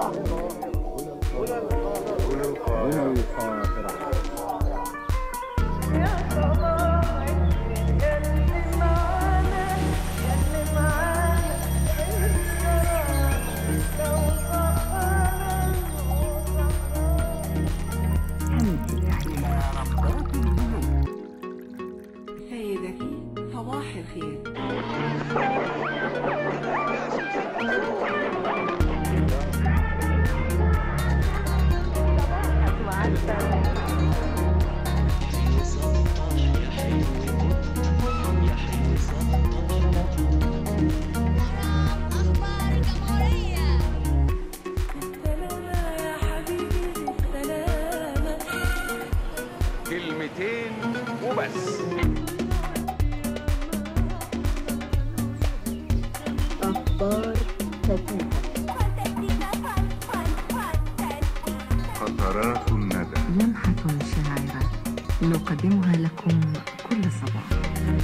سيدتي صباح الخير أخبار الجمهورية سلامة يا حبيبي سلامة كلمتين وبس قطرات الندى لمحة شاعرة نقدمها لكم كل صباح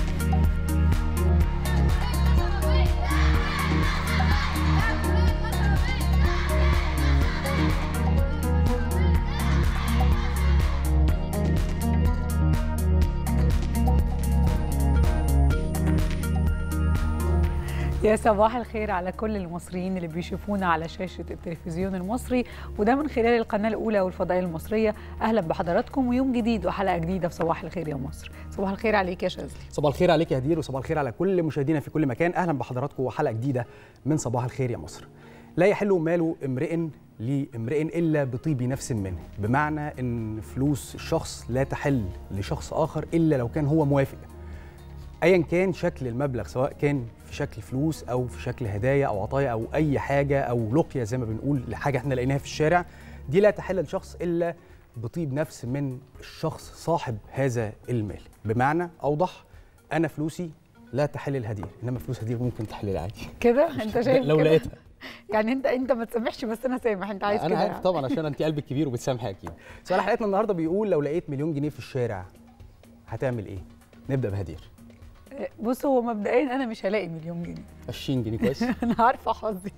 يا صباح الخير على كل المصريين اللي بيشوفونا على شاشة التلفزيون المصري وده من خلال القناة الأولى والفضائية المصرية أهلا بحضراتكم ويوم جديد وحلقة جديدة في صباح الخير يا مصر صباح الخير عليك يا شاذلي صباح الخير عليك يا هدير وصباح الخير على كل مشاهدينا في كل مكان اهلا بحضراتكم وحلقه جديده من صباح الخير يا مصر لا يحل مال امرئ لامرئ الا بطيب نفس منه بمعنى ان فلوس الشخص لا تحل لشخص اخر الا لو كان هو موافق ايا كان شكل المبلغ سواء كان في شكل فلوس او في شكل هدايا او عطايا او اي حاجه او لقيه زي ما بنقول لحاجه احنا لقيناها في الشارع دي لا تحل لشخص الا بطيب نفس من الشخص صاحب هذا المال بمعنى اوضح انا فلوسي لا تحل الهدير انما فلوس هدير ممكن تحل لي عادي كده أنت شايف لو كده؟ لقيتها يعني أنت أنت ما تسامحش بس أنا سامح أنت عايز انا كده عارف يعني. طبعا عشان انت قلبك كبير وبتسامحي اكيد سؤال حلقتنا النهارده بيقول لو لقيت مليون جنيه في الشارع هتعمل ايه نبدا بهدير بص هو مبدئيا أنا مش هلاقي مليون جنيه 20 جنيه كويس انا عارفه حظي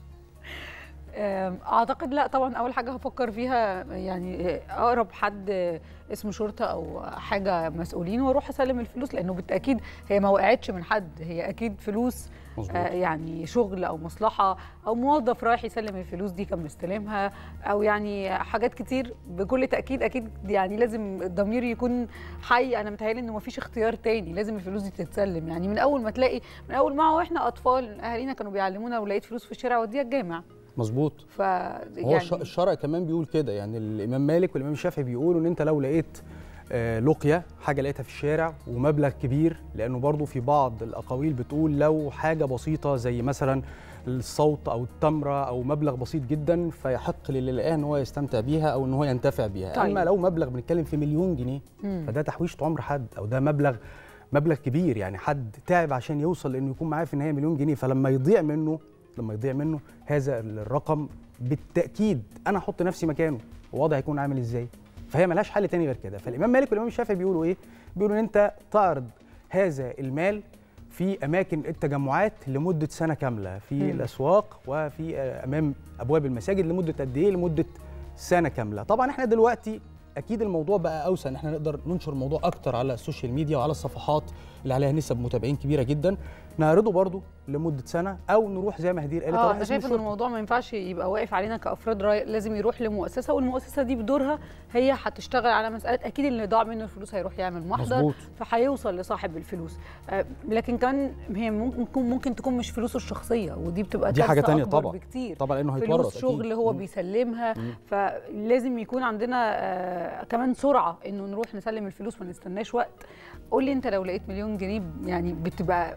أم، اعتقد لا طبعا اول حاجه هفكر فيها يعني اقرب حد اسم شرطه او حاجه مسؤولين واروح اسلم الفلوس لانه بالتاكيد هي ما وقعتش من حد هي اكيد فلوس مظبوط. آه، يعني شغل او مصلحه او موظف رايح يسلم الفلوس دي كان مستلمها او يعني حاجات كتير بكل تاكيد اكيد يعني لازم الضمير يكون حي انا متهيألي انه مفيش اختيار تاني لازم الفلوس دي تتسلم يعني من اول ما تلاقي من اول ما واحنا اطفال اهالينا كانوا بيعلمونا لو لقيت فلوس في الشارع وديها الجامع مظبوط ف هو الش- الشرع كمان بيقول كده يعني الامام مالك والامام الشافعي بيقولوا ان انت لو لقيت آه، لقيه حاجه لقيتها في الشارع ومبلغ كبير لانه برضو في بعض الاقاويل بتقول لو حاجه بسيطه زي مثلا الصوت او التمره او مبلغ بسيط جدا فيحق للي لقاها ان هو يستمتع بيها او ان هو ينتفع بيها طيب. اما لو مبلغ بنتكلم في مليون جنيه مم. فده تحويشه عمر حد او ده مبلغ مبلغ كبير يعني حد تعب عشان يوصل لانه يكون معاه في النهايه مليون جنيه فلما يضيع منه لما يضيع منه هذا الرقم بالتاكيد انا احط نفسي مكانه ووضع هيكون عامل ازاي فهي ملهاش حل تاني غير كده فالامام مالك والامام الشافعي بيقولوا ايه بيقولوا ان انت تعرض هذا المال في اماكن التجمعات لمده سنه كامله في مم. الاسواق وفي آه، امام ابواب المساجد لمده قد ايه لمده سنه كامله طبعا احنا دلوقتي اكيد الموضوع بقى اوسع ان احنا نقدر ننشر الموضوع اكتر على السوشيال ميديا وعلى الصفحات اللي عليها نسب متابعين كبيره جدا نعرضه برضو لمده سنه او نروح زي ما هدير قالت اه نروح انا اسم شايفه ان الشرطة. الموضوع ما ينفعش يبقى واقف علينا كافراد راي لازم يروح لمؤسسه والمؤسسه دي بدورها هي هتشتغل على مساله اكيد اللي ضاع منه الفلوس هيروح يعمل محضر مظبوط. فهيوصل لصاحب الفلوس آه لكن كمان هي ممكن ممكن تكون مش فلوسه الشخصيه ودي بتبقى دي حاجة كارثة تانية أكبر طبعا. بكتير طبعا لانه هيتورط فلوس شغل أكيد. هو مم. بيسلمها مم. فلازم يكون عندنا آه كمان سرعه انه نروح نسلم الفلوس ما نستناش وقت قول لي انت لو لقيت مليون جنيه يعني بتبقى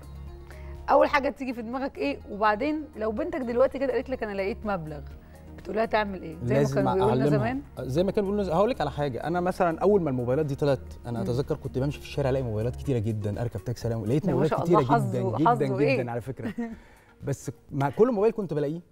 اول حاجه تيجي في دماغك ايه وبعدين لو بنتك دلوقتي كده قالت لك انا لقيت مبلغ بتقول لها تعمل ايه زي ما لازم كانوا بيقولوا لنا أعلمها. زمان زي ما كانوا بيقولوا لنا- هقول لك على حاجه انا مثلا اول ما الموبايلات دي طلعت انا مم. اتذكر كنت بمشي في الشارع الاقي موبايلات كتيره جدا اركب تاكسي الاقي لقيت ده ما موبايلات شاء كتيره الله جدا حظه- جدا حظه جدا إيه؟ على فكره بس مع كل موبايل كنت بلاقيه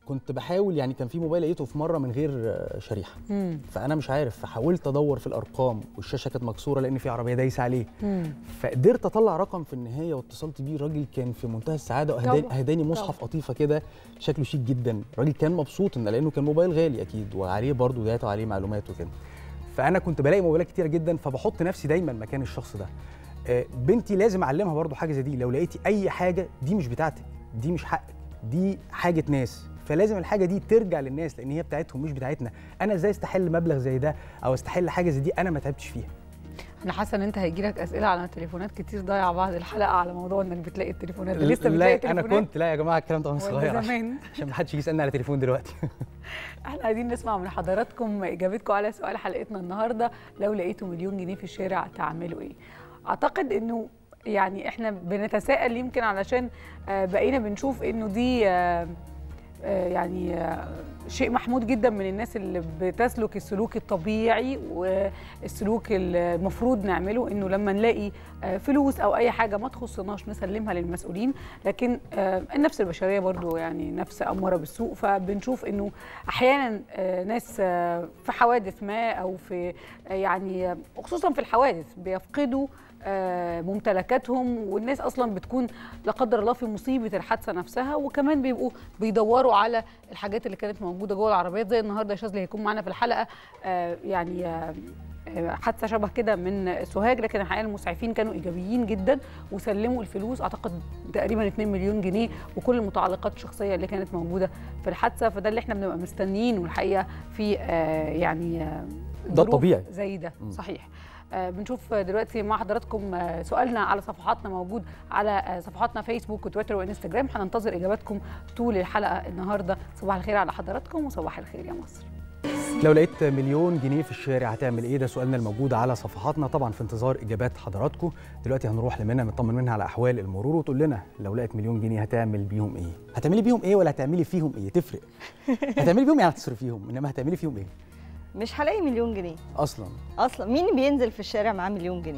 كنت بحاول يعني كان في موبايل لقيته في مره من غير آه، شريحه مم. فانا مش عارف فحاولت ادور في الارقام والشاشه كانت مكسوره لان في عربيه دايسه عليه مم. فقدرت اطلع رقم في النهايه واتصلت بيه الراجل كان في منتهى السعاده وهداني طبعاً، هداني مصحف قطيفه كده شكله شيك جدا الراجل كان مبسوط ان لانه كان موبايل غالي اكيد وعليه برضه داتا وعليه معلومات وكده فانا كنت بلاقي موبايلات كتيره جدا فبحط نفسي دايما مكان الشخص ده آه، بنتي لازم اعلمها برضه حاجه زي دي لو لقيتي اي حاجه دي مش بتاعتك دي مش حقك دي حاجه ناس فلازم الحاجه دي ترجع للناس لان هي بتاعتهم مش بتاعتنا انا ازاي استحل مبلغ زي ده او استحل حاجه زي دي انا ما تعبتش فيها انا حاسه ان انت هيجي لك اسئله على تليفونات كتير ضايعه بعد الحلقه على موضوع انك بتلاقي التليفونات ده. لسه بتلاقي لا انا تليفونات كنت لا يا جماعه الكلام ده وانا ولا صغير عشان- زمان عشان ما حدش يجي يسالني على تليفون دلوقتي احنا عايزين نسمع من حضراتكم اجابتكم على سؤال حلقتنا النهارده لو لقيتوا مليون جنيه في الشارع تعملوا ايه اعتقد انه يعني احنا بنتساءل يمكن علشان آه، بقينا بنشوف انه دي آه، آه، يعني آه، شيء محمود جدا من الناس اللي بتسلك السلوك الطبيعي والسلوك المفروض نعمله انه لما نلاقي آه، فلوس او اي حاجه ما تخصناش نسلمها للمسؤولين لكن آه، النفس البشريه برضو يعني نفس اماره بالسوء فبنشوف انه احيانا آه، ناس آه، في حوادث ما او في آه، يعني آه، خصوصا في الحوادث بيفقدوا آه، ممتلكاتهم والناس اصلا بتكون لا قدر الله في مصيبه الحادثه نفسها وكمان بيبقوا بيدوروا على الحاجات اللي كانت موجوده جوه العربيات زي النهارده يا شاذلي هيكون معانا في الحلقه آه، يعني آه، آه، حادثه شبه كده من سوهاج لكن الحقيقه المسعفين كانوا ايجابيين جدا وسلموا الفلوس اعتقد تقريبا 2 مليون جنيه وكل المتعلقات الشخصيه اللي كانت موجوده في الحادثه فده اللي احنا بنبقى مستنيين والحقيقه في آه، يعني آه، ده ظروف الطبيعي. زي ده مم. صحيح آه، بنشوف دلوقتي مع حضراتكم آه، سؤالنا على صفحاتنا موجود على آه، صفحاتنا فيسبوك وتويتر وانستجرام هننتظر اجاباتكم طول الحلقه النهارده صباح الخير على حضراتكم وصباح الخير يا مصر لو لقيت مليون جنيه في الشارع هتعمل ايه ده سؤالنا الموجود على صفحاتنا طبعا في انتظار اجابات حضراتكم دلوقتي هنروح لمنى نطمن منها على احوال المرور وتقول لنا لو لقيت مليون جنيه هتعمل بيهم ايه هتعملي بيهم ايه ولا هتعملي فيهم ايه تفرق هتعملي بيهم يعني هتصرفيهم انما هتعملي فيهم ايه مش هلاقي مليون جنيه اصلا اصلا مين بينزل في الشارع معاه مليون جنيه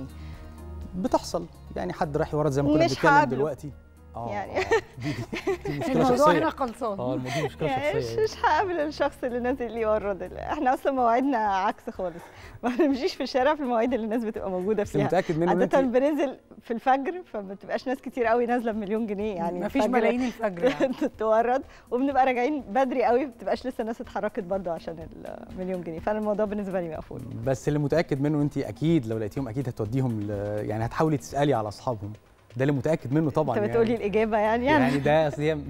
بتحصل يعني حد راح يورد زي ما كنا مش بنتكلم هقابله. دلوقتي اه يعني- آه، دي, دي, دي مشكله الموضوع شخصيه هنا خلصان اه الموضوع مشكله يعني مش شخصيه مش هقابل الشخص اللي نازل يورد ال- احنا اصلا مواعيدنا عكس خالص ما بنمشيش في الشارع في المواعيد اللي الناس بتبقى موجوده بس فيها متاكد منه ان عادة انت بننزل في الفجر فما بتبقاش ناس كتير قوي نازله بمليون جنيه يعني مفيش الفجر ملايين الفجر يعني. تتورد وبنبقى راجعين بدري قوي ما بتبقاش لسه الناس اتحركت برضه عشان المليون جنيه فانا الموضوع بالنسبه لي مقفول بس اللي متاكد منه انت اكيد لو لقيتيهم اكيد هتوديهم ل... يعني هتحاولي تسالي على اصحابهم ده اللي متاكد منه طبعا انت بتقولي يعني. الاجابه يعني, يعني يعني ده اصل هي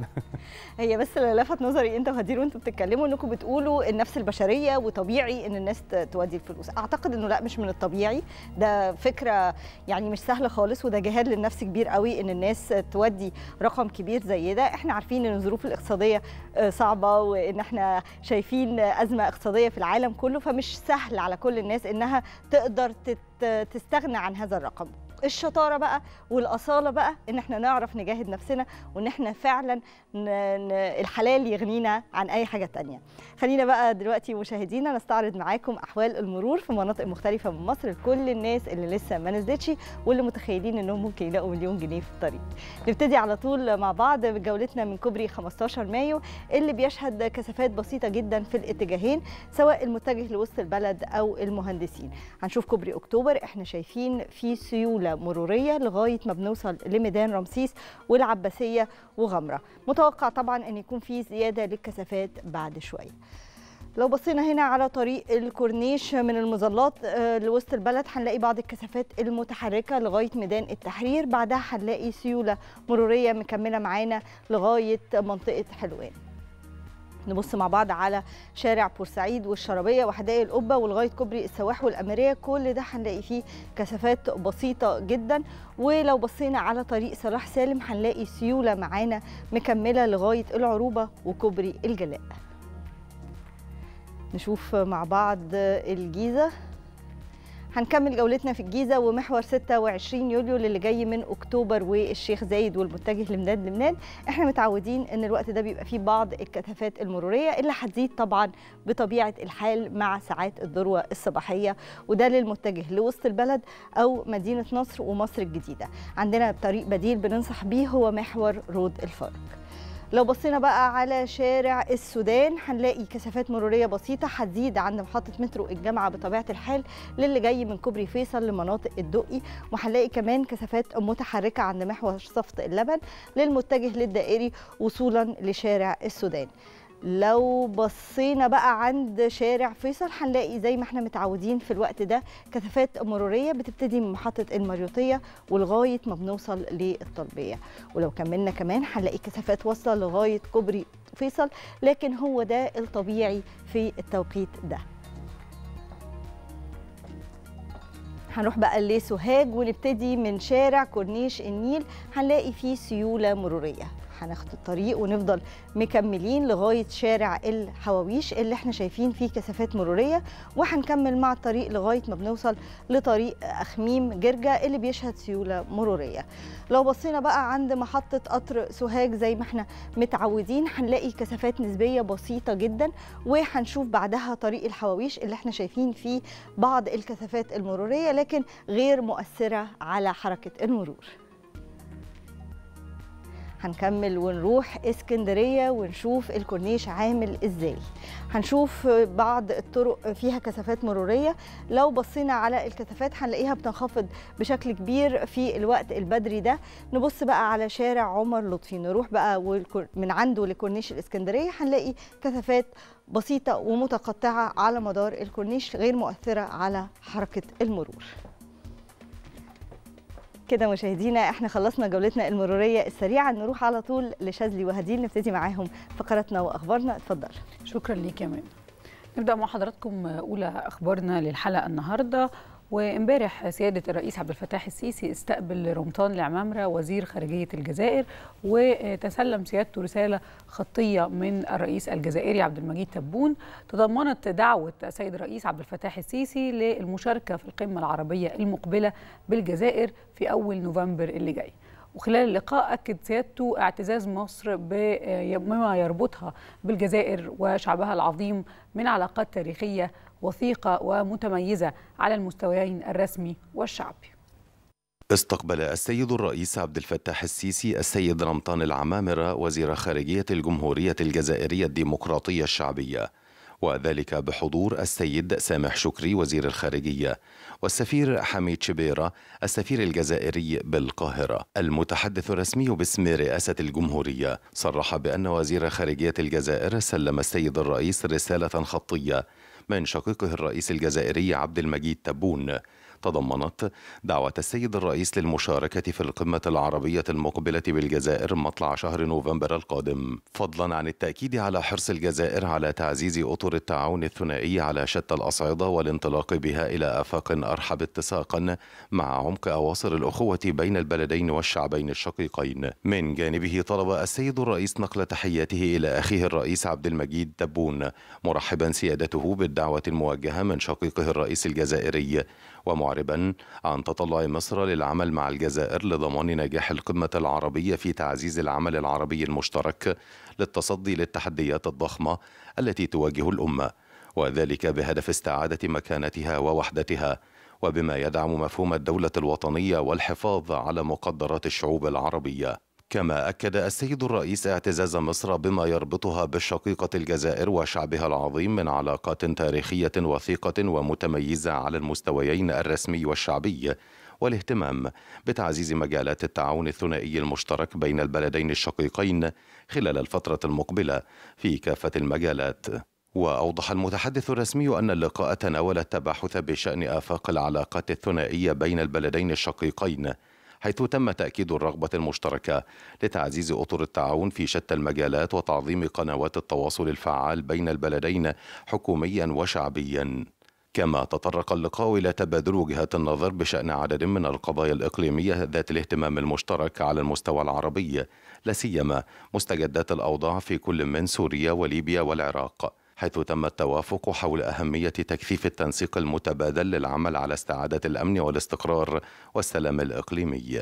هي بس اللي لفت نظري انت وهدير وانتوا بتتكلموا انكم بتقولوا النفس البشريه وطبيعي ان الناس ت- تودي الفلوس اعتقد انه لا مش من الطبيعي ده فكره يعني مش سهله خالص وده جهاد للنفس كبير قوي ان الناس تودي رقم كبير زي ده احنا عارفين ان الظروف الاقتصاديه آه، صعبه وان احنا شايفين ازمه اقتصاديه في العالم كله فمش سهل على كل الناس انها تقدر تت- تستغنى عن هذا الرقم الشطاره بقى والاصاله بقى ان احنا نعرف نجاهد نفسنا وان احنا فعلا ن... ن... الحلال يغنينا عن اي حاجه تانية خلينا بقى دلوقتي مشاهدينا نستعرض معاكم احوال المرور في مناطق مختلفه من مصر لكل الناس اللي لسه ما نزلتش واللي متخيلين انهم ممكن يلاقوا مليون جنيه في الطريق نبتدي على طول مع بعض بجولتنا من كوبري 15 مايو اللي بيشهد كثافات بسيطه جدا في الاتجاهين سواء المتجه لوسط البلد او المهندسين هنشوف كوبري اكتوبر احنا شايفين في سيوله مروريه لغايه ما بنوصل لميدان رمسيس والعباسيه وغمره متوقع طبعا ان يكون في زياده للكثافات بعد شويه لو بصينا هنا على طريق الكورنيش من المظلات آه، لوسط البلد هنلاقي بعض الكثافات المتحركه لغايه ميدان التحرير بعدها هنلاقي سيوله مروريه مكمله معانا لغايه منطقه حلوان نبص مع بعض على شارع بورسعيد والشرابيه وحدائق القبه ولغايه كوبري السواح والاميريه كل ده هنلاقي فيه كثافات بسيطه جدا ولو بصينا على طريق صلاح سالم هنلاقي سيوله معانا مكمله لغايه العروبه وكوبري الجلاء نشوف مع بعض الجيزه هنكمل جولتنا في الجيزه ومحور 26 يوليو اللي جاي من اكتوبر والشيخ زايد والمتجه لمداد لبنان احنا متعودين ان الوقت ده بيبقى فيه بعض الكثافات المروريه اللي هتزيد طبعا بطبيعه الحال مع ساعات الذروه الصباحيه وده للمتجه لوسط البلد او مدينه نصر ومصر الجديده عندنا طريق بديل بننصح بيه هو محور رود الفرج لو بصينا بقى على شارع السودان هنلاقي كثافات مرورية بسيطة هتزيد عند محطة مترو الجامعة بطبيعة الحال للي جاي من كوبري فيصل لمناطق الدقي وهنلاقي كمان كثافات متحركة عند محور صفت اللبن للمتجه للدائري وصولا لشارع السودان لو بصينا بقى عند شارع فيصل هنلاقي زي ما احنا متعودين في الوقت ده كثافات مروريه بتبتدي من محطه المريوطيه ولغايه ما بنوصل للطلبيه ولو كملنا كمان هنلاقي كثافات واصله لغايه كوبري فيصل لكن هو ده الطبيعي في التوقيت ده هنروح بقى لسوهاج ونبتدي من شارع كورنيش النيل هنلاقي فيه سيولة مرورية هناخد الطريق ونفضل مكملين لغاية شارع الحواويش اللي احنا شايفين فيه كثافات مرورية وهنكمل مع الطريق لغاية ما بنوصل لطريق أخميم جرجة اللي بيشهد سيولة مرورية لو بصينا بقى عند محطة قطر سوهاج زي ما احنا متعودين هنلاقي كثافات نسبية بسيطة جدا وهنشوف بعدها طريق الحواويش اللي احنا شايفين فيه بعض الكثافات المرورية لكن غير مؤثرة على حركة المرور هنكمل ونروح اسكندريه ونشوف الكورنيش عامل ازاي هنشوف بعض الطرق فيها كثافات مروريه لو بصينا على الكثافات هنلاقيها بتنخفض بشكل كبير في الوقت البدري ده نبص بقى على شارع عمر لطفي نروح بقى والكور- من عنده لكورنيش الاسكندريه هنلاقي كثافات بسيطه ومتقطعه على مدار الكورنيش غير مؤثره على حركه المرور كده مشاهدينا احنا خلصنا جولتنا المروريه السريعه نروح على طول لشاذلي وهديل نبتدي معاهم فقراتنا واخبارنا اتفضل شكرا ليك يا مان نبدا مع حضراتكم اولى اخبارنا للحلقه النهارده وامبارح سياده الرئيس عبد الفتاح السيسي استقبل رمضان العمامره وزير خارجيه الجزائر وتسلم سيادته رساله خطيه من الرئيس الجزائري عبد المجيد تبون تضمنت دعوه السيد الرئيس عبد الفتاح السيسي للمشاركه في القمه العربيه المقبله بالجزائر في اول نوفمبر اللي جاي وخلال اللقاء أكد سيادته اعتزاز مصر بما يربطها بالجزائر وشعبها العظيم من علاقات تاريخية وثيقة ومتميزة على المستويين الرسمي والشعبي استقبل السيد الرئيس عبد الفتاح السيسي السيد رمضان العمامرة وزير خارجية الجمهورية الجزائرية الديمقراطية الشعبية وذلك بحضور السيد سامح شكري وزير الخارجية والسفير حميد شبيرة السفير الجزائري بالقاهرة المتحدث الرسمي باسم رئاسة الجمهورية صرح بأن وزير خارجية الجزائر سلم السيد الرئيس رسالة خطية من شقيقه الرئيس الجزائري عبد المجيد تبون تضمنت دعوة السيد الرئيس للمشاركة في القمة العربية المقبلة بالجزائر مطلع شهر نوفمبر القادم فضلا عن التأكيد على حرص الجزائر على تعزيز أطر التعاون الثنائي على شتى الأصعدة والانطلاق بها إلى آفاق أرحب اتساقا مع عمق أواصر الأخوة بين البلدين والشعبين الشقيقين من جانبه طلب السيد الرئيس نقل تحياته إلى أخيه الرئيس عبد المجيد تبون مرحبا سيادته بالدعوة الموجهة من شقيقه الرئيس الجزائري ومعربا عن تطلع مصر للعمل مع الجزائر لضمان نجاح القمة العربية في تعزيز العمل العربي المشترك للتصدي للتحديات الضخمة التي تواجه الأمة وذلك بهدف استعادة مكانتها ووحدتها وبما يدعم مفهوم الدولة الوطنية والحفاظ على مقدرات الشعوب العربية كما أكد السيد الرئيس اعتزاز مصر بما يربطها بالشقيقة الجزائر وشعبها العظيم من علاقات تاريخية وثيقة ومتميزة على المستويين الرسمي والشعبي والاهتمام بتعزيز مجالات التعاون الثنائي المشترك بين البلدين الشقيقين خلال الفترة المقبلة في كافة المجالات وأوضح المتحدث الرسمي أن اللقاء تناول التباحث بشأن آفاق العلاقات الثنائية بين البلدين الشقيقين حيث تم تأكيد الرغبة المشتركة لتعزيز أطر التعاون في شتى المجالات وتعظيم قنوات التواصل الفعال بين البلدين حكوميا وشعبيا كما تطرق اللقاء إلى تبادل وجهات النظر بشأن عدد من القضايا الإقليمية ذات الاهتمام المشترك على المستوى العربي لا سيما مستجدات الأوضاع في كل من سوريا وليبيا والعراق حيث تم التوافق حول أهمية تكثيف التنسيق المتبادل للعمل على استعادة الأمن والاستقرار والسلام الإقليمي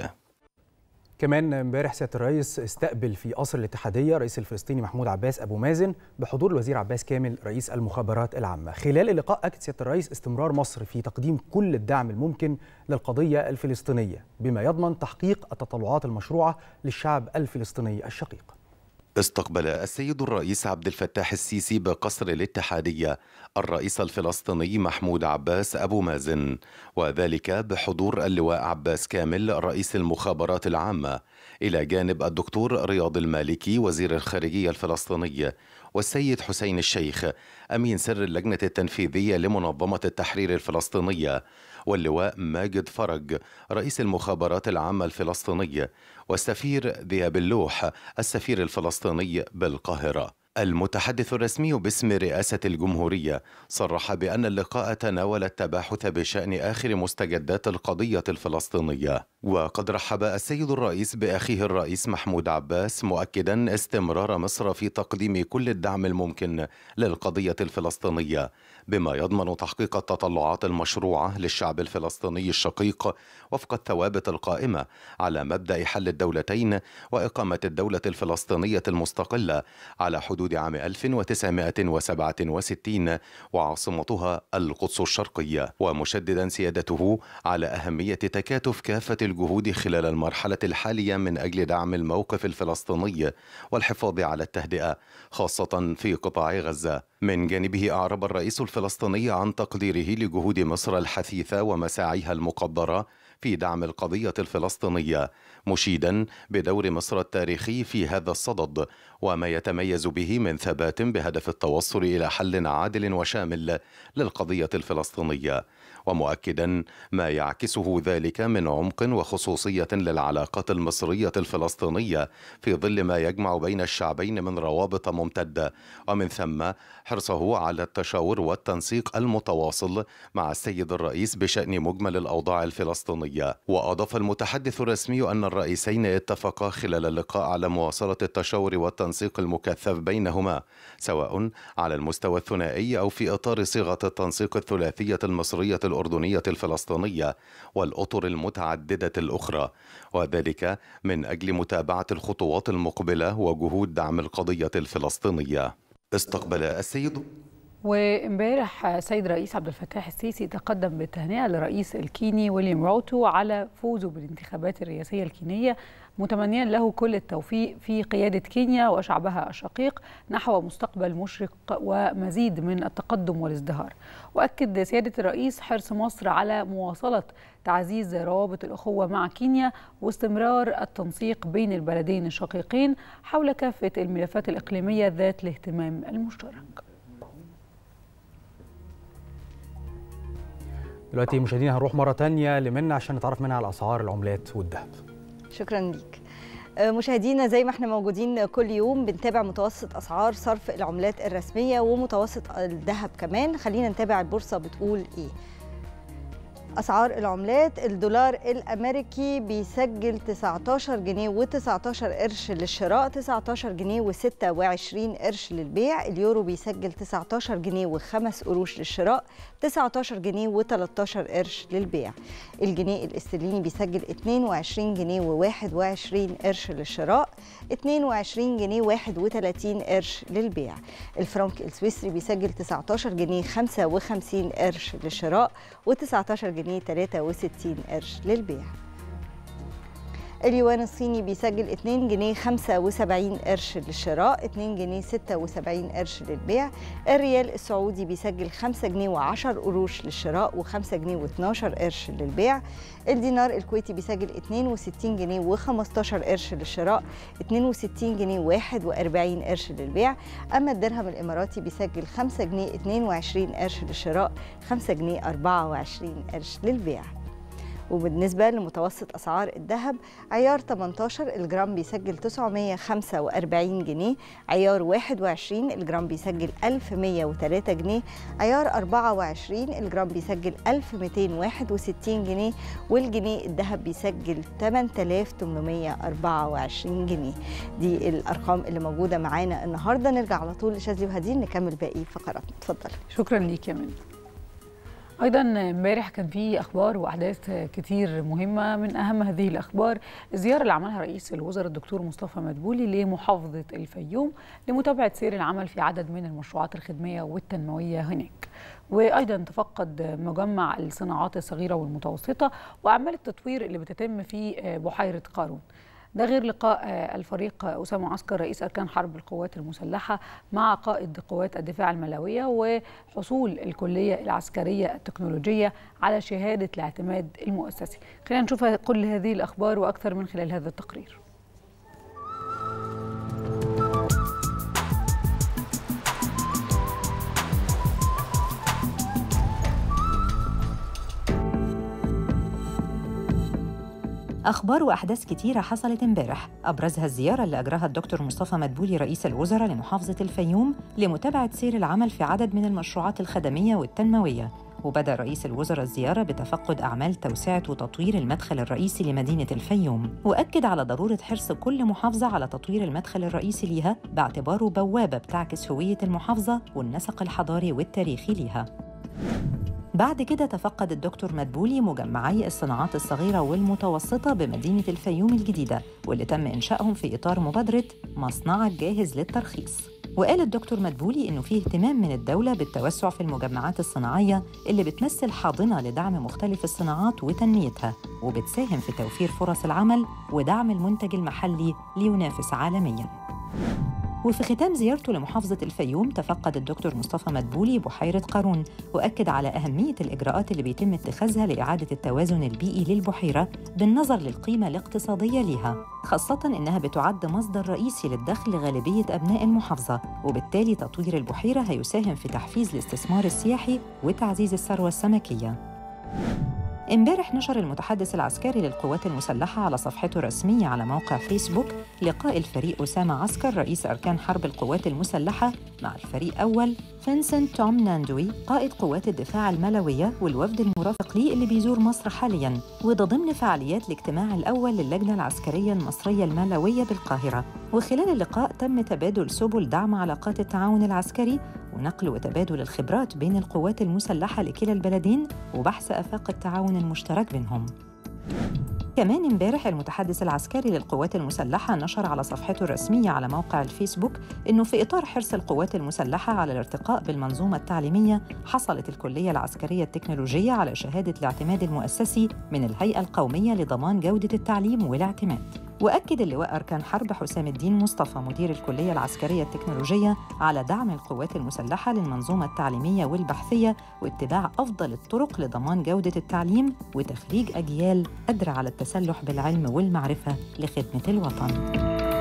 كمان امبارح سياده الرئيس استقبل في قصر الاتحاديه الرئيس الفلسطيني محمود عباس ابو مازن بحضور الوزير عباس كامل رئيس المخابرات العامه. خلال اللقاء اكد سياده الرئيس استمرار مصر في تقديم كل الدعم الممكن للقضيه الفلسطينيه بما يضمن تحقيق التطلعات المشروعه للشعب الفلسطيني الشقيق. استقبل السيد الرئيس عبد الفتاح السيسي بقصر الاتحادية الرئيس الفلسطيني محمود عباس أبو مازن وذلك بحضور اللواء عباس كامل رئيس المخابرات العامة إلى جانب الدكتور رياض المالكي وزير الخارجية الفلسطيني والسيد حسين الشيخ أمين سر اللجنة التنفيذية لمنظمة التحرير الفلسطينية واللواء ماجد فرج رئيس المخابرات العامة الفلسطينية والسفير ذياب اللوح السفير الفلسطيني بالقاهرة المتحدث الرسمي باسم رئاسة الجمهورية صرح بأن اللقاء تناول التباحث بشأن آخر مستجدات القضية الفلسطينية وقد رحب السيد الرئيس بأخيه الرئيس محمود عباس مؤكدا استمرار مصر في تقديم كل الدعم الممكن للقضية الفلسطينية بما يضمن تحقيق التطلعات المشروعة للشعب الفلسطيني الشقيق وفق الثوابت القائمة على مبدأ حل الدولتين وإقامة الدولة الفلسطينية المستقلة على حدود عام 1967 وعاصمتها القدس الشرقية ومشددا سيادته على أهمية تكاتف كافة الجهود خلال المرحلة الحالية من أجل دعم الموقف الفلسطيني والحفاظ على التهدئة خاصة في قطاع غزة من جانبه أعرب الرئيس الفلسطيني عن تقديره لجهود مصر الحثيثة ومساعيها المقدرة في دعم القضية الفلسطينية مشيدا بدور مصر التاريخي في هذا الصدد وما يتميز به من ثبات بهدف التوصل إلى حل عادل وشامل للقضية الفلسطينية ومؤكدا ما يعكسه ذلك من عمق وخصوصية للعلاقات المصرية الفلسطينية في ظل ما يجمع بين الشعبين من روابط ممتدة ومن ثم حرصه على التشاور والتنسيق المتواصل مع السيد الرئيس بشأن مجمل الأوضاع الفلسطينية وأضاف المتحدث الرسمي أن الرئيسين اتفقا خلال اللقاء على مواصلة التشاور والتنسيق المكثف بينهما سواء على المستوى الثنائي أو في إطار صيغة التنسيق الثلاثية المصرية الأردنية الفلسطينية والأطر المتعددة الأخرى وذلك من أجل متابعة الخطوات المقبلة وجهود دعم القضية الفلسطينية استقبل السيد وامبارح سيد رئيس عبد الفتاح السيسي تقدم بالتهنئه لرئيس الكيني ويليام روتو على فوزه بالانتخابات الرئاسيه الكينيه متمنيا له كل التوفيق في قياده كينيا وشعبها الشقيق نحو مستقبل مشرق ومزيد من التقدم والازدهار. واكد سياده الرئيس حرص مصر على مواصله تعزيز روابط الاخوه مع كينيا واستمرار التنسيق بين البلدين الشقيقين حول كافه الملفات الاقليميه ذات الاهتمام المشترك. دلوقتي مشاهدينا هنروح مرة تانية لمنى عشان نتعرف منها على أسعار العملات والذهب شكرا ليك آه، مشاهدينا زي ما احنا موجودين كل يوم بنتابع متوسط اسعار صرف العملات الرسميه ومتوسط الذهب كمان خلينا نتابع البورصه بتقول ايه اسعار العملات الدولار الامريكي بيسجل 19 جنيه و19 قرش للشراء 19 جنيه و26 قرش للبيع اليورو بيسجل 19 جنيه وخمس قروش للشراء 19 جنيه و13 قرش للبيع الجنيه الاسترليني بيسجل 22 جنيه و21 قرش للشراء 22 جنيه و31 قرش للبيع الفرنك السويسري بيسجل 19 جنيه 55 قرش للشراء و19 جنيه 63 قرش للبيع اليوان الصيني بيسجل 2 جنيه 75 قرش للشراء 2 جنيه 76 قرش للبيع الريال السعودي بيسجل 5 جنيه و10 قروش للشراء و5 جنيه و12 قرش للبيع الدينار الكويتي بيسجل 62 جنيه و15 قرش للشراء 62 جنيه و41 قرش للبيع اما الدرهم الاماراتي بيسجل 5 جنيه 22 قرش للشراء 5 جنيه 24 قرش للبيع وبالنسبة لمتوسط أسعار الذهب عيار 18 الجرام بيسجل 945 جنيه عيار 21 الجرام بيسجل 1103 جنيه عيار 24 الجرام بيسجل 1261 جنيه والجنيه الذهب بيسجل 8824 جنيه دي الأرقام اللي موجودة معانا النهاردة نرجع على طول لشاذلي وهدين نكمل باقي فقراتنا اتفضلي شكرا ليك يا منى ايضا امبارح كان في اخبار واحداث كتير مهمه من اهم هذه الاخبار الزياره اللي عملها رئيس الوزراء الدكتور مصطفى مدبولي لمحافظه الفيوم لمتابعه سير العمل في عدد من المشروعات الخدميه والتنمويه هناك وايضا تفقد مجمع الصناعات الصغيره والمتوسطه واعمال التطوير اللي بتتم في بحيره قارون ده غير لقاء آه، الفريق اسامه عسكر رئيس اركان حرب القوات المسلحه مع قائد قوات الدفاع الملويه وحصول الكليه العسكريه التكنولوجيه على شهاده الاعتماد المؤسسي خلينا نشوف كل هذه الاخبار واكثر من خلال هذا التقرير أخبار وأحداث كتيرة حصلت امبارح أبرزها الزيارة اللي أجراها الدكتور مصطفى مدبولي رئيس الوزراء لمحافظة الفيوم لمتابعة سير العمل في عدد من المشروعات الخدمية والتنموية وبدأ رئيس الوزراء الزيارة بتفقد أعمال توسعة وتطوير المدخل الرئيسي لمدينة الفيوم وأكد على ضرورة حرص كل محافظة على تطوير المدخل الرئيسي ليها باعتباره بوابة بتعكس هوية المحافظة والنسق الحضاري والتاريخي ليها بعد كده تفقد الدكتور مدبولي مجمعي الصناعات الصغيرة والمتوسطة بمدينة الفيوم الجديدة واللي تم إنشائهم في إطار مبادرة مصنعك جاهز للترخيص وقال الدكتور مدبولي إنه فيه اهتمام من الدولة بالتوسع في المجمعات الصناعية اللي بتمثل حاضنة لدعم مختلف الصناعات وتنميتها وبتساهم في توفير فرص العمل ودعم المنتج المحلي لينافس عالمياً وفي ختام زيارته لمحافظة الفيوم تفقد الدكتور مصطفى مدبولي بحيرة قارون وأكد على أهمية الإجراءات اللي بيتم اتخاذها لإعادة التوازن البيئي للبحيرة بالنظر للقيمة الاقتصادية ليها خاصة إنها بتعد مصدر رئيسي للدخل لغالبية أبناء المحافظة وبالتالي تطوير البحيرة هيساهم في تحفيز الاستثمار السياحي وتعزيز الثروة السمكية امبارح نشر المتحدث العسكري للقوات المسلحة على صفحته الرسمية على موقع فيسبوك لقاء الفريق أسامة عسكر رئيس أركان حرب القوات المسلحة مع الفريق أول فينسنت توم ناندوي قائد قوات الدفاع الملوية والوفد المرافق ليه اللي بيزور مصر حالياً وده ضمن فعاليات الاجتماع الأول للجنة العسكرية المصرية الملوية بالقاهرة وخلال اللقاء تم تبادل سبل دعم علاقات التعاون العسكري ونقل وتبادل الخبرات بين القوات المسلحة لكلا البلدين وبحث آفاق التعاون المشترك بينهم كمان امبارح المتحدث العسكري للقوات المسلحة نشر على صفحته الرسمية على موقع الفيسبوك إنه في إطار حرص القوات المسلحة على الارتقاء بالمنظومة التعليمية حصلت الكلية العسكرية التكنولوجية على شهادة الاعتماد المؤسسي من الهيئة القومية لضمان جودة التعليم والاعتماد وأكد اللواء أركان حرب حسام الدين مصطفى مدير الكلية العسكرية التكنولوجية على دعم القوات المسلحة للمنظومة التعليمية والبحثية واتباع أفضل الطرق لضمان جودة التعليم وتخريج أجيال قادرة على التسلح بالعلم والمعرفة لخدمة الوطن.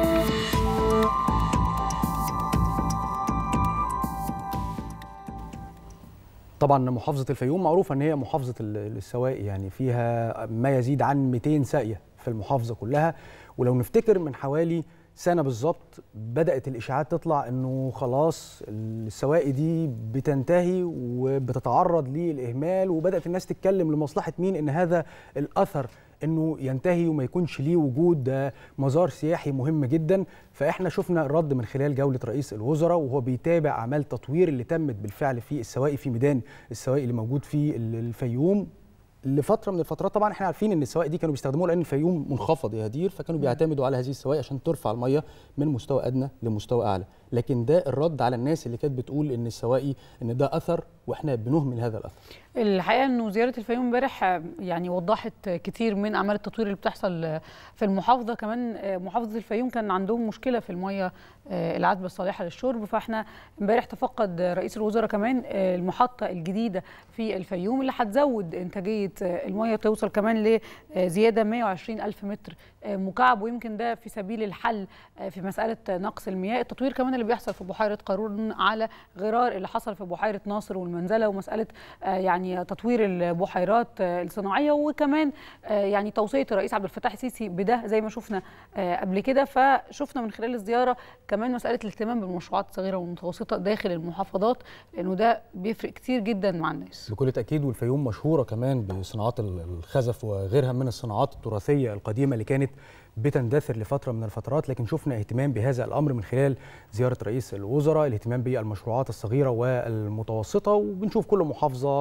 طبعا محافظه الفيوم معروفه ان هي محافظه ال- السواقي يعني فيها ما يزيد عن 200 ساقيه في المحافظه كلها ولو نفتكر من حوالي سنه بالظبط بدات الاشاعات تطلع انه خلاص السواقي دي بتنتهي وبتتعرض للاهمال وبدات الناس تتكلم لمصلحه مين ان هذا الاثر انه ينتهي وما يكونش ليه وجود ده مزار سياحي مهم جدا فاحنا شفنا الرد من خلال جوله رئيس الوزراء وهو بيتابع اعمال تطوير اللي تمت بالفعل في السواقي في ميدان السواقي اللي موجود في ال- الفيوم لفتره من الفترات طبعا احنا عارفين ان السواقي دي كانوا بيستخدموها لان الفيوم منخفض يا هدير فكانوا بيعتمدوا على هذه السواقي عشان ترفع الميه من مستوى ادنى لمستوى اعلى لكن ده الرد على الناس اللي كانت بتقول ان السواقي ان ده اثر واحنا بنهمل هذا الاثر الحقيقه انه زياره الفيوم امبارح آه، يعني وضحت كتير من اعمال التطوير اللي بتحصل آه، في المحافظه كمان آه، محافظه الفيوم كان عندهم مشكله في الميه آه، العذبه الصالحه للشرب فاحنا امبارح تفقد رئيس الوزراء كمان آه، المحطه الجديده في الفيوم اللي هتزود انتاجيه آه، الميه توصل كمان لزياده 120 الف متر آه، مكعب ويمكن ده في سبيل الحل آه، في مساله نقص المياه التطوير كمان اللي بيحصل في بحيره قارون على غرار اللي حصل في بحيره ناصر والمنزله ومساله آه، يعني تطوير البحيرات آه، الصناعيه وكمان آه، يعني توصيه الرئيس عبد الفتاح السيسي بده زي ما شفنا آه، قبل كده فشفنا من خلال الزياره كمان مساله الاهتمام بالمشروعات الصغيره والمتوسطه داخل المحافظات لانه ده بيفرق كتير جدا مع الناس بكل تاكيد والفيوم مشهوره كمان بصناعات ال- الخزف وغيرها من الصناعات التراثيه القديمه اللي كانت بتندثر لفتره من الفترات لكن شفنا اهتمام بهذا الامر من خلال زياره رئيس الوزراء الاهتمام بالمشروعات الصغيره والمتوسطه وبنشوف كل محافظه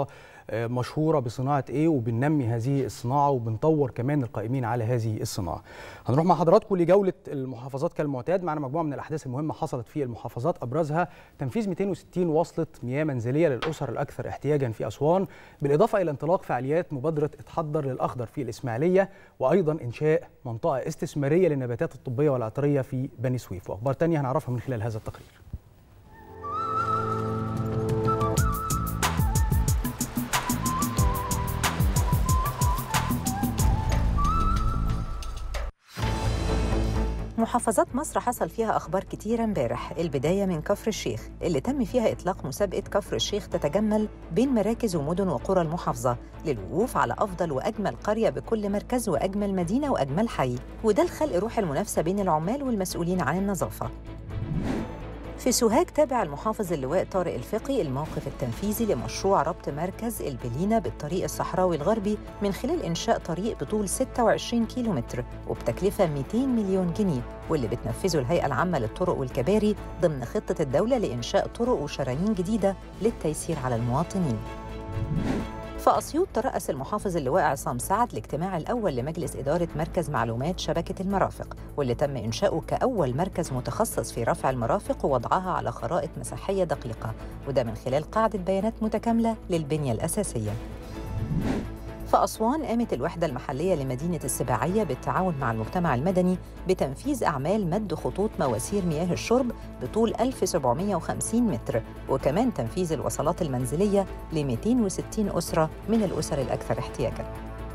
آه، مشهوره بصناعه ايه وبننمي هذه الصناعه وبنطور كمان القائمين على هذه الصناعه هنروح مع حضراتكم لجوله المحافظات كالمعتاد معنا مجموعه من الاحداث المهمه حصلت في المحافظات ابرزها تنفيذ 260 وصله مياه منزليه للاسر الاكثر احتياجا في اسوان بالاضافه الى انطلاق فعاليات مبادره اتحضر للاخضر في الاسماعيليه وايضا انشاء منطقه استثماريه للنباتات الطبيه والعطريه في بني سويف واخبار تانية هنعرفها من خلال هذا التقرير محافظات مصر حصل فيها أخبار كتيرة امبارح البداية من كفر الشيخ اللي تم فيها إطلاق مسابقة كفر الشيخ تتجمل بين مراكز ومدن وقرى المحافظة للوقوف على أفضل وأجمل قرية بكل مركز وأجمل مدينة وأجمل حي وده لخلق روح المنافسة بين العمال والمسؤولين عن النظافة في سوهاج تابع المحافظ اللواء طارق الفقي الموقف التنفيذي لمشروع ربط مركز البلينة بالطريق الصحراوي الغربي من خلال إنشاء طريق بطول 26 كيلومتر وبتكلفة 200 مليون جنيه واللي بتنفذه الهيئة العامة للطرق والكباري ضمن خطة الدولة لإنشاء طرق وشرايين جديدة للتيسير على المواطنين في أسيوط ترأس المحافظ اللواء عصام سعد الاجتماع الأول لمجلس إدارة مركز معلومات شبكة المرافق واللي تم إنشاؤه كأول مركز متخصص في رفع المرافق ووضعها على خرائط مساحية دقيقة وده من خلال قاعدة بيانات متكاملة للبنية الأساسية في أسوان قامت الوحدة المحلية لمدينة السباعية بالتعاون مع المجتمع المدني بتنفيذ أعمال مد خطوط مواسير مياه الشرب بطول 1750 متر وكمان تنفيذ الوصلات المنزلية ل 260 أسرة من الأسر الأكثر احتياجاً.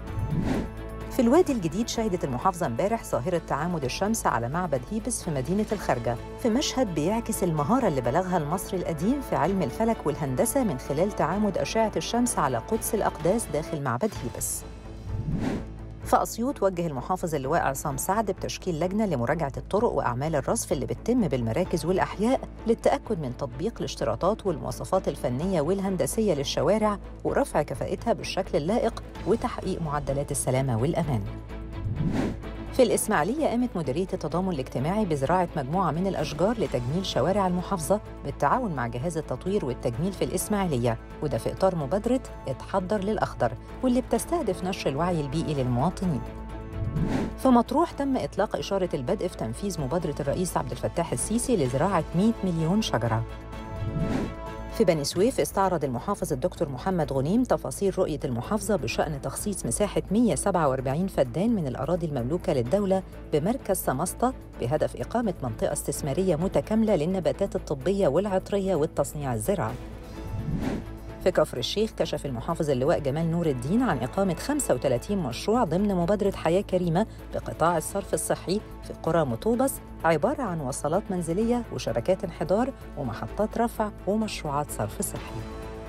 في الوادي الجديد شهدت المحافظة امبارح ظاهرة تعامد الشمس على معبد هيبس في مدينة الخارجة في مشهد بيعكس المهارة اللي بلغها المصري القديم في علم الفلك والهندسة من خلال تعامد أشعة الشمس على قدس الأقداس داخل معبد هيبس في أسيوط وجه المحافظ اللواء عصام سعد بتشكيل لجنة لمراجعة الطرق وأعمال الرصف اللي بتتم بالمراكز والأحياء للتأكد من تطبيق الاشتراطات والمواصفات الفنية والهندسية للشوارع ورفع كفاءتها بالشكل اللائق وتحقيق معدلات السلامة والأمان. في الإسماعيلية قامت مديرية التضامن الاجتماعي بزراعة مجموعة من الأشجار لتجميل شوارع المحافظة بالتعاون مع جهاز التطوير والتجميل في الإسماعيلية وده في إطار مبادرة اتحضر للأخضر واللي بتستهدف نشر الوعي البيئي للمواطنين في مطروح تم إطلاق إشارة البدء في تنفيذ مبادرة الرئيس عبد الفتاح السيسي لزراعة 100 مليون شجرة في بني سويف استعرض المحافظ الدكتور محمد غنيم تفاصيل رؤية المحافظة بشأن تخصيص مساحة 147 فدان من الأراضي المملوكة للدولة بمركز سمسطة بهدف إقامة منطقة استثمارية متكاملة للنباتات الطبية والعطرية والتصنيع الزراعي. في كفر الشيخ كشف المحافظ اللواء جمال نور الدين عن إقامة 35 مشروع ضمن مبادرة حياة كريمة بقطاع الصرف الصحي في قرى مطوبس عبارة عن وصلات منزلية وشبكات انحدار ومحطات رفع ومشروعات صرف صحي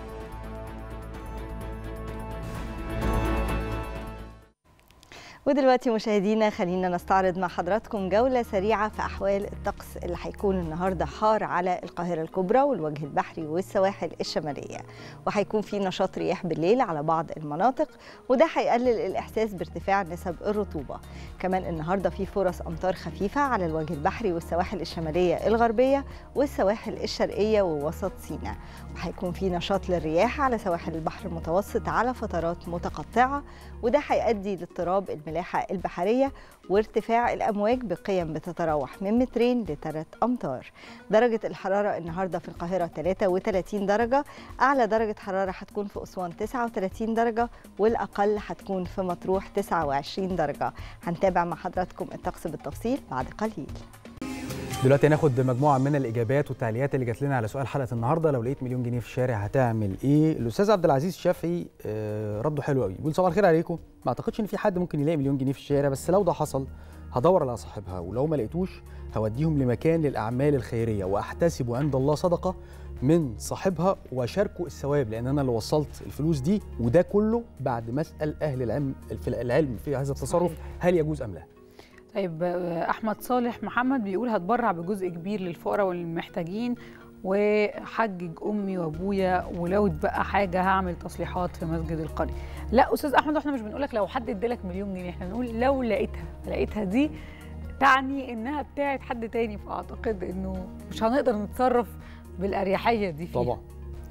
ودلوقتي مشاهدينا خلينا نستعرض مع حضراتكم جولة سريعة في أحوال الطقس اللي هيكون النهاردة حار على القاهرة الكبرى والوجه البحري والسواحل الشمالية وهيكون في نشاط رياح بالليل على بعض المناطق وده هيقلل الإحساس بارتفاع نسب الرطوبة كمان النهاردة في فرص أمطار خفيفة على الوجه البحري والسواحل الشمالية الغربية والسواحل الشرقية ووسط سيناء وهيكون في نشاط للرياح على سواحل البحر المتوسط على فترات متقطعة وده هيؤدي لاضطراب الملاحة البحرية وارتفاع الأمواج بقيم بتتراوح من مترين لثلاث أمتار درجة الحرارة النهاردة في القاهرة 33 درجة أعلى درجة حرارة هتكون في أسوان 39 درجة والأقل هتكون في مطروح 29 درجة هنتابع مع حضراتكم الطقس بالتفصيل بعد قليل دلوقتي هناخد مجموعه من الاجابات والتعليقات اللي جات لنا على سؤال حلقه النهارده لو لقيت مليون جنيه في الشارع هتعمل ايه الاستاذ عبد العزيز الشافعي آه، رده حلو قوي بيقول صباح الخير عليكم ما اعتقدش ان في حد ممكن يلاقي مليون جنيه في الشارع بس لو ده حصل هدور على صاحبها ولو ما لقيتوش هوديهم لمكان للاعمال الخيريه واحتسب عند الله صدقه من صاحبها واشاركه الثواب لان انا اللي وصلت الفلوس دي وده كله بعد ما اسال اهل العلم في العلم في هذا التصرف صحيح. هل يجوز ام لا طيب آه، احمد صالح محمد بيقول هتبرع بجزء كبير للفقراء والمحتاجين وحجج امي وابويا ولو اتبقى حاجه هعمل تصليحات في مسجد القريه لا استاذ احمد احنا مش بنقول لك لو حد ادالك مليون جنيه احنا بنقول لو لقيتها لقيتها دي تعني انها بتاعت حد تاني فاعتقد انه مش هنقدر نتصرف بالاريحيه دي فيها طبعا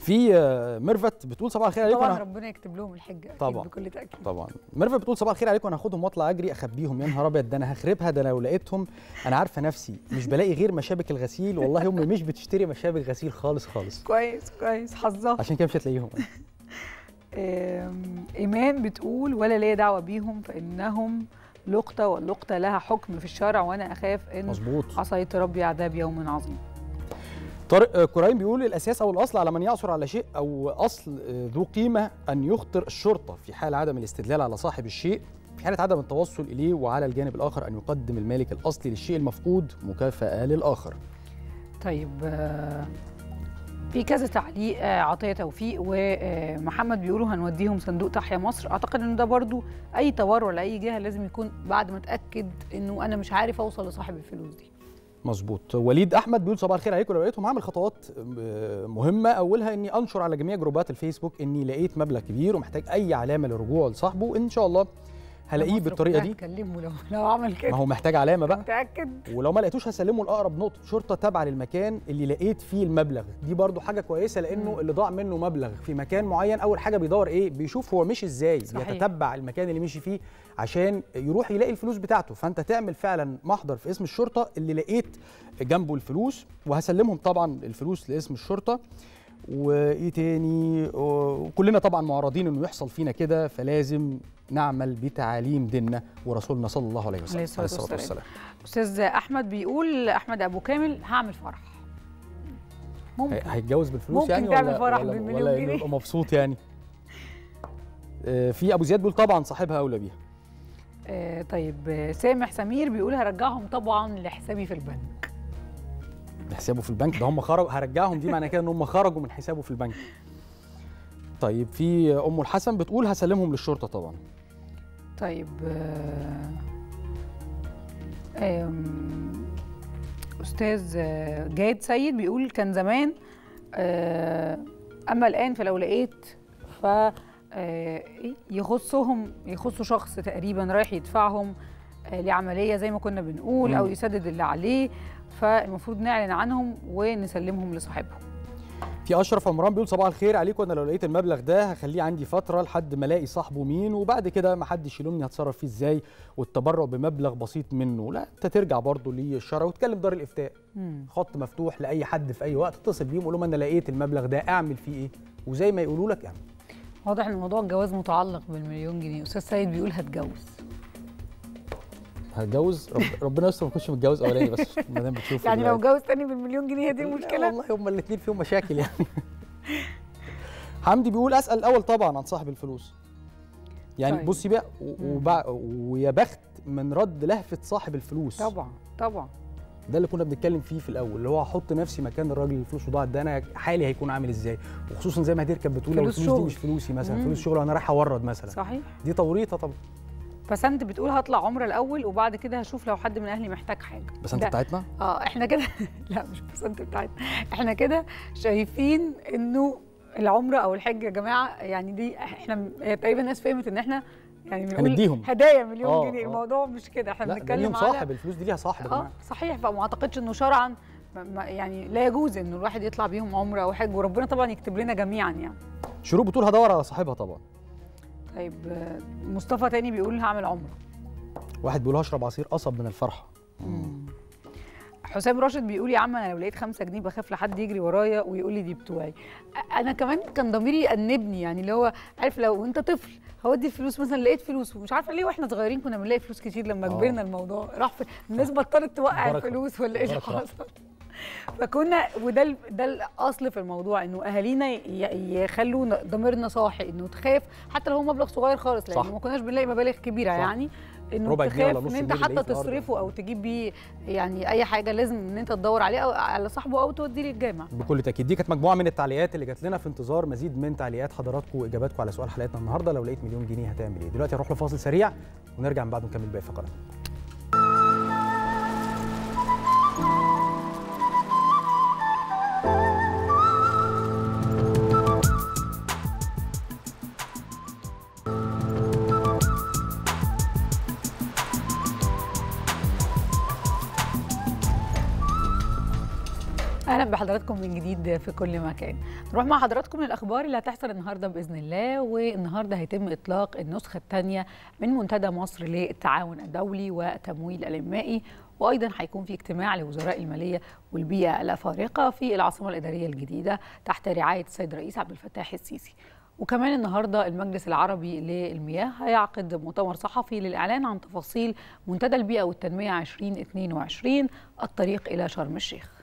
في آه، ميرفت بتقول صباح الخير عليكم طبعا أنا- ربنا يكتب لهم الحجه أكيد طبعاً. بكل تاكيد طبعا ميرفت بتقول صباح الخير عليكم انا هاخدهم واطلع اجري اخبيهم يا نهار ابيض ده انا هخربها ده انا لو لقيتهم انا عارفه نفسي مش بلاقي غير مشابك الغسيل والله امي مش بتشتري مشابك غسيل خالص خالص كويس كويس حظها عشان كده مش هتلاقيهم آم، ايمان بتقول ولا ليا دعوه بيهم فانهم لقطه واللقطه لها حكم في الشرع وانا اخاف ان مظبوط عصيت ربي عذاب يوم عظيم طارق آه، كرايم بيقول الاساس او الاصل على من يعثر على شيء او اصل آه، ذو قيمه ان يخطر الشرطه في حال عدم الاستدلال على صاحب الشيء في حاله عدم التوصل اليه وعلى الجانب الاخر ان يقدم المالك الاصلي للشيء المفقود مكافاه للاخر طيب آه، في كذا تعليق آه، عطيه توفيق ومحمد بيقولوا هنوديهم صندوق تحيا مصر اعتقد ان ده برضو اي تبرع لاي جهه لازم يكون بعد ما اتاكد انه انا مش عارف اوصل لصاحب الفلوس دي مظبوط وليد احمد بيقول صباح الخير عليكم لو لقيتهم هعمل خطوات آه، مهمه اولها اني انشر على جميع جروبات الفيسبوك اني لقيت مبلغ كبير ومحتاج اي علامه للرجوع لصاحبه ان شاء الله هلاقيه مصر بالطريقه كلها دي هتكلمه لو لو عمل ما كده هو محتاج علامه بقى متاكد ولو ما لقيتوش هسلمه لاقرب نقطه شرطه تابعه للمكان اللي لقيت فيه المبلغ دي برضو حاجه كويسه لانه مم. اللي ضاع منه مبلغ في مكان معين اول حاجه بيدور ايه بيشوف هو مشي ازاي صحيح. بيتتبع المكان اللي مشي فيه عشان يروح يلاقي الفلوس بتاعته فانت تعمل فعلا محضر في اسم الشرطه اللي لقيت جنبه الفلوس وهسلمهم طبعا الفلوس لاسم الشرطه وايه تاني وكلنا طبعا معرضين انه يحصل فينا كده فلازم نعمل بتعاليم ديننا ورسولنا صلى الله عليه وسلم عليه الصلاة والسلام. استاذ احمد بيقول احمد ابو كامل هعمل فرح ممكن هي- هيتجوز بالفلوس ممكن يعني تعمل ولا فرح ولا بالمليون ولا إنه جنيه؟ يبقى مبسوط يعني آه، في ابو زياد بيقول طبعا صاحبها اولى بيها آه طيب آه، سامح سمير بيقول هرجعهم طبعا لحسابي في البنك حسابه في البنك ده هم خرجوا هرجعهم دي معنى كده ان هم خرجوا من حسابه في البنك طيب في ام الحسن بتقول هسلمهم للشرطه طبعا طيب آه، آم، استاذ آه، جاد سيد بيقول كان زمان آه، اما الان فلو لقيت ف آه، إيه؟ يخصهم يخصوا شخص تقريبا رايح يدفعهم آه، لعمليه زي ما كنا بنقول او مم. يسدد اللي عليه فالمفروض نعلن عنهم ونسلمهم لصاحبهم في اشرف عمران بيقول صباح الخير عليكم انا لو لقيت المبلغ ده هخليه عندي فتره لحد ما الاقي صاحبه مين وبعد كده ما حدش يلومني هتصرف فيه ازاي والتبرع بمبلغ بسيط منه لا انت ترجع برضه للشرع وتكلم دار الافتاء خط مفتوح لاي حد في اي وقت اتصل بيهم قول لهم انا لقيت المبلغ ده اعمل فيه ايه وزي ما يقولوا لك اعمل واضح ان موضوع الجواز متعلق بالمليون جنيه استاذ سيد بيقول هتجوز هتجوز رب ربنا يستر ما كنتش متجوز اولاني بس ما دام بتشوف يعني لو دلوقتي. جوز تاني بالمليون جنيه هي دي لا المشكله والله هما الاثنين فيهم مشاكل يعني حمدي بيقول اسال الاول طبعا عن صاحب الفلوس يعني طيب. بصي بقى و- وبع- ويا بخت من رد لهفه صاحب الفلوس طبعا طبعا ده اللي كنا بنتكلم فيه في الاول اللي هو احط نفسي مكان الراجل اللي الفلوس وضاعت ده انا حالي هيكون عامل ازاي وخصوصا زي ما هدير كانت بتقول لو فلوس الفلوس دي شغل. مش فلوسي مثلا مم. فلوس شغل وانا رايح اورد مثلا صحيح دي توريطه طبعا بسنت بتقول هطلع عمره الاول وبعد كده هشوف لو حد من اهلي محتاج حاجه بس انت ده- بتاعتنا اه احنا كده لا مش بسنت بتاعتنا احنا كده شايفين انه العمره او الحج يا جماعه يعني دي احنا م- هي تقريبا الناس فهمت ان احنا يعني بنقول هنديهم. هدايا مليون آه، جنيه آه. الموضوع مش كده احنا لا ده بنتكلم ليهم على صاحب الفلوس دي ليها صاحب يا اه جماعه صحيح فما اعتقدش انه شرعا ما- ما- يعني لا يجوز انه الواحد يطلع بيهم عمره او حج وربنا طبعا يكتب لنا جميعا يعني شروق بتقول هدور على صاحبها طبعا طيب آه، مصطفى تاني بيقول هعمل عمره واحد بيقول هشرب عصير قصب من الفرحه حسام راشد بيقول يا عم انا لو لقيت خمسة جنيه بخاف لحد يجري ورايا ويقول لي دي بتوعي أ- انا كمان كان ضميري يأنبني يعني اللي هو عارف لو انت طفل هودي الفلوس مثلا لقيت فلوس ومش عارفه ليه واحنا صغيرين كنا بنلاقي فلوس كتير لما آه. كبرنا الموضوع راح في الناس بطلت توقع بركة. الفلوس ولا ايه اللي بركة. حصل فكنا وده ال- ده الاصل في الموضوع انه اهالينا ي- يخلوا ن- ضميرنا صاحي انه تخاف حتى لو هو مبلغ صغير خالص لان صح. ما كناش بنلاقي مبالغ كبيره صح. يعني انه ربع جنيه ولا تخاف نص ان انت جنيه اللي حتى في الأرض. تصرفه او تجيب بيه يعني اي حاجه لازم ان انت تدور عليه او على صاحبه او توديه للجامع بكل تاكيد دي كانت مجموعه من التعليقات اللي جات لنا في انتظار مزيد من تعليقات حضراتكم واجاباتكم على سؤال حلقتنا النهارده لو لقيت مليون جنيه هتعمل ايه دلوقتي هنروح لفاصل سريع ونرجع من بعده نكمل باقي فقرات اهلا بحضراتكم من جديد في كل مكان نروح مع حضراتكم للاخبار اللي هتحصل النهارده باذن الله والنهارده هيتم اطلاق النسخه الثانيه من منتدى مصر للتعاون الدولي والتمويل الانمائي وايضا هيكون في اجتماع لوزراء الماليه والبيئه الافارقه في العاصمه الاداريه الجديده تحت رعايه السيد الرئيس عبد الفتاح السيسي وكمان النهارده المجلس العربي للمياه هيعقد مؤتمر صحفي للاعلان عن تفاصيل منتدى البيئه والتنميه 2022 الطريق الى شرم الشيخ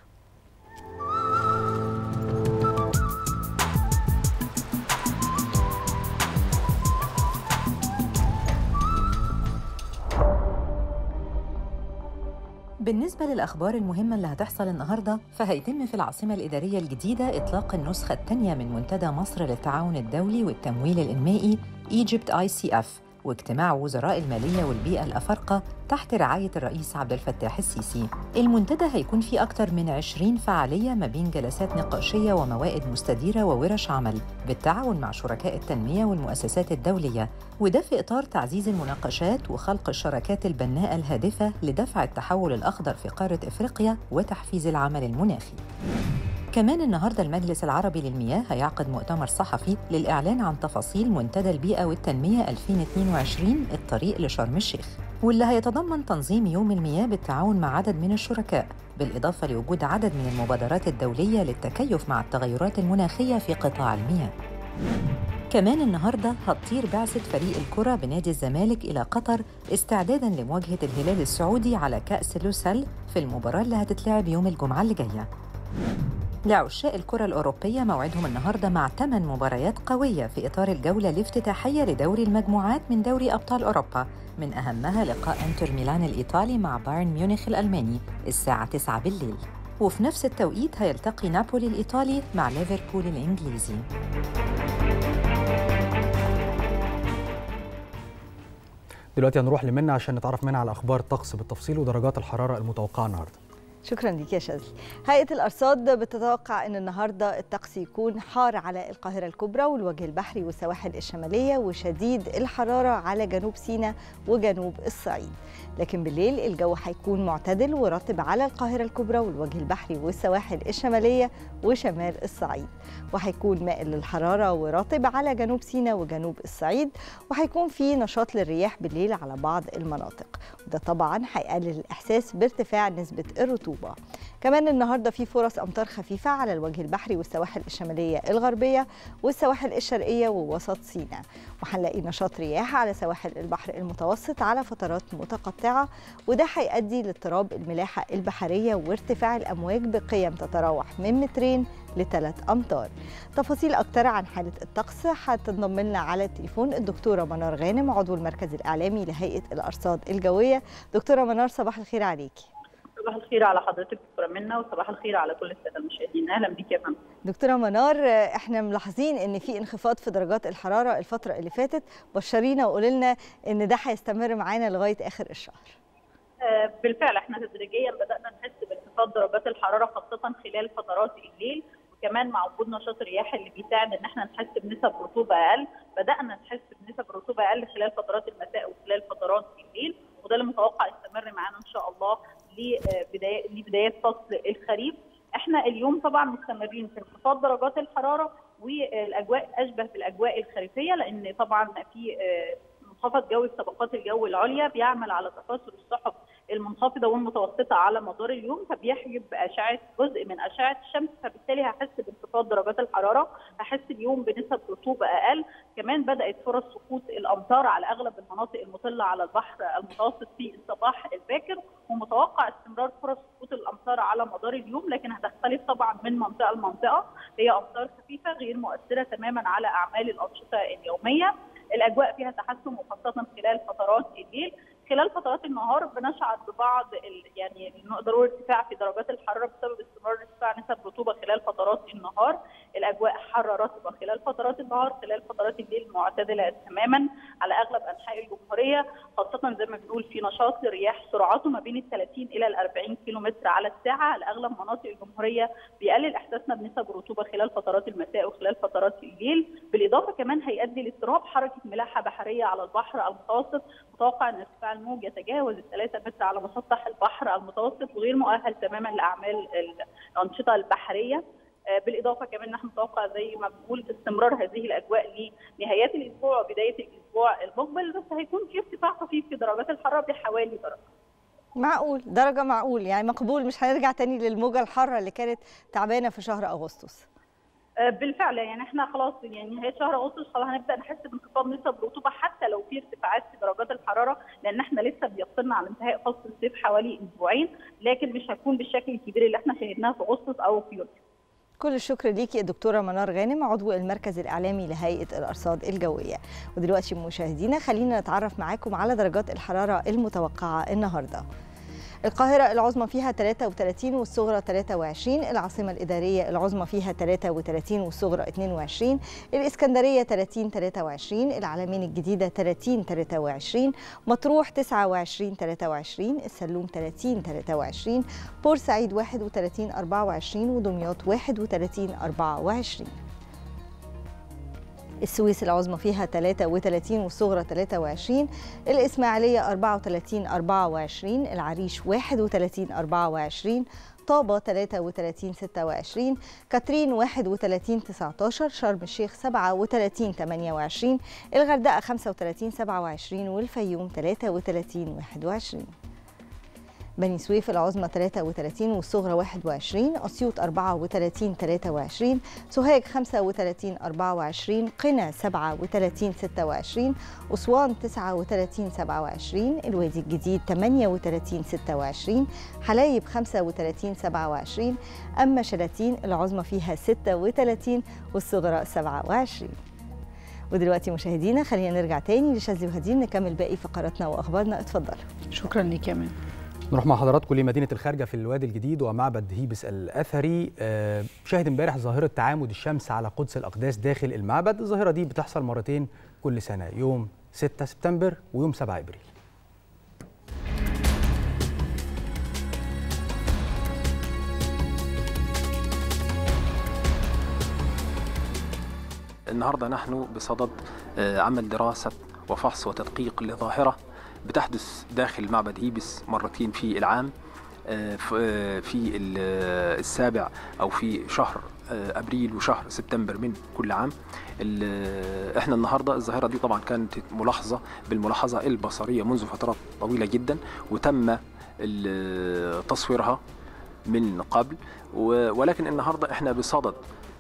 بالنسبة للأخبار المهمة اللي هتحصل النهاردة فهيتم في العاصمة الإدارية الجديدة إطلاق النسخة الثانية من منتدى مصر للتعاون الدولي والتمويل الإنمائي Egypt ICF واجتماع وزراء المالية والبيئة الأفارقة تحت رعاية الرئيس عبد الفتاح السيسي المنتدى هيكون فيه أكثر من 20 فعالية ما بين جلسات نقاشية وموائد مستديرة وورش عمل بالتعاون مع شركاء التنمية والمؤسسات الدولية وده في إطار تعزيز المناقشات وخلق الشراكات البناءة الهادفة لدفع التحول الأخضر في قارة إفريقيا وتحفيز العمل المناخي كمان النهارده المجلس العربي للمياه هيعقد مؤتمر صحفي للإعلان عن تفاصيل منتدى البيئة والتنمية 2022 الطريق لشرم الشيخ واللي هيتضمن تنظيم يوم المياه بالتعاون مع عدد من الشركاء بالإضافة لوجود عدد من المبادرات الدولية للتكيف مع التغيرات المناخية في قطاع المياه كمان النهارده هتطير بعثة فريق الكرة بنادي الزمالك إلى قطر استعدادا لمواجهة الهلال السعودي على كأس لوسيل في المباراة اللي هتتلعب يوم الجمعة اللي جاية. لعشاق الكرة الأوروبية موعدهم النهاردة مع ثمان مباريات قوية في إطار الجولة الافتتاحية لدوري المجموعات من دوري أبطال أوروبا من أهمها لقاء انتر ميلان الإيطالي مع بايرن ميونخ الألماني الساعة 9 بالليل وفي نفس التوقيت هيلتقي نابولي الإيطالي مع ليفربول الإنجليزي دلوقتي هنروح لمنى عشان نتعرف منها على اخبار الطقس بالتفصيل ودرجات الحراره المتوقعه النهارده شكرا ليك يا شاذلي هيئه الارصاد بتتوقع ان النهارده الطقس يكون حار على القاهره الكبرى والوجه البحري والسواحل الشماليه وشديد الحراره على جنوب سيناء وجنوب الصعيد لكن بالليل الجو هيكون معتدل ورطب على القاهره الكبرى والوجه البحري والسواحل الشماليه وشمال الصعيد وهيكون مائل للحراره ورطب على جنوب سيناء وجنوب الصعيد وهيكون في نشاط للرياح بالليل على بعض المناطق وده طبعا هيقلل الاحساس بارتفاع نسبه الرطوبه كمان النهارده في فرص امطار خفيفه على الوجه البحري والسواحل الشماليه الغربيه والسواحل الشرقيه ووسط سيناء وهنلاقي نشاط رياح على سواحل البحر المتوسط على فترات متقطعه وده هيؤدي لاضطراب الملاحه البحريه وارتفاع الامواج بقيم تتراوح من مترين لثلاث امتار تفاصيل اكتر عن حاله الطقس هتنضم لنا على التليفون الدكتوره منار غانم عضو المركز الاعلامي لهيئه الارصاد الجويه دكتوره منار صباح الخير عليكي صباح الخير على حضرتك دكتوره منى وصباح الخير على كل الساده المشاهدين اهلا بيك يا فندم دكتوره منار احنا ملاحظين ان في انخفاض في درجات الحراره الفتره اللي فاتت بشرينا وقولي لنا ان ده هيستمر معانا لغايه اخر الشهر آه، بالفعل احنا تدريجيا بدانا نحس بانخفاض درجات الحراره خاصه خلال فترات الليل وكمان مع وجود نشاط الرياح اللي بيساعد ان احنا نحس بنسب رطوبه اقل بدانا نحس بنسب رطوبه اقل خلال فترات المساء وخلال فترات الليل وده اللي متوقع يستمر معانا ان شاء الله لبدايه لبدايات فصل الخريف احنا اليوم طبعا مستمرين في انخفاض درجات الحراره والاجواء اشبه بالاجواء الخريفيه لان طبعا في منخفض جوي في طبقات الجو العليا بيعمل على تكاثر السحب المنخفضه والمتوسطه على مدار اليوم فبيحجب اشعه جزء من اشعه الشمس فبالتالي هحس بانخفاض درجات الحراره هحس اليوم بنسب رطوبه اقل كمان بدات فرص سقوط الامطار على اغلب المناطق المطله على البحر المتوسط في الصباح الباكر ومتوقع استمرار فرص سقوط الامطار على مدار اليوم لكن هتختلف طبعا من منطقه لمنطقه هي امطار خفيفه غير مؤثره تماما على اعمال الانشطه اليوميه الاجواء فيها تحسن وخاصه خلال فترات الليل خلال فترات النهار بنشعر ببعض يعني نقدر نقول ارتفاع في درجات الحراره بسبب استمرار ارتفاع نسب رطوبه خلال فترات النهار، الاجواء حاره رطبه خلال فترات النهار، خلال فترات الليل معتدله تماما على اغلب انحاء الجمهوريه، خاصه زي ما بنقول في نشاط للرياح سرعته ما بين ال 30 الى ال 40 كيلو متر على الساعه على اغلب مناطق الجمهوريه بيقلل احساسنا بنسب رطوبه خلال فترات المساء وخلال فترات الليل، بالاضافه كمان هيؤدي لاضطراب حركه ملاحه بحريه على البحر المتوسط، متوقع ان ارتفاع الموج يتجاوز الثلاثة متر على مسطح البحر المتوسط وغير مؤهل تماما لاعمال الانشطه البحريه آه، بالاضافه كمان نحن نتوقع زي ما بنقول استمرار هذه الاجواء لنهايات الاسبوع وبدايه الاسبوع المقبل بس هيكون في ارتفاع طفيف في درجات الحراره بحوالي درجه معقول درجه معقول يعني مقبول مش هنرجع تاني للموجه الحاره اللي كانت تعبانه في شهر اغسطس آه، بالفعل يعني احنا خلاص يعني نهايه شهر اغسطس خلاص هنبدا نحس بانخفاض نسب الرطوبه حتى لو في ارتفاعات في درجات الحراره لان احنا لسه بيفصلنا على انتهاء فصل الصيف حوالي اسبوعين لكن مش هتكون بالشكل الكبير اللي احنا شاهدناه في اغسطس او في يوليو كل الشكر ليكي الدكتوره منار غانم عضو المركز الاعلامي لهيئه الارصاد الجويه ودلوقتي مشاهدينا خلينا نتعرف معاكم على درجات الحراره المتوقعه النهارده القاهرة العظمى فيها 33 والصغرى 23 العاصمة الإدارية العظمى فيها 33 والصغرى 22 الإسكندرية 30 23 العلمين الجديدة 30 23 مطروح 29 23 السلوم 30 23 بورسعيد 31 24 ودمياط 31 24 السويس العظمى فيها 33 والصغرى 23 الإسماعيلية 34 24 العريش 31 24 طابة 33 26 كاترين 31 19 شرم الشيخ 37 28 الغردقة 35 27 والفيوم 33 21 بني سويف العظمى 33 والصغرى 21 أسيوط 34 23 سوهاج 35 24 قنا 37 26 أسوان 39 27 الوادي الجديد 38 26 حلايب 35 27 أما شلاتين العظمى فيها 36 والصغرى 27 ودلوقتي مشاهدينا خلينا نرجع تاني لشاذلي وهدين نكمل باقي فقراتنا واخبارنا اتفضلوا شكرا ليك يا مان نروح مع حضراتكم لمدينه الخارجه في الوادي الجديد ومعبد هيبس الاثري آه، شاهد امبارح ظاهره تعامد الشمس على قدس الاقداس داخل المعبد الظاهره دي بتحصل مرتين كل سنه يوم 6 سبتمبر ويوم 7 ابريل النهارده نحن بصدد آه، عمل دراسة وفحص وتدقيق لظاهرة بتحدث داخل معبد هيبس مرتين في العام آه، ف- آه، في ال- آه، السابع أو في شهر آه، أبريل وشهر سبتمبر من كل عام ال- آه، احنا النهارده الظاهرة دي طبعا كانت ملاحظة بالملاحظة البصرية منذ فترات طويلة جدا وتم ال- تصويرها من قبل و- ولكن النهارده احنا بصدد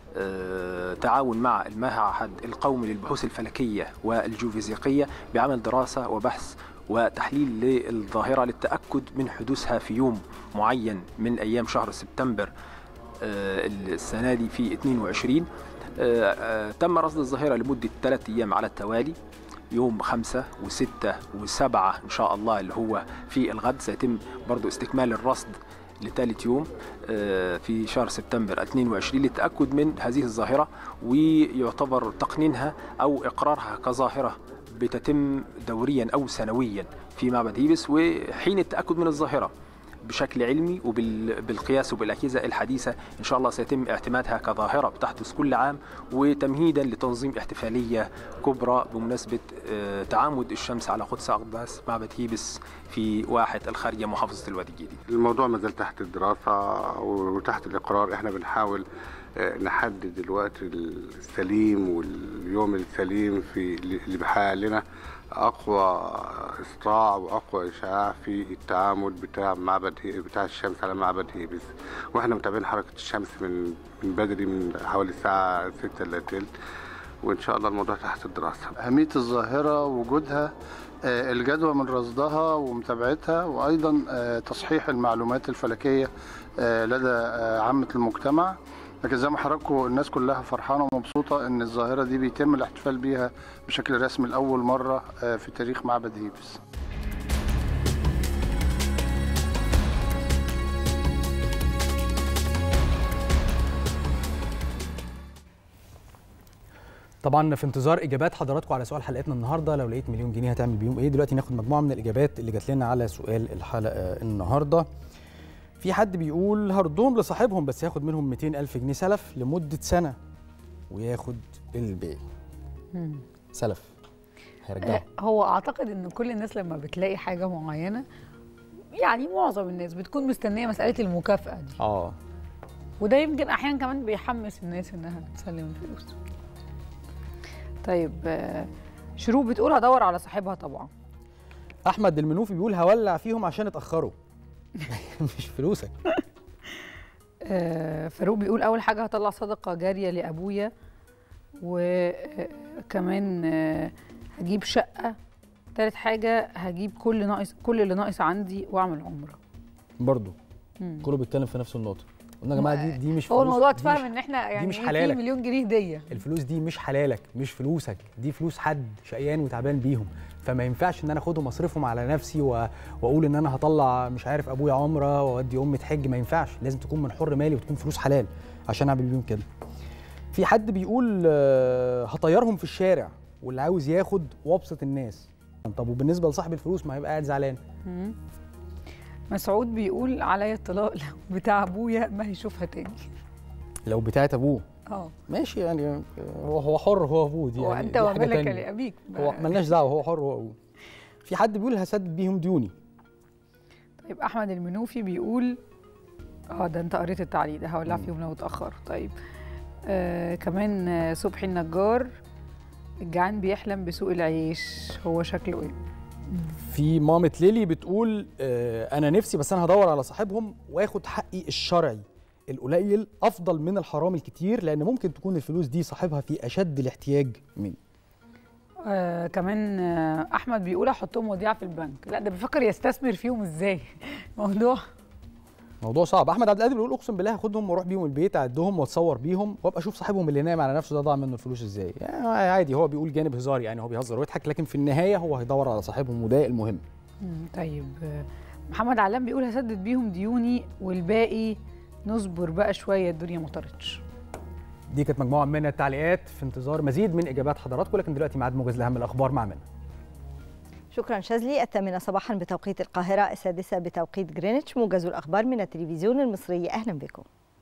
آه، تعاون مع المعهد القومي للبحوث الفلكية والجيوفيزيقية بعمل دراسة وبحث وتحليل للظاهرة للتأكد من حدوثها في يوم معين من أيام شهر سبتمبر آه، السنة دي في 22 آه، آه، تم رصد الظاهرة لمدة ثلاثة أيام على التوالي يوم خمسة وستة وسبعة إن شاء الله اللي هو في الغد سيتم برضو استكمال الرصد لثالث يوم آه، في شهر سبتمبر 22 للتأكد من هذه الظاهرة ويعتبر تقنينها أو إقرارها كظاهرة بتتم دوريا أو سنويا في معبد هيبس وحين التأكد من الظاهرة بشكل علمي وبالقياس وبالأجهزة الحديثة إن شاء الله سيتم اعتمادها كظاهرة بتحدث كل عام وتمهيدا لتنظيم احتفالية كبرى بمناسبة آه، تعامد الشمس على قدس أقداس معبد هيبس في واحة الخارجة محافظة الوادي الجديد الموضوع ما زال تحت الدراسة وتحت الإقرار إحنا بنحاول آه، نحدد الوقت السليم واليوم السليم في اللي بيحقق لنا أقوى إسطاع وأقوى إشعاع في التعامد بتاع معبد هي- بتاع الشمس على معبد هيبس وإحنا متابعين حركة الشمس من من بدري من حوالي الساعة 6 إلا تلت وإن شاء الله الموضوع تحت الدراسة أهمية الظاهرة وجودها آه، الجدوى من رصدها ومتابعتها وأيضا آه، تصحيح المعلومات الفلكية آه، لدى آه، عامة المجتمع لكن زي ما حضراتكم الناس كلها فرحانة ومبسوطة إن الظاهرة دي بيتم الاحتفال بيها بشكل رسمي لأول مرة آه، في تاريخ معبد هيبس طبعا في انتظار اجابات حضراتكم على سؤال حلقتنا النهارده لو لقيت مليون جنيه هتعمل بيهم ايه دلوقتي ناخد مجموعه من الاجابات اللي جات لنا على سؤال الحلقه النهارده في حد بيقول هردهم لصاحبهم بس ياخد منهم 200 الف جنيه سلف لمده سنه وياخد الباقي سلف هيرجعهم هو اعتقد ان كل الناس لما بتلاقي حاجه معينه يعني معظم الناس بتكون مستنيه مساله المكافاه دي اه وده يمكن احيانا كمان بيحمس الناس انها تسلم الفلوس طيب آه، شروق بتقول هدور على صاحبها طبعا احمد المنوفي بيقول هولع فيهم عشان اتاخروا مش فلوسك آه، فاروق بيقول اول حاجه هطلع صدقه جاريه لابويا وكمان هجيب شقه تالت حاجه هجيب كل ناقص كل اللي ناقص عندي واعمل عمره برضه مم. كله بيتكلم في نفس النقطه قلنا يا جماعه دي دي مش هو فلوس الموضوع دي اتفهم مش- ان احنا يعني مش في حلالك. مليون جنيه هديه الفلوس دي مش حلالك مش فلوسك دي فلوس حد شقيان وتعبان بيهم فما ينفعش ان انا اخدهم اصرفهم على نفسي و... واقول ان انا هطلع مش عارف ابويا عمره واودي امي تحج ما ينفعش لازم تكون من حر مالي وتكون فلوس حلال عشان اعمل بيهم كده في حد بيقول آه، هطيرهم في الشارع واللي عاوز ياخد وابسط الناس طب وبالنسبه لصاحب الفلوس ما هيبقى قاعد زعلان مم. مسعود بيقول عليا الطلاق لو بتاع ابويا ما هيشوفها تاني لو بتاعت ابوه اه ماشي يعني آه، هو هو حر هو ابوه دي هو يعني انت دي حاجة وملك تانية. لابيك هو ملناش دعوه هو حر هو ابوه في حد بيقول هسدد بيهم ديوني طيب احمد المنوفي بيقول اه ده انت قريت التعليق ده هولع فيهم لو اتاخر طيب آه كمان آه، صبحي النجار الجعان بيحلم بسوق العيش هو شكله ايه في مامة ليلي بتقول آه انا نفسي بس انا هدور على صاحبهم واخد حقي الشرعي القليل افضل من الحرام الكتير لان ممكن تكون الفلوس دي صاحبها في اشد الاحتياج مني آه كمان آه احمد بيقول احطهم وديعه في البنك لا ده بيفكر يستثمر فيهم ازاي موضوع موضوع صعب احمد عبد القادر بيقول اقسم بالله هاخدهم واروح بيهم البيت اعدهم واتصور بيهم وابقى اشوف صاحبهم اللي نايم على نفسه ده ضاع منه الفلوس ازاي يعني عادي هو بيقول جانب هزار يعني هو بيهزر ويضحك لكن في النهايه هو هيدور على صاحبهم وده المهم مم، طيب آه، محمد علام بيقول هسدد بيهم ديوني والباقي نصبر بقى شويه الدنيا مطرتش دي كانت مجموعه من التعليقات في انتظار مزيد من اجابات حضراتكم لكن دلوقتي ميعاد موجز لاهم الاخبار مع منى شكرا شاذلي الثامنة صباحا بتوقيت القاهرة السادسة بتوقيت جرينتش موجز الأخبار من التلفزيون المصري أهلا بكم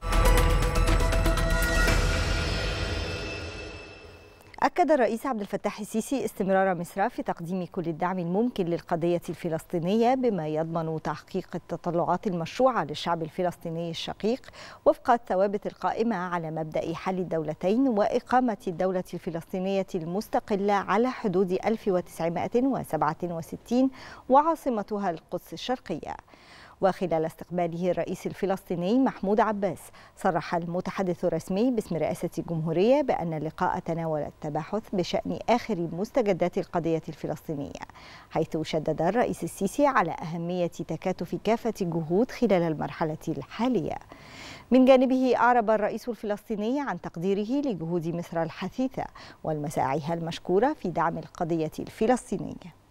أكد الرئيس عبد الفتاح السيسي استمرار مصر في تقديم كل الدعم الممكن للقضية الفلسطينية بما يضمن تحقيق التطلعات المشروعة للشعب الفلسطيني الشقيق وفق الثوابت القائمة على مبدأ حل الدولتين وإقامة الدولة الفلسطينية المستقلة على حدود 1967 وعاصمتها القدس الشرقية. وخلال استقباله الرئيس الفلسطيني محمود عباس صرح المتحدث الرسمي باسم رئاسة الجمهورية بأن اللقاء تناول التباحث بشأن آخر مستجدات القضية الفلسطينية حيث شدد الرئيس السيسي على أهمية تكاتف كافة الجهود خلال المرحلة الحالية من جانبه أعرب الرئيس الفلسطيني عن تقديره لجهود مصر الحثيثة والمساعيها المشكورة في دعم القضية الفلسطينية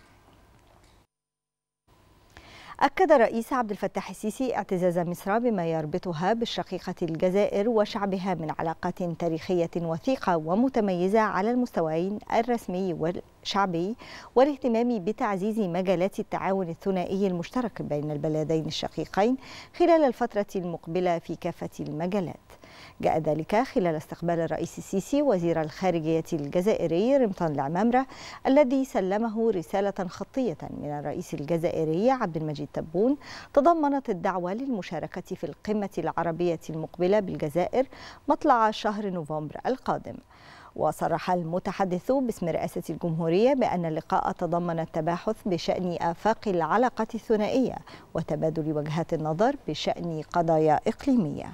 أكد الرئيس عبد الفتاح السيسي اعتزاز مصر بما يربطها بالشقيقة الجزائر وشعبها من علاقات تاريخية وثيقة ومتميزة على المستويين الرسمي والشعبي والاهتمام بتعزيز مجالات التعاون الثنائي المشترك بين البلدين الشقيقين خلال الفترة المقبلة في كافة المجالات. جاء ذلك خلال استقبال الرئيس السيسي وزير الخارجية الجزائري رمطان العمامرة الذي سلمه رسالة خطية من الرئيس الجزائري عبد المجيد تبون تضمنت الدعوة للمشاركة في القمة العربية المقبلة بالجزائر مطلع شهر نوفمبر القادم. وصرح المتحدث باسم رئاسة الجمهورية بأن اللقاء تضمن التباحث بشأن آفاق العلاقة الثنائية وتبادل وجهات النظر بشأن قضايا إقليمية.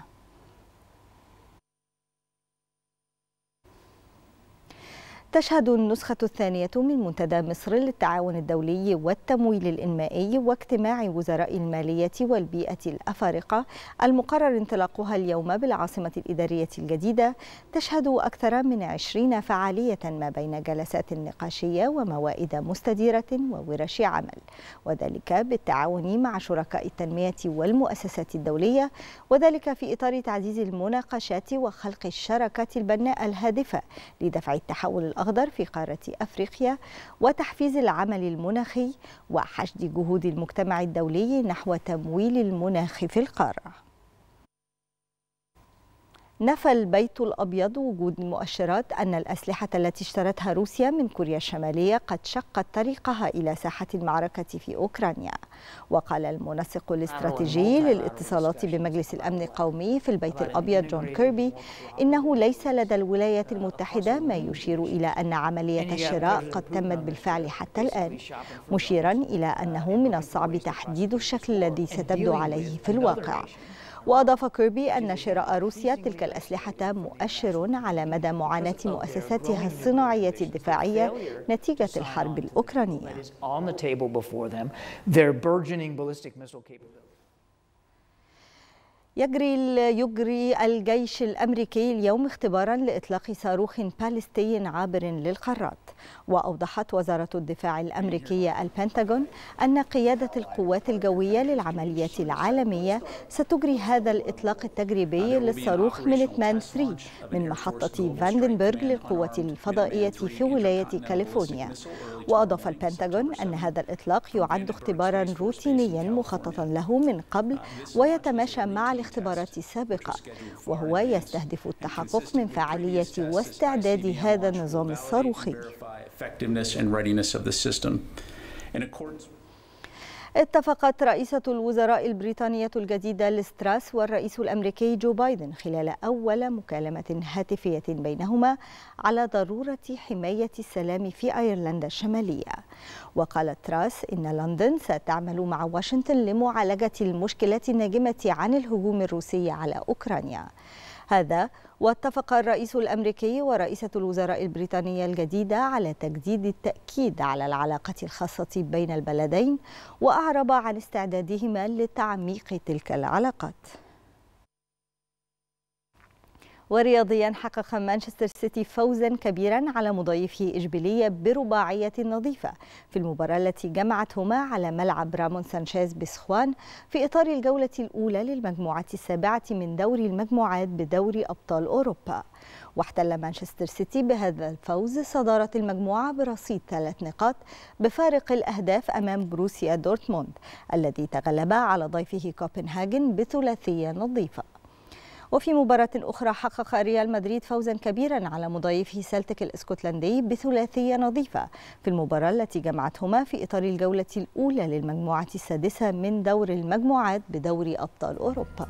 تشهد النسخة الثانية من منتدى مصر للتعاون الدولي والتمويل الإنمائي واجتماع وزراء المالية والبيئة الأفارقة المقرر انطلاقها اليوم بالعاصمة الإدارية الجديدة تشهد أكثر من عشرين فعالية ما بين جلسات نقاشية وموائد مستديرة وورش عمل وذلك بالتعاون مع شركاء التنمية والمؤسسات الدولية وذلك في إطار تعزيز المناقشات وخلق الشراكات البناءة الهادفة لدفع التحول الأخضر في قارة أفريقيا وتحفيز العمل المناخي وحشد جهود المجتمع الدولي نحو تمويل المناخ في القارة نفى البيت الأبيض وجود مؤشرات أن الأسلحة التي اشترتها روسيا من كوريا الشمالية قد شقت طريقها إلى ساحة المعركة في أوكرانيا وقال المنسق الاستراتيجي للاتصالات بمجلس الأمن القومي في البيت الأبيض جون كيربي إنه ليس لدى الولايات المتحدة ما يشير إلى أن عملية الشراء قد تمت بالفعل حتى الآن مشيرا إلى أنه من الصعب تحديد الشكل الذي ستبدو عليه في الواقع وأضاف كيربي أن شراء روسيا تلك الأسلحة مؤشر على مدى معاناة مؤسساتها الصناعية الدفاعية نتيجة الحرب الأوكرانية on the table before them, their burgeoning ballistic missile capability. يجري يجري الجيش الامريكي اليوم اختبارا لاطلاق صاروخ باليستي عابر للقارات واوضحت وزاره الدفاع الامريكيه البنتاغون ان قياده القوات الجويه للعمليه العالميه ستجري هذا الاطلاق التجريبي للصاروخ مينيتمان 3 من محطه فاندنبرغ للقوات الفضائيه في ولايه كاليفورنيا واضاف البنتاغون ان هذا الاطلاق يعد اختبارا روتينيا مخططا له من قبل ويتماشى مع الاختبارات السابقه وهو يستهدف التحقق من فعاليه واستعداد هذا النظام الصاروخي effectiveness and readiness of the system. In accordance اتفقت رئيسة الوزراء البريطانية الجديدة لستراس والرئيس الأمريكي جو بايدن خلال أول مكالمة هاتفية بينهما على ضرورة حماية السلام في أيرلندا الشمالية وقالت تراس إن لندن ستعمل مع واشنطن لمعالجة المشكلة الناجمة عن الهجوم الروسي على أوكرانيا هذا واتفق الرئيس الامريكي ورئيسه الوزراء البريطانيه الجديده على تجديد التاكيد على العلاقه الخاصه بين البلدين واعرب عن استعدادهما لتعميق تلك العلاقات ورياضيا حقق مانشستر سيتي فوزا كبيرا على مضيفه إشبيلية برباعية نظيفة في المباراة التي جمعتهما على ملعب رامون سانشيز بسخوان في إطار الجولة الأولى للمجموعة السابعة من دوري المجموعات بدوري أبطال أوروبا واحتل مانشستر سيتي بهذا الفوز صدارة المجموعة برصيد ثلاث نقاط بفارق الأهداف أمام بروسيا دورتموند الذي تغلب على ضيفه كوبنهاجن بثلاثية نظيفة وفي مباراة أخرى حقق ريال مدريد فوزا كبيرا على مضايفه سلتك الاسكتلندي بثلاثية نظيفة في المباراة التي جمعتهما في إطار الجولة الأولى للمجموعة السادسة من دور المجموعات بدوري أبطال أوروبا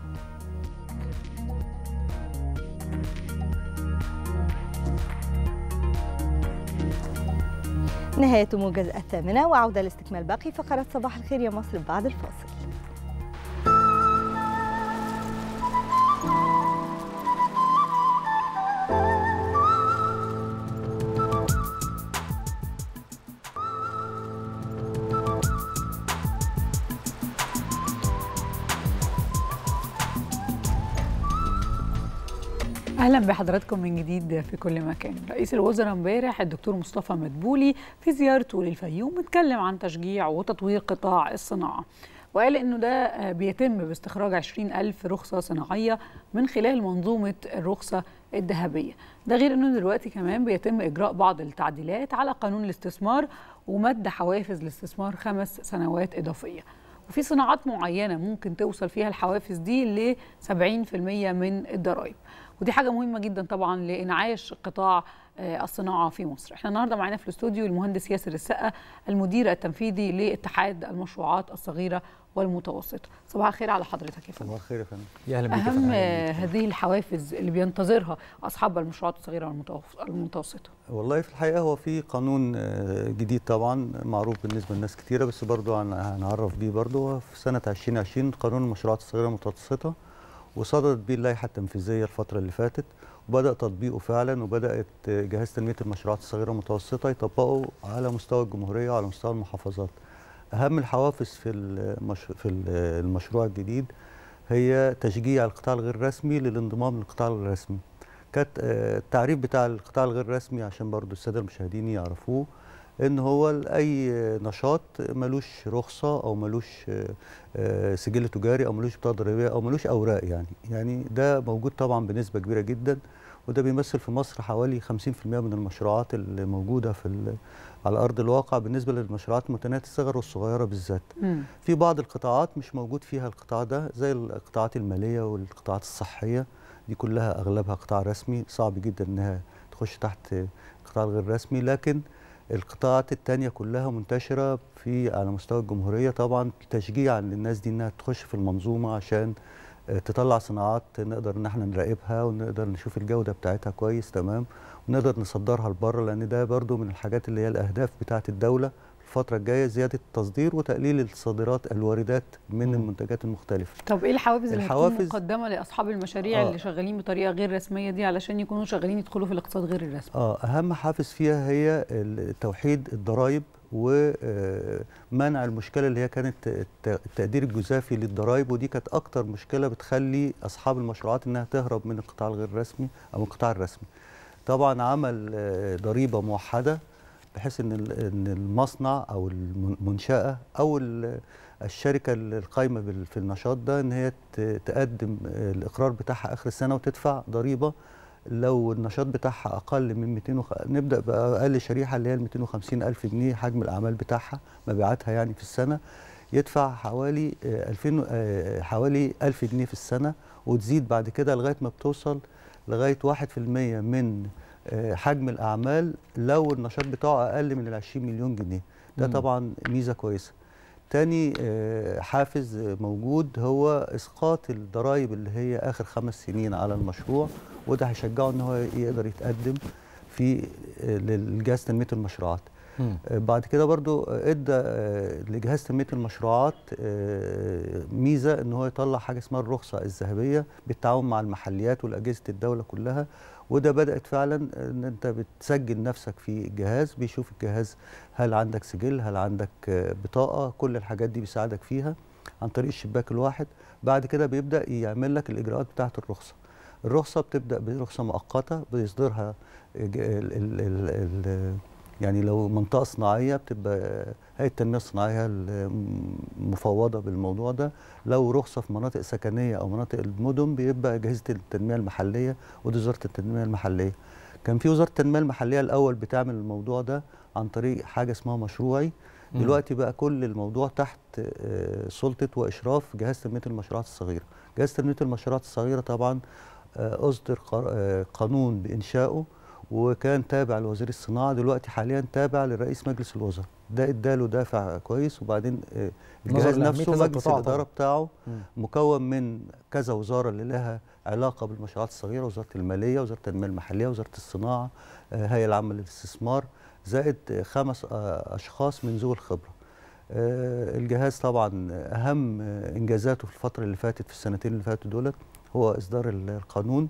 نهاية موجز الثامنة وعودة لاستكمال باقي فقرات صباح الخير يا مصر بعد الفاصل اهلا بحضراتكم من جديد في كل مكان رئيس الوزراء امبارح الدكتور مصطفى مدبولي في زيارته للفيوم اتكلم عن تشجيع وتطوير قطاع الصناعه وقال انه ده بيتم باستخراج 20 ألف رخصة صناعية من خلال منظومة الرخصة الذهبية ده غير انه دلوقتي كمان بيتم اجراء بعض التعديلات على قانون الاستثمار ومد حوافز الاستثمار خمس سنوات اضافية وفي صناعات معينة ممكن توصل فيها الحوافز دي ل 70% من الضرائب ودي حاجه مهمه جدا طبعا لانعاش قطاع الصناعه في مصر احنا النهارده معانا في الاستوديو المهندس ياسر السقا المدير التنفيذي لاتحاد المشروعات الصغيره والمتوسطه صباح الخير على حضرتك يا فندم صباح الخير يا فندم يا اهلا بيك يا اهم فندم. هذه الحوافز اللي بينتظرها اصحاب المشروعات الصغيره والمتوف- المتوسطه والله في الحقيقه هو في قانون آه، جديد طبعا معروف بالنسبه لناس كتيره بس برضو هن- هنعرف بيه برضو هو في سنه 2020 قانون المشروعات الصغيره والمتوسطه وصدرت بيه اللائحه التنفيذيه الفتره اللي فاتت وبدا تطبيقه فعلا وبدات آه، جهاز تنميه المشروعات الصغيره والمتوسطه يطبقه على مستوى الجمهوريه وعلى مستوى المحافظات اهم الحوافز في المش... في ال- المشروع الجديد هي تشجيع القطاع الغير رسمي للانضمام للقطاع الرسمي كانت آه، التعريف بتاع القطاع الغير رسمي عشان برضو الساده المشاهدين يعرفوه ان هو اي نشاط ملوش رخصه او ملوش آه، آه، سجل تجاري او ملوش بطاقه ضريبيه او ملوش اوراق يعني يعني ده موجود طبعا بنسبه كبيره جدا وده بيمثل في مصر حوالي 50% من المشروعات اللي موجوده في ال- على ارض الواقع بالنسبه للمشروعات متناهيه الصغر والصغيره بالذات في بعض القطاعات مش موجود فيها القطاع ده زي القطاعات الماليه والقطاعات الصحيه دي كلها اغلبها قطاع رسمي صعب جدا انها تخش تحت القطاع الغير رسمي لكن القطاعات التانية كلها منتشرة في على مستوى الجمهورية طبعا تشجيعا للناس دي انها تخش في المنظومة عشان آه، تطلع صناعات نقدر ان احنا نراقبها ونقدر نشوف الجودة بتاعتها كويس تمام ونقدر نصدرها لبره لان ده برضو من الحاجات اللي هي الاهداف بتاعة الدولة الفترة الجاية زيادة التصدير وتقليل الصادرات الواردات من المنتجات المختلفة طب ايه الحوافز اللي هتكون الحوافز- مقدمه لاصحاب المشاريع آه. اللي شغالين بطريقه غير رسميه دي علشان يكونوا شغالين يدخلوا في الاقتصاد غير الرسمي اه اهم حافز فيها هي ال- توحيد الضرائب ومنع المشكله اللي هي كانت الت- التقدير الجزافي للضرائب ودي كانت اكتر مشكله بتخلي اصحاب المشروعات انها تهرب من القطاع الغير الرسمي او من القطاع الرسمي طبعا عمل آه، ضريبه موحده بحيث ان ال- ان المصنع او المنشاه او ال- الشركه القايمه بال- في النشاط ده ان هي ت- تقدم آه، الاقرار بتاعها اخر السنه وتدفع ضريبه لو النشاط بتاعها اقل من 200 وخ... نبدا باقل شريحه اللي هي ال 250 الف جنيه حجم الاعمال بتاعها مبيعاتها يعني في السنه يدفع حوالي آه، 2000 آه، حوالي 1000 جنيه في السنه وتزيد بعد كده لغايه ما بتوصل لغايه 1% من آه، حجم الاعمال لو النشاط بتاعه اقل من ال 20 مليون جنيه ده مم. طبعا ميزه كويسه تاني آه، حافز آه، موجود هو اسقاط الضرائب اللي هي اخر خمس سنين على المشروع وده هيشجعه ان هو يقدر يتقدم في آه، للجهاز تنميه المشروعات مم. آه، بعد كده برضو آه، ادى آه، لجهاز تنميه المشروعات آه، ميزه ان هو يطلع حاجه اسمها الرخصه الذهبيه بالتعاون مع المحليات والاجهزه الدوله كلها وده بدات فعلا ان انت بتسجل نفسك في الجهاز بيشوف الجهاز هل عندك سجل هل عندك آه، بطاقه كل الحاجات دي بيساعدك فيها عن طريق الشباك الواحد بعد كده بيبدا يعمل لك الاجراءات بتاعه الرخصه الرخصه بتبدا برخصه مؤقته بيصدرها ج- ال ال ال ال يعني لو منطقه صناعيه بتبقى هيئه التنميه الصناعيه المفوضه بالموضوع ده لو رخصه في مناطق سكنيه او مناطق المدن بيبقى اجهزه التنميه المحليه ودي وزاره التنميه المحليه كان في وزاره التنميه المحليه الاول بتعمل الموضوع ده عن طريق حاجه اسمها مشروعي مم. دلوقتي بقى كل الموضوع تحت آه، سلطه واشراف جهاز تنميه المشروعات الصغيره جهاز تنميه المشروعات الصغيره طبعا آه، اصدر قر- آه، قانون بانشائه وكان تابع لوزير الصناعه دلوقتي حاليا تابع لرئيس مجلس الوزراء ده اداله دافع كويس وبعدين آه، نظرا الجهاز لأهمية نفسه هذا مجلس القطاع الاداره طبعاً. بتاعه مم. مكون من كذا وزاره اللي لها علاقه بالمشروعات الصغيره وزاره الماليه وزاره التنميه المحليه وزاره الصناعه آه، هيئه العامه للاستثمار زائد آه، خمس آه، اشخاص من ذوي الخبره آه، الجهاز طبعا اهم آه، انجازاته في الفتره اللي فاتت في السنتين اللي فاتوا دولت هو اصدار ال- القانون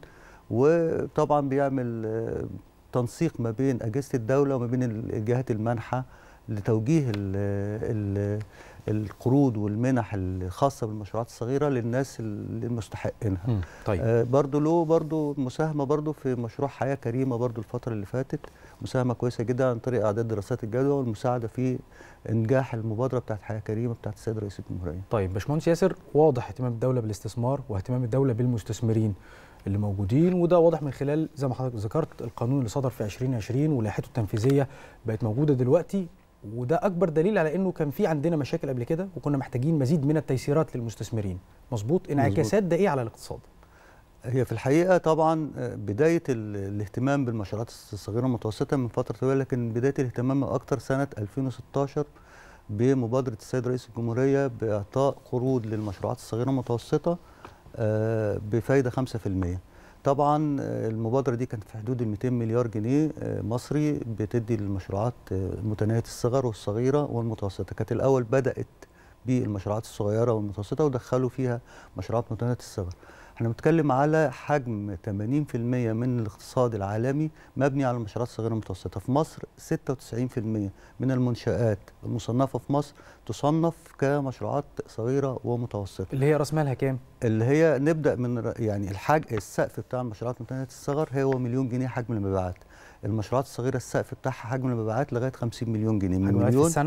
وطبعا بيعمل آه، تنسيق ما بين اجهزه الدوله وما بين ال- الجهات المانحه لتوجيه ال ال القروض والمنح الخاصه بالمشروعات الصغيره للناس اللي مستحقينها مم. طيب آه برضو له برضو مساهمه برضو في مشروع حياه كريمه برضو الفتره اللي فاتت مساهمه كويسه جدا عن طريق اعداد دراسات الجدوى والمساعده في انجاح المبادره بتاعت حياه كريمه بتاعت السيد رئيس الجمهوريه طيب باشمهندس ياسر واضح اهتمام الدوله بالاستثمار واهتمام الدوله بالمستثمرين اللي موجودين وده واضح من خلال زي ما حضرتك ذكرت القانون اللي صدر في 2020 ولائحته التنفيذيه بقت موجوده دلوقتي وده اكبر دليل على انه كان في عندنا مشاكل قبل كده وكنا محتاجين مزيد من التيسيرات للمستثمرين مظبوط انعكاسات ده ايه على الاقتصاد هي في الحقيقه طبعا آه، بدايه ال- الاهتمام بالمشروعات الصغيره والمتوسطه من فتره طويله لكن بدايه الاهتمام اكتر سنه 2016 بمبادره السيد رئيس الجمهوريه باعطاء قروض للمشروعات الصغيره والمتوسطه آه، بفايده 5% طبعا آه، المبادره دي كانت في حدود ال 200 مليار جنيه آه، مصري بتدي للمشروعات آه، متناهيه الصغر والصغيره والمتوسطه كانت الاول بدات بالمشروعات الصغيره والمتوسطه ودخلوا فيها مشروعات متناهيه الصغر احنا بنتكلم على حجم 80% من الاقتصاد العالمي مبني على المشروعات الصغيره والمتوسطه في مصر 96% من المنشآت المصنفه في مصر تصنف كمشروعات صغيره ومتوسطه اللي هي راس مالها كام اللي هي نبدا من ر- يعني الحاج السقف بتاع المشروعات متناهيه الصغر هو مليون جنيه حجم المبيعات المشروعات الصغيره السقف بتاعها حجم المبيعات لغايه 50 مليون جنيه من حجم في مليون السنه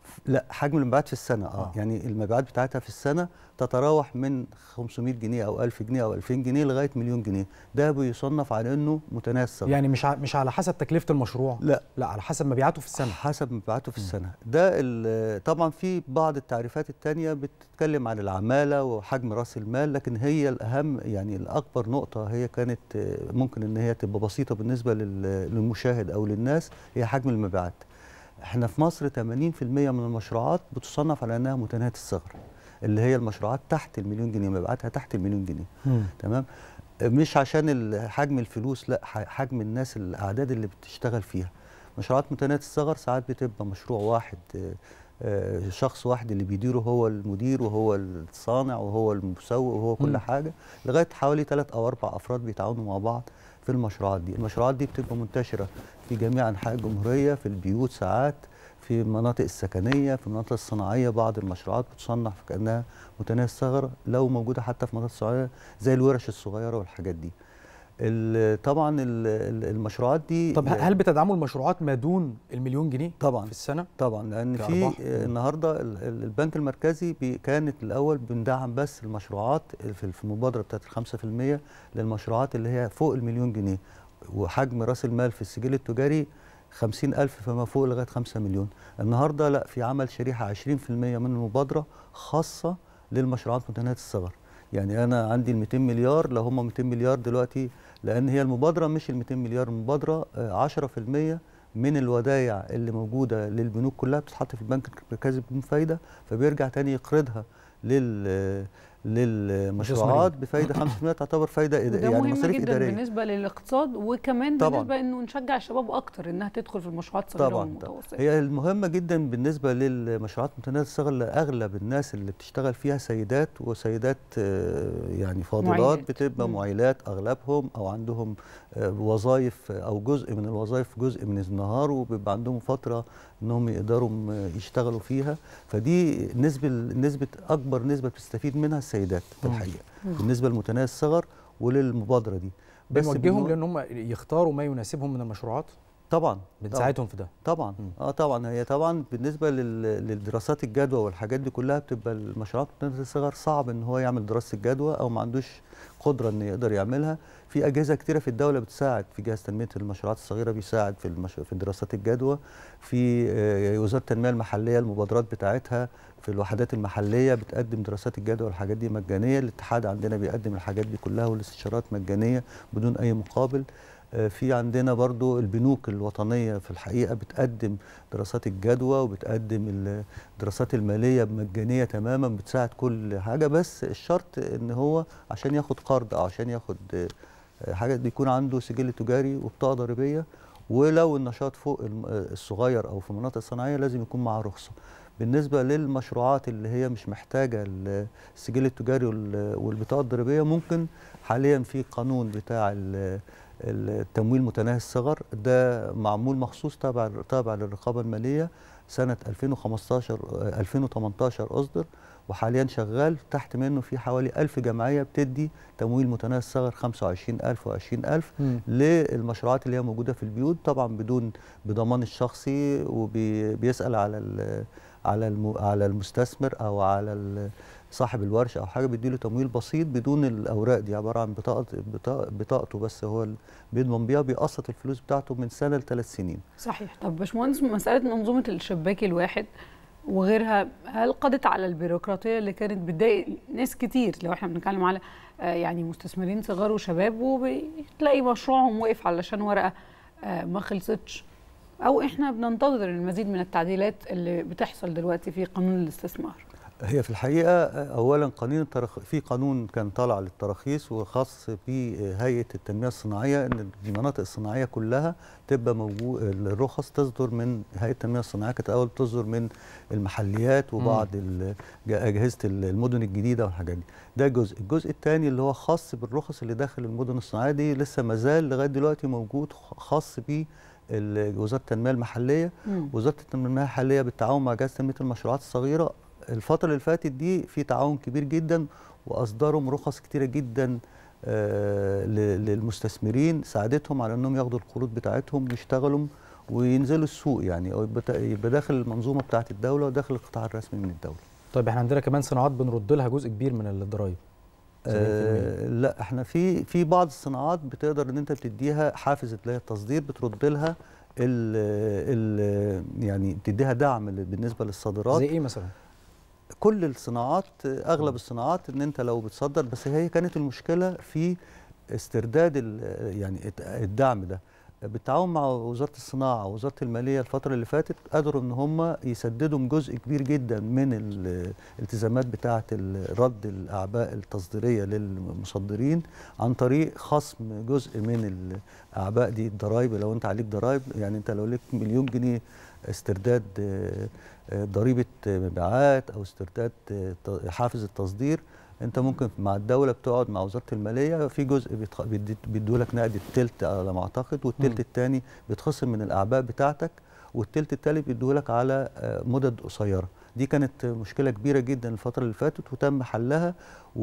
لا حجم المبيعات في السنه اه, آه. آه. يعني المبيعات بتاعتها في السنه تتراوح من 500 جنيه او 1000 جنيه او 2000 جنيه لغايه مليون جنيه ده بيصنف على انه متناهي الصغر يعني مش ع- مش على حسب تكلفه المشروع لا لا على حسب مبيعاته في السنه حسب مبيعاته في السنه ده ال- طبعا في بعض التعريفات التانية بتتكلم عن العماله وحجم راس المال لكن هي الاهم يعني الاكبر نقطه هي كانت آه، ممكن ان هي تبقى بسيطه بالنسبه لل- للمشاهد او للناس هي حجم المبيعات احنا في مصر 80% من المشروعات بتصنف على انها متناهيه الصغر اللي هي المشروعات تحت المليون جنيه مبيعاتها تحت المليون جنيه مم. تمام مش عشان ال- حجم الفلوس لا ح- حجم الناس الاعداد اللي بتشتغل فيها مشروعات متناهيه الصغر ساعات بتبقى مشروع واحد آه، آه، شخص واحد اللي بيديره هو المدير وهو الصانع وهو المسوق وهو كل مم. حاجه لغايه حوالي ثلاث او اربع افراد بيتعاونوا مع بعض في المشروعات دي المشروعات دي بتبقى منتشره في جميع انحاء الجمهوريه في البيوت ساعات في المناطق السكنيه في المناطق الصناعيه بعض المشروعات بتصنف كانها متناهيه الصغر لو موجوده حتى في مناطق صناعيه زي الورش الصغيره والحاجات دي ال- طبعا ال- ال- المشروعات دي طب هل بتدعموا المشروعات ما دون المليون جنيه طبعا في السنه طبعا لان في كأرباح؟ آه، النهارده ال- ال- البنك المركزي بي كانت الاول بندعم بس المشروعات في في المبادره بتاعت الخمسة في المية للمشروعات اللي هي فوق المليون جنيه وحجم راس المال في السجل التجاري خمسين ألف فما فوق لغاية خمسة مليون النهاردة لا في عمل شريحة عشرين في المية من المبادرة خاصة للمشروعات متناهية الصغر يعني أنا عندي ال 200 مليار لو هم 200 مليار دلوقتي لأن هي المبادرة مش ال 200 مليار المبادرة آه، 10% من الودايع اللي موجودة للبنوك كلها بتتحط في البنك المركزي بدون فايدة فبيرجع تاني يقرضها لل للمشروعات بفايده 5% تعتبر فايده إد- وده يعني مهم مصاريف جدا اداريه بالنسبه للاقتصاد وكمان طبعاً. بالنسبه انه نشجع الشباب اكتر انها تدخل في المشروعات الصغيره طبعا والمتوسطه هي المهمه جدا بالنسبه للمشروعات متناهيه الصغر لاغلب الناس اللي بتشتغل فيها سيدات وسيدات آه، يعني فاضلات معيلات. بتبقى مم. معيلات اغلبهم او عندهم آه، وظائف او جزء من الوظائف جزء من النهار وبيبقى عندهم فتره انهم يقدروا م- يشتغلوا فيها فدي نسبه نسبه اكبر نسبه بتستفيد منها السيدات في مم. الحقيقه مم. بالنسبه لمتناهي الصغر وللمبادره دي بنوجههم بنقول- لان هم يختاروا ما يناسبهم من المشروعات طبعا بنساعدهم في ده طبعا اه طبعا هي طبعا بالنسبه لل- للدراسات الجدوى والحاجات دي كلها بتبقى المشروعات متناهيه الصغر صعب ان هو يعمل دراسه الجدوى او ما عندوش قدره انه يقدر يعملها في اجهزه كتيره في الدوله بتساعد في جهاز تنميه المشروعات الصغيره بيساعد في المش... في دراسات الجدوى في آه، وزاره التنميه المحليه المبادرات بتاعتها في الوحدات المحليه بتقدم دراسات الجدوى والحاجات دي مجانيه الاتحاد عندنا بيقدم الحاجات دي كلها والاستشارات مجانيه بدون اي مقابل آه، في عندنا برضو البنوك الوطنية في الحقيقة بتقدم دراسات الجدوى وبتقدم الدراسات المالية مجانية تماما بتساعد كل حاجة بس الشرط ان هو عشان ياخد قرض او عشان ياخد آه، حاجة بيكون عنده سجل تجاري وبطاقة ضريبية ولو النشاط فوق الم- آه، الصغير او في مناطق صناعية لازم يكون معاه رخصة بالنسبة للمشروعات اللي هي مش محتاجة السجل التجاري وال- والبطاقة الضريبية ممكن حاليا في قانون بتاع ال- التمويل متناهي الصغر ده معمول مخصوص تابع تابع للرقابة المالية سنة 2015 آه، 2018 أصدر وحاليا شغال تحت منه في حوالي 1000 جمعية بتدي تمويل متناهي الصغر 25000 و20000 مم. للمشروعات اللي هي موجودة في البيوت طبعا بدون بضمان الشخصي وبيسأل على ال- على الم- على المستثمر او على ال- صاحب الورشه او حاجه بيديله تمويل بسيط بدون الاوراق دي عباره عن بطاقه بطاقه بطاقته بس هو اللي بيضمن بيها بيقسط الفلوس بتاعته من سنه لثلاث سنين صحيح طب باشمهندس مساله منظومه الشباك الواحد وغيرها هل قضت على البيروقراطيه اللي كانت بتضايق ناس كتير لو احنا بنتكلم على آه، يعني مستثمرين صغار وشباب وبتلاقي مشروعهم وقف علشان ورقه آه، ما خلصتش او احنا بننتظر المزيد من التعديلات اللي بتحصل دلوقتي في قانون الاستثمار هي في الحقيقه اولا قانون الترخ... في قانون كان طالع للتراخيص وخاص بهيئه التنميه الصناعيه ان المناطق الصناعيه كلها تبقى موجود الرخص تصدر من هيئه التنميه الصناعيه كانت الاول تصدر من المحليات وبعض ال- اجهزه المدن الجديده والحاجات دي ده جزء الجزء الثاني اللي هو خاص بالرخص اللي داخل المدن الصناعيه دي لسه ما زال لغايه دلوقتي موجود خاص ب وزاره التنميه المحليه مم. وزاره التنميه المحليه بالتعاون مع جهاز تنميه المشروعات الصغيره الفتره اللي فاتت دي في تعاون كبير جدا واصدروا رخص كتيره جدا آه، ل- للمستثمرين ساعدتهم على انهم ياخدوا القروض بتاعتهم ويشتغلوا وينزلوا السوق يعني او يبقى يبقى داخل المنظومه بتاعه الدوله وداخل القطاع الرسمي من الدوله طيب احنا عندنا كمان صناعات بنرد لها جزء كبير من الضرايب آه لا احنا في في بعض الصناعات بتقدر ان انت بتديها حافز اللي هي التصدير بترد لها ال ال يعني بتديها دعم ل- بالنسبه للصادرات زي ايه مثلا؟ كل الصناعات اغلب الصناعات ان انت لو بتصدر بس هي كانت المشكله في استرداد ال- يعني الت- الدعم ده بالتعاون مع وزاره الصناعه ووزاره الماليه الفتره اللي فاتت قدروا ان هم يسددوا جزء كبير جدا من ال- الالتزامات بتاعه ال- رد الاعباء التصديريه للمصدرين عن طريق خصم جزء من الاعباء دي الضرايب لو انت عليك ضرايب يعني انت لو ليك مليون جنيه استرداد آه، آه، ضريبه آه، مبيعات او استرداد آه، ت- حافز التصدير انت ممكن مع الدوله بتقعد مع وزاره الماليه في جزء بيدوا لك نقد التلت على ما اعتقد مم. والتلت الثاني بيتخصم من الاعباء بتاعتك والتلت الثالث بيدوا لك على آه، مدد قصيره دي كانت مشكله كبيره جدا الفتره اللي فاتت وتم حلها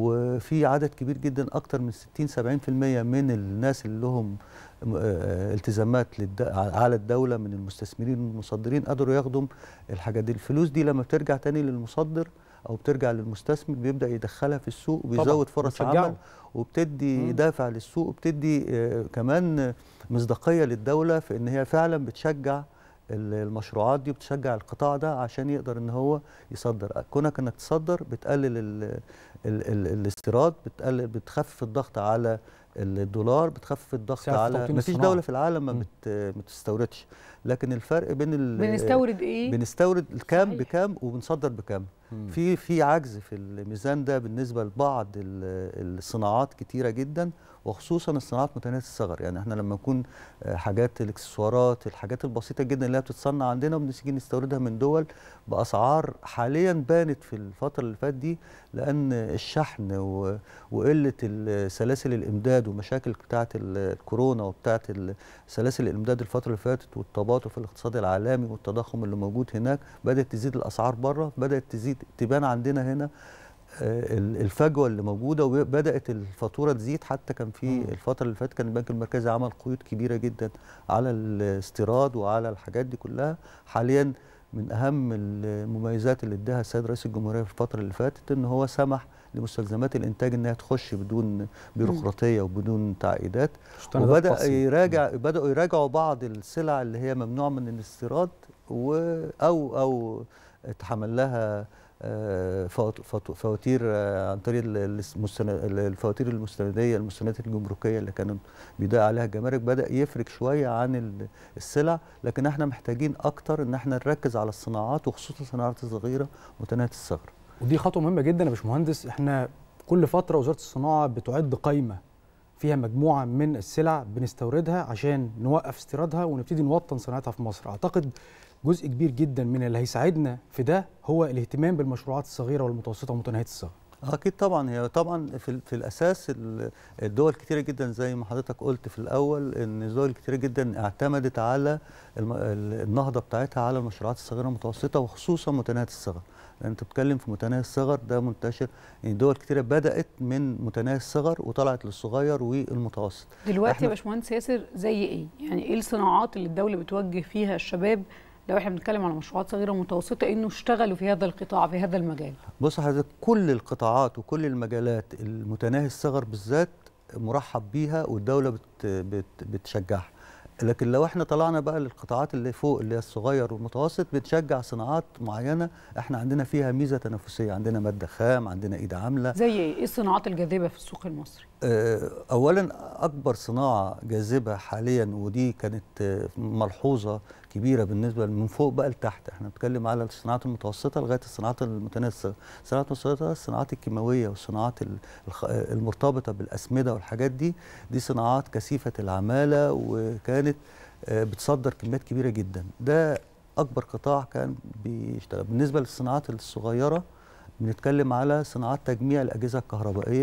وفي عدد كبير جدا اكتر من 60 70% من الناس اللي لهم م- آه، التزامات للد- على الدوله من المستثمرين والمصدرين قدروا ياخدوا الحاجات دي الفلوس دي لما بترجع تاني للمصدر او بترجع للمستثمر بيبدا يدخلها في السوق طبعاً، وبيزود فرص بتشجعه. عمل وبتدي مم. دافع للسوق وبتدي آه، كمان مصداقيه للدوله في ان هي فعلا بتشجع ال- المشروعات دي وبتشجع القطاع ده عشان يقدر ان هو يصدر كونك انك تصدر بتقلل ال ال ال الاستيراد بتقلل بتخفف الضغط على الدولار بتخفف الضغط سعر في على توطين مفيش الصناعة. دوله في العالم ما مم. بت ما بتستوردش لكن الفرق بين ال- بنستورد ايه؟ بنستورد الكام صحيح. بكام وبنصدر بكام مم. في في عجز في الميزان ده بالنسبه لبعض ال- الصناعات كتيره جدا وخصوصا الصناعات متناهيه الصغر يعني احنا لما نكون آه، حاجات الاكسسوارات الحاجات البسيطه جدا اللي هي بتتصنع عندنا وبنيجي نستوردها من دول باسعار حاليا بانت في الفتره اللي فاتت دي لان الشحن و- وقله ال- سلاسل الامداد ومشاكل بتاعه ال- الكورونا وبتاعه ال- سلاسل الامداد الفتره اللي فاتت والتباطؤ في الاقتصاد العالمي والتضخم اللي موجود هناك بدات تزيد الاسعار بره بدات تزيد تبان عندنا هنا آه، ال- الفجوه اللي موجوده وبدات الفاتوره تزيد حتى كان في مم. الفتره اللي فاتت كان البنك المركزي عمل قيود كبيره جدا على الاستيراد وعلى الحاجات دي كلها حاليا من اهم المميزات اللي اداها السيد رئيس الجمهوريه في الفتره اللي فاتت ان هو سمح لمستلزمات الانتاج انها تخش بدون بيروقراطيه وبدون تعقيدات مستندات وبدا خاصة. يراجع بداوا يراجعوا بعض السلع اللي هي ممنوع من الاستيراد و او او اتحمل لها آه، فوات- فوات- فواتير آه، عن طريق ال- المستن- الفواتير المستنديه المستندات الجمركيه اللي كانوا بيضايق عليها الجمارك بدا يفرق شويه عن ال- السلع لكن احنا محتاجين اكتر ان احنا نركز على الصناعات وخصوصا الصناعات الصغيره متناهيه الصغر ودي خطوه مهمه جدا يا باشمهندس احنا كل فتره وزاره الصناعه بتعد قائمه فيها مجموعه من السلع بنستوردها عشان نوقف استيرادها ونبتدي نوطن صناعتها في مصر اعتقد جزء كبير جدا من اللي هيساعدنا في ده هو الاهتمام بالمشروعات الصغيره والمتوسطه ومتناهيه الصغر اكيد طبعا هي طبعا في, ال- في الاساس ال- الدول كتيره جدا زي ما حضرتك قلت في الاول ان الدول كتيره جدا اعتمدت على الم- ال- النهضه بتاعتها على المشروعات الصغيره والمتوسطه وخصوصا متناهيه الصغر لان انت بتتكلم في متناهي الصغر ده منتشر يعني دول كتيره بدات من متناهي الصغر وطلعت للصغير والمتوسط دلوقتي إحنا- يا باشمهندس ياسر زي ايه؟ يعني ايه الصناعات اللي الدوله بتوجه فيها الشباب لو احنا بنتكلم على مشروعات صغيره ومتوسطه انه اشتغلوا في هذا القطاع في هذا المجال؟ بص حضرتك كل القطاعات وكل المجالات المتناهي الصغر بالذات مرحب بيها والدوله بت بت بتشجعها لكن لو احنا طلعنا بقى للقطاعات اللي فوق اللي هي الصغير والمتوسط بنشجع صناعات معينه احنا عندنا فيها ميزه تنافسيه عندنا ماده خام عندنا ايد عامله زي ايه؟ ايه الصناعات الجاذبه في السوق المصري؟ آه، اولا اكبر صناعه جاذبه حاليا ودي كانت آه، ملحوظه كبيره بالنسبه من فوق بقى لتحت احنا بنتكلم على الصناعات المتوسطه لغايه الصناعات المتناهيه الصغر الصناعات المتوسطه الصناعات الكيماويه والصناعات ال- الخ- المرتبطه بالاسمده والحاجات دي دي صناعات كثيفه العماله وكانت آه، بتصدر كميات كبيره جدا ده اكبر قطاع كان بيشتغل بالنسبه للصناعات الصغيره بنتكلم على صناعات تجميع الاجهزه الكهربائيه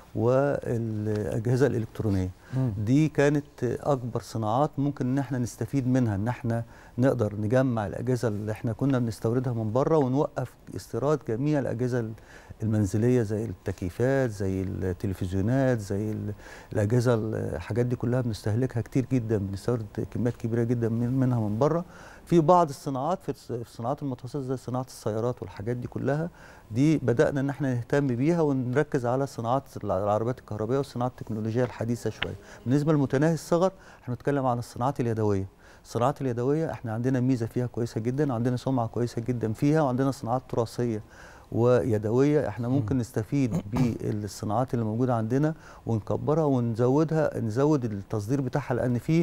والاجهزه الالكترونيه مم. دي كانت اكبر صناعات ممكن ان احنا نستفيد منها ان احنا نقدر نجمع الاجهزه اللي احنا كنا بنستوردها من بره ونوقف استيراد جميع الاجهزه المنزليه زي التكييفات زي التلفزيونات زي ال- الاجهزه الحاجات دي كلها بنستهلكها كتير جدا بنستورد كميات كبيره جدا من- منها من بره في بعض الصناعات في الص- في الصناعات المتوسطه زي صناعه السيارات والحاجات دي كلها دي بدانا ان احنا نهتم بيها ونركز على صناعات العربيات الكهربائيه والصناعات التكنولوجيه الحديثه شويه بالنسبه لمتناهي الصغر احنا بنتكلم عن الصناعات اليدويه الصناعات اليدويه احنا عندنا ميزه فيها كويسه جدا عندنا سمعه كويسه جدا فيها وعندنا صناعات تراثيه ويدويه احنا ممكن نستفيد بالصناعات اللي موجوده عندنا ونكبرها ونزودها نزود التصدير بتاعها لان في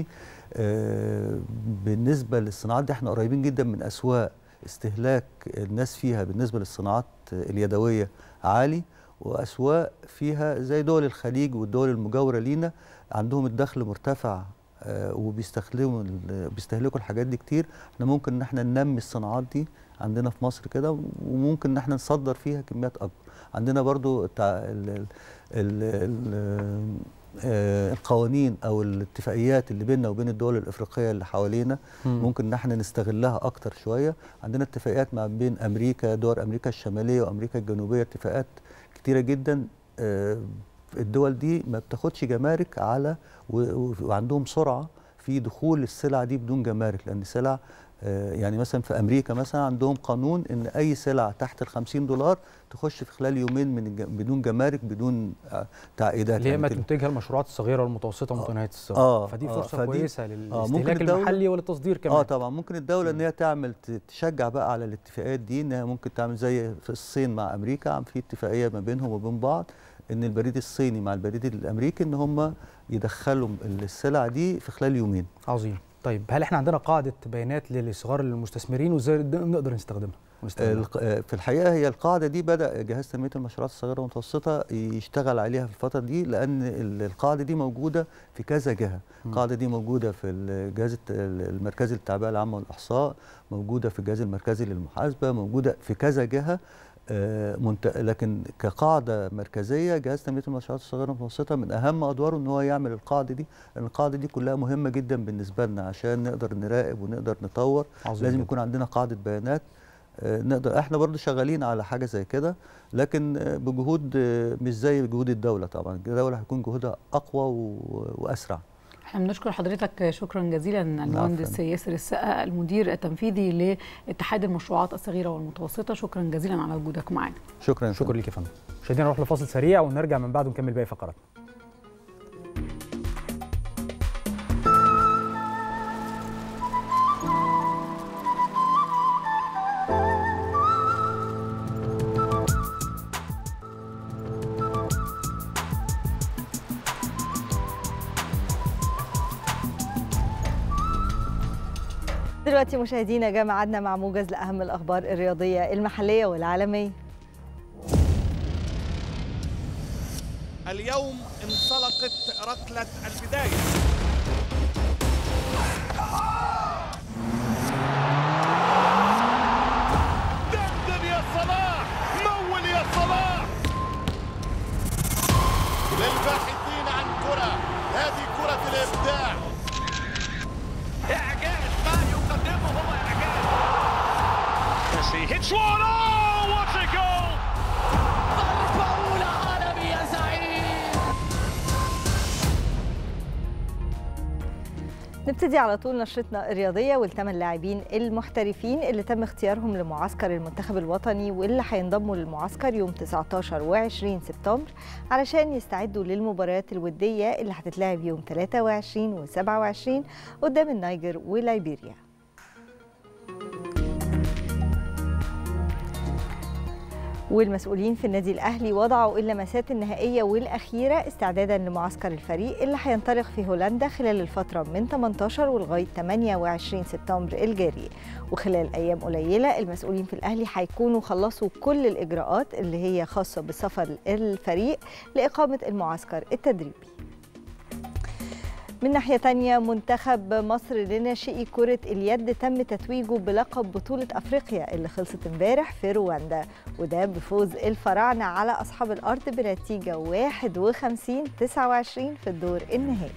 آه، بالنسبه للصناعات دي احنا قريبين جدا من اسواق استهلاك الناس فيها بالنسبه للصناعات اليدويه عالي واسواق فيها زي دول الخليج والدول المجاوره لينا عندهم الدخل مرتفع آه، وبيستخدموا ال- بيستهلكوا الحاجات دي كتير احنا ممكن ان احنا ننمي الصناعات دي عندنا في مصر كده وممكن ان احنا نصدر فيها كميات اكبر عندنا برضو التع... ال... ال... ال... ال... آه، القوانين او الاتفاقيات اللي بيننا وبين الدول الافريقيه اللي حوالينا مم. ممكن ان احنا نستغلها اكتر شويه عندنا اتفاقيات ما بين امريكا دول امريكا الشماليه وامريكا الجنوبيه اتفاقات كتيره جدا آه، الدول دي ما بتاخدش جمارك على و- و- وعندهم سرعه في دخول السلع دي بدون جمارك لان سلع آه، يعني مثلا في امريكا مثلا عندهم قانون ان اي سلع تحت ال 50 دولار تخش في خلال يومين من الج- بدون جمارك بدون آه، تعقيدات اللي هي يعني ما كده. تنتجها المشروعات الصغيره والمتوسطه ومتناهيه الصغر آه، فدي آه، فرصه فدي- كويسه آه، ممكن للاستهلاك الدولة- المحلي وللتصدير كمان اه طبعا ممكن الدوله ان هي تعمل ت- تشجع بقى على الاتفاقات دي انها ممكن تعمل زي في الصين مع امريكا عم في اتفاقيه ما بينهم وبين بعض ان البريد الصيني مع البريد الامريكي ان هم يدخلوا السلع دي في خلال يومين عظيم طيب هل احنا عندنا قاعده بيانات لصغار المستثمرين وازاي نقدر نستخدمها ونستخدمها؟ الق- آه، في الحقيقه هي القاعده دي بدا جهاز تنميه المشروعات الصغيره والمتوسطه يشتغل عليها في الفتره دي لان ال- القاعده دي موجوده في كذا جهه القاعده دي موجوده في الجهاز الت- المركزي للتعبئه العامه والاحصاء موجوده في الجهاز المركزي للمحاسبه موجوده في كذا جهه آه، منت... لكن كقاعده مركزيه جهاز تنميه المشروعات الصغيره والمتوسطه من اهم ادواره ان هو يعمل القاعده دي لان القاعده دي كلها مهمه جدا بالنسبه لنا عشان نقدر نراقب ونقدر نطور عظيم لازم جداً. يكون عندنا قاعده بيانات آه، نقدر احنا برضو شغالين على حاجه زي كده لكن آه، بجهود آه، مش زي جهود الدوله طبعا الدوله هيكون جهودها اقوى و- واسرع احنا بنشكر حضرتك شكرا جزيلا المهندس ياسر السقا المدير التنفيذي لاتحاد المشروعات الصغيره والمتوسطه شكرا جزيلا على وجودك معنا شكرا شكرا ليك يا فندم مشاهدينا نروح لفاصل سريع ونرجع من بعده نكمل باقي فقراتنا دلوقتي مشاهدينا جاء ميعادنا مع موجز لاهم الاخبار الرياضيه المحليه والعالميه اليوم انطلقت ركلة البداية دندن يا صلاح مول يا صلاح للباحثين عن كرة هذه كرة الإبداع إعجاز ما يقدمه هو إعجاز Messi hits one oh what a goal ضربة أولى عالمي يا زعيم نبتدي على طول نشرتنا الرياضيه والثمان لاعبين المحترفين اللي تم اختيارهم لمعسكر المنتخب الوطني واللي هينضموا للمعسكر يوم 19 و20 سبتمبر علشان يستعدوا للمباريات الوديه اللي هتتلعب يوم 23 و27 قدام النيجر وليبيريا والمسؤولين في النادي الاهلي وضعوا اللمسات النهائيه والاخيره استعدادا لمعسكر الفريق اللي هينطلق في هولندا خلال الفتره من 18 ولغايه 28 سبتمبر الجاري وخلال ايام قليله المسؤولين في الاهلي هيكونوا خلصوا كل الاجراءات اللي هي خاصه بسفر الفريق لاقامه المعسكر التدريبي من ناحية تانية منتخب مصر لناشئي كرة اليد تم تتويجه بلقب بطولة أفريقيا اللي خلصت امبارح في رواندا وده بفوز الفراعنة على أصحاب الأرض بنتيجة 51 29 في الدور النهائي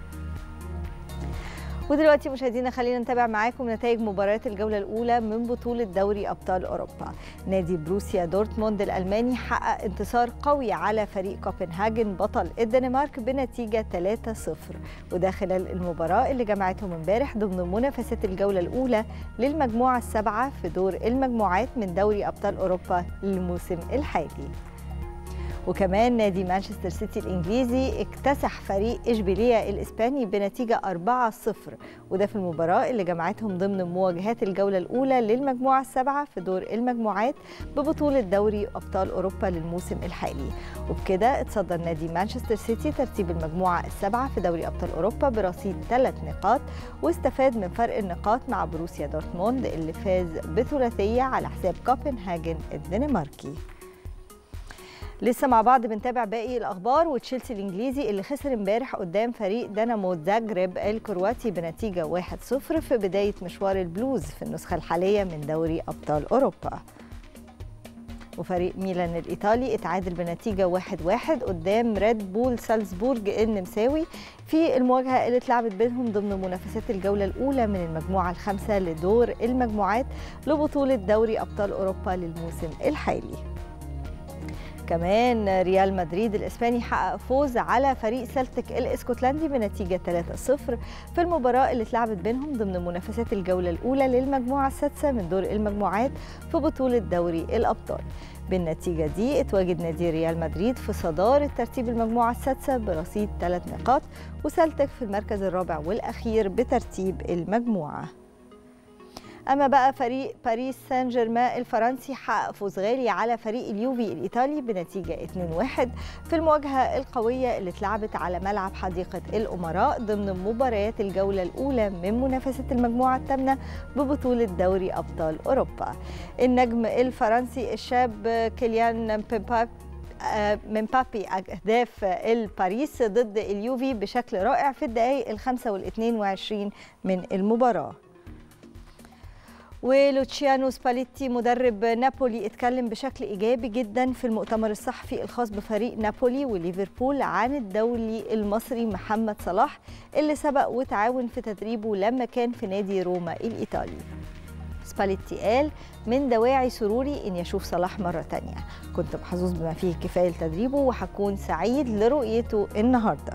ودلوقتي مشاهدينا خلينا نتابع معاكم نتائج مباريات الجولة الأولى من بطولة دوري أبطال أوروبا نادي بروسيا دورتموند الألماني حقق انتصار قوي على فريق كوبنهاجن بطل الدنمارك بنتيجة 3-0 وده خلال المباراة اللي جمعتهم امبارح ضمن منافسات الجولة الأولى للمجموعة السابعة في دور المجموعات من دوري أبطال أوروبا للموسم الحالي وكمان نادي مانشستر سيتي الإنجليزي اكتسح فريق إشبيلية الإسباني بنتيجة 4-0 وده في المباراة اللي جمعتهم ضمن مواجهات الجولة الأولى للمجموعة السابعة في دور المجموعات ببطولة دوري أبطال أوروبا للموسم الحالي وبكده اتصدر نادي مانشستر سيتي ترتيب المجموعة السابعة في دوري أبطال أوروبا برصيد ثلاث نقاط واستفاد من فرق النقاط مع بروسيا دورتموند اللي فاز بثلاثية على حساب كوبنهاجن الدنماركي لسه مع بعض بنتابع باقي الاخبار وتشيلسي الانجليزي اللي خسر امبارح قدام فريق دينامو زاجرب الكرواتي بنتيجه 1-0 في بدايه مشوار البلوز في النسخه الحاليه من دوري ابطال اوروبا وفريق ميلان الإيطالي اتعادل بنتيجة 1-1 قدام ريد بول سالزبورج النمساوي في المواجهة اللي اتلعبت بينهم ضمن منافسات الجولة الأولى من المجموعة الخامسة لدور المجموعات لبطولة دوري أبطال أوروبا للموسم الحالي كمان ريال مدريد الاسباني حقق فوز على فريق سلتك الاسكتلندي بنتيجه 3-0 في المباراه اللي اتلعبت بينهم ضمن منافسات الجوله الاولى للمجموعه السادسه من دور المجموعات في بطوله دوري الابطال بالنتيجه دي اتواجد نادي ريال مدريد في صداره ترتيب المجموعه السادسه برصيد ثلاث نقاط وسلتك في المركز الرابع والاخير بترتيب المجموعه اما بقى فريق باريس سان جيرمان الفرنسي حقق فوز غالي على فريق اليوفي الايطالي بنتيجه 2-1 في المواجهه القويه اللي اتلعبت على ملعب حديقه الامراء ضمن مباريات الجوله الاولى من منافسه المجموعه الثامنه ببطوله دوري ابطال اوروبا النجم الفرنسي الشاب كيليان مبابي من بابي أهداف الباريس ضد اليوفي بشكل رائع في الدقائق الخمسة والاثنين وعشرين من المباراة ولوتشيانو سباليتي مدرب نابولي اتكلم بشكل ايجابي جدا في المؤتمر الصحفي الخاص بفريق نابولي وليفربول عن الدولي المصري محمد صلاح اللي سبق وتعاون في تدريبه لما كان في نادي روما الايطالي سباليتي قال من دواعي سروري ان يشوف صلاح مره تانية كنت محظوظ بما فيه كفايه لتدريبه وهكون سعيد لرؤيته النهارده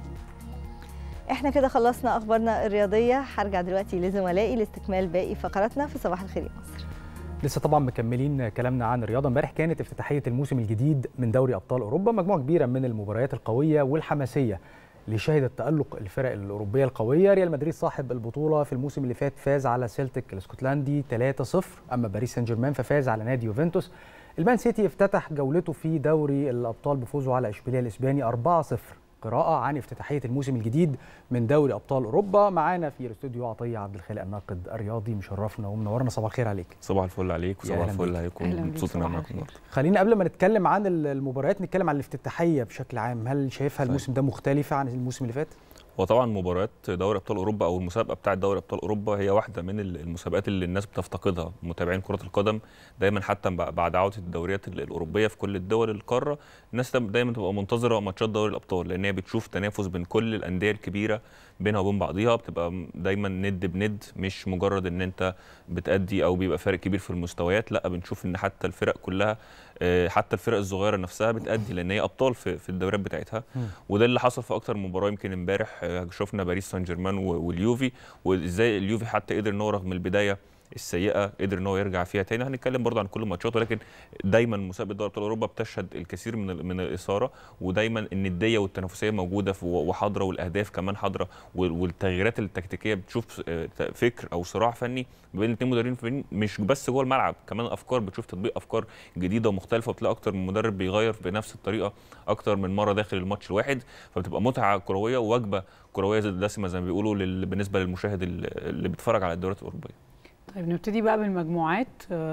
احنا كده خلصنا اخبارنا الرياضيه هرجع دلوقتي لزملائي لاستكمال باقي فقراتنا في صباح الخير يا مصر لسه طبعا مكملين كلامنا عن الرياضه امبارح كانت افتتاحيه الموسم الجديد من دوري ابطال اوروبا مجموعه كبيره من المباريات القويه والحماسيه اللي شهدت تألق الفرق الأوروبية القوية ريال مدريد صاحب البطولة في الموسم اللي فات فاز على سيلتيك الاسكتلندي 3-0 أما باريس سان جيرمان ففاز على نادي يوفنتوس المان سيتي افتتح جولته في دوري الأبطال بفوزه على إشبيلية الإسباني 4-0 قراءة عن افتتاحية الموسم الجديد من دوري أبطال أوروبا معانا في الاستوديو عطية عبد الخالق الناقد الرياضي مشرفنا ومنورنا صباح الخير عليك صباح الفل عليك وصباح الفل عليكم مبسوط ان انا معاكم النهارده خلينا قبل ما نتكلم عن المباريات نتكلم عن الافتتاحية بشكل عام هل شايفها الموسم ده مختلفة عن الموسم اللي فات؟ هو طبعا مباريات دوري ابطال اوروبا او المسابقه بتاعه دوري ابطال اوروبا هي واحده من المسابقات اللي الناس بتفتقدها متابعين كره القدم دايما حتى بعد عوده الدوريات الاوروبيه في كل الدول القاره الناس دايما تبقى منتظره ماتشات دوري الابطال لان هي بتشوف تنافس بين كل الانديه الكبيره بينها وبين بعضيها بتبقى دايما ند بند مش مجرد ان انت بتأدي او بيبقى فرق كبير في المستويات لا بنشوف ان حتى الفرق كلها حتى الفرق الصغيره نفسها بتأدي لان هي ابطال في, في الدوريات بتاعتها وده اللي حصل في اكتر من مباراه يمكن امبارح شفنا باريس سان جيرمان واليوفي وازاي اليوفي حتى قدر ان هو رغم البدايه السيئه قدر ان هو يرجع فيها تاني هنتكلم برضه عن كل الماتشات ولكن دايما مسابقه دوري ابطال اوروبا بتشهد الكثير من من الاثاره ودايما النديه والتنافسيه موجوده وحاضره والاهداف كمان حاضره والتغييرات التكتيكيه بتشوف فكر او صراع فني بين الاثنين مدربين مش بس جوه الملعب كمان افكار بتشوف تطبيق افكار جديده ومختلفه وبتلاقي اكتر من مدرب بيغير بنفس الطريقه اكتر من مره داخل الماتش الواحد فبتبقى متعه كرويه ووجبه كرويه دسمه زي ما بيقولوا بالنسبه للمشاهد اللي بيتفرج على الدوريات الاوروبيه طيب نبتدي بقى بالمجموعات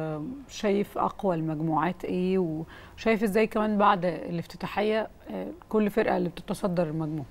شايف اقوى المجموعات ايه وشايف ازاي كمان بعد الافتتاحيه كل فرقه اللي بتتصدر المجموعه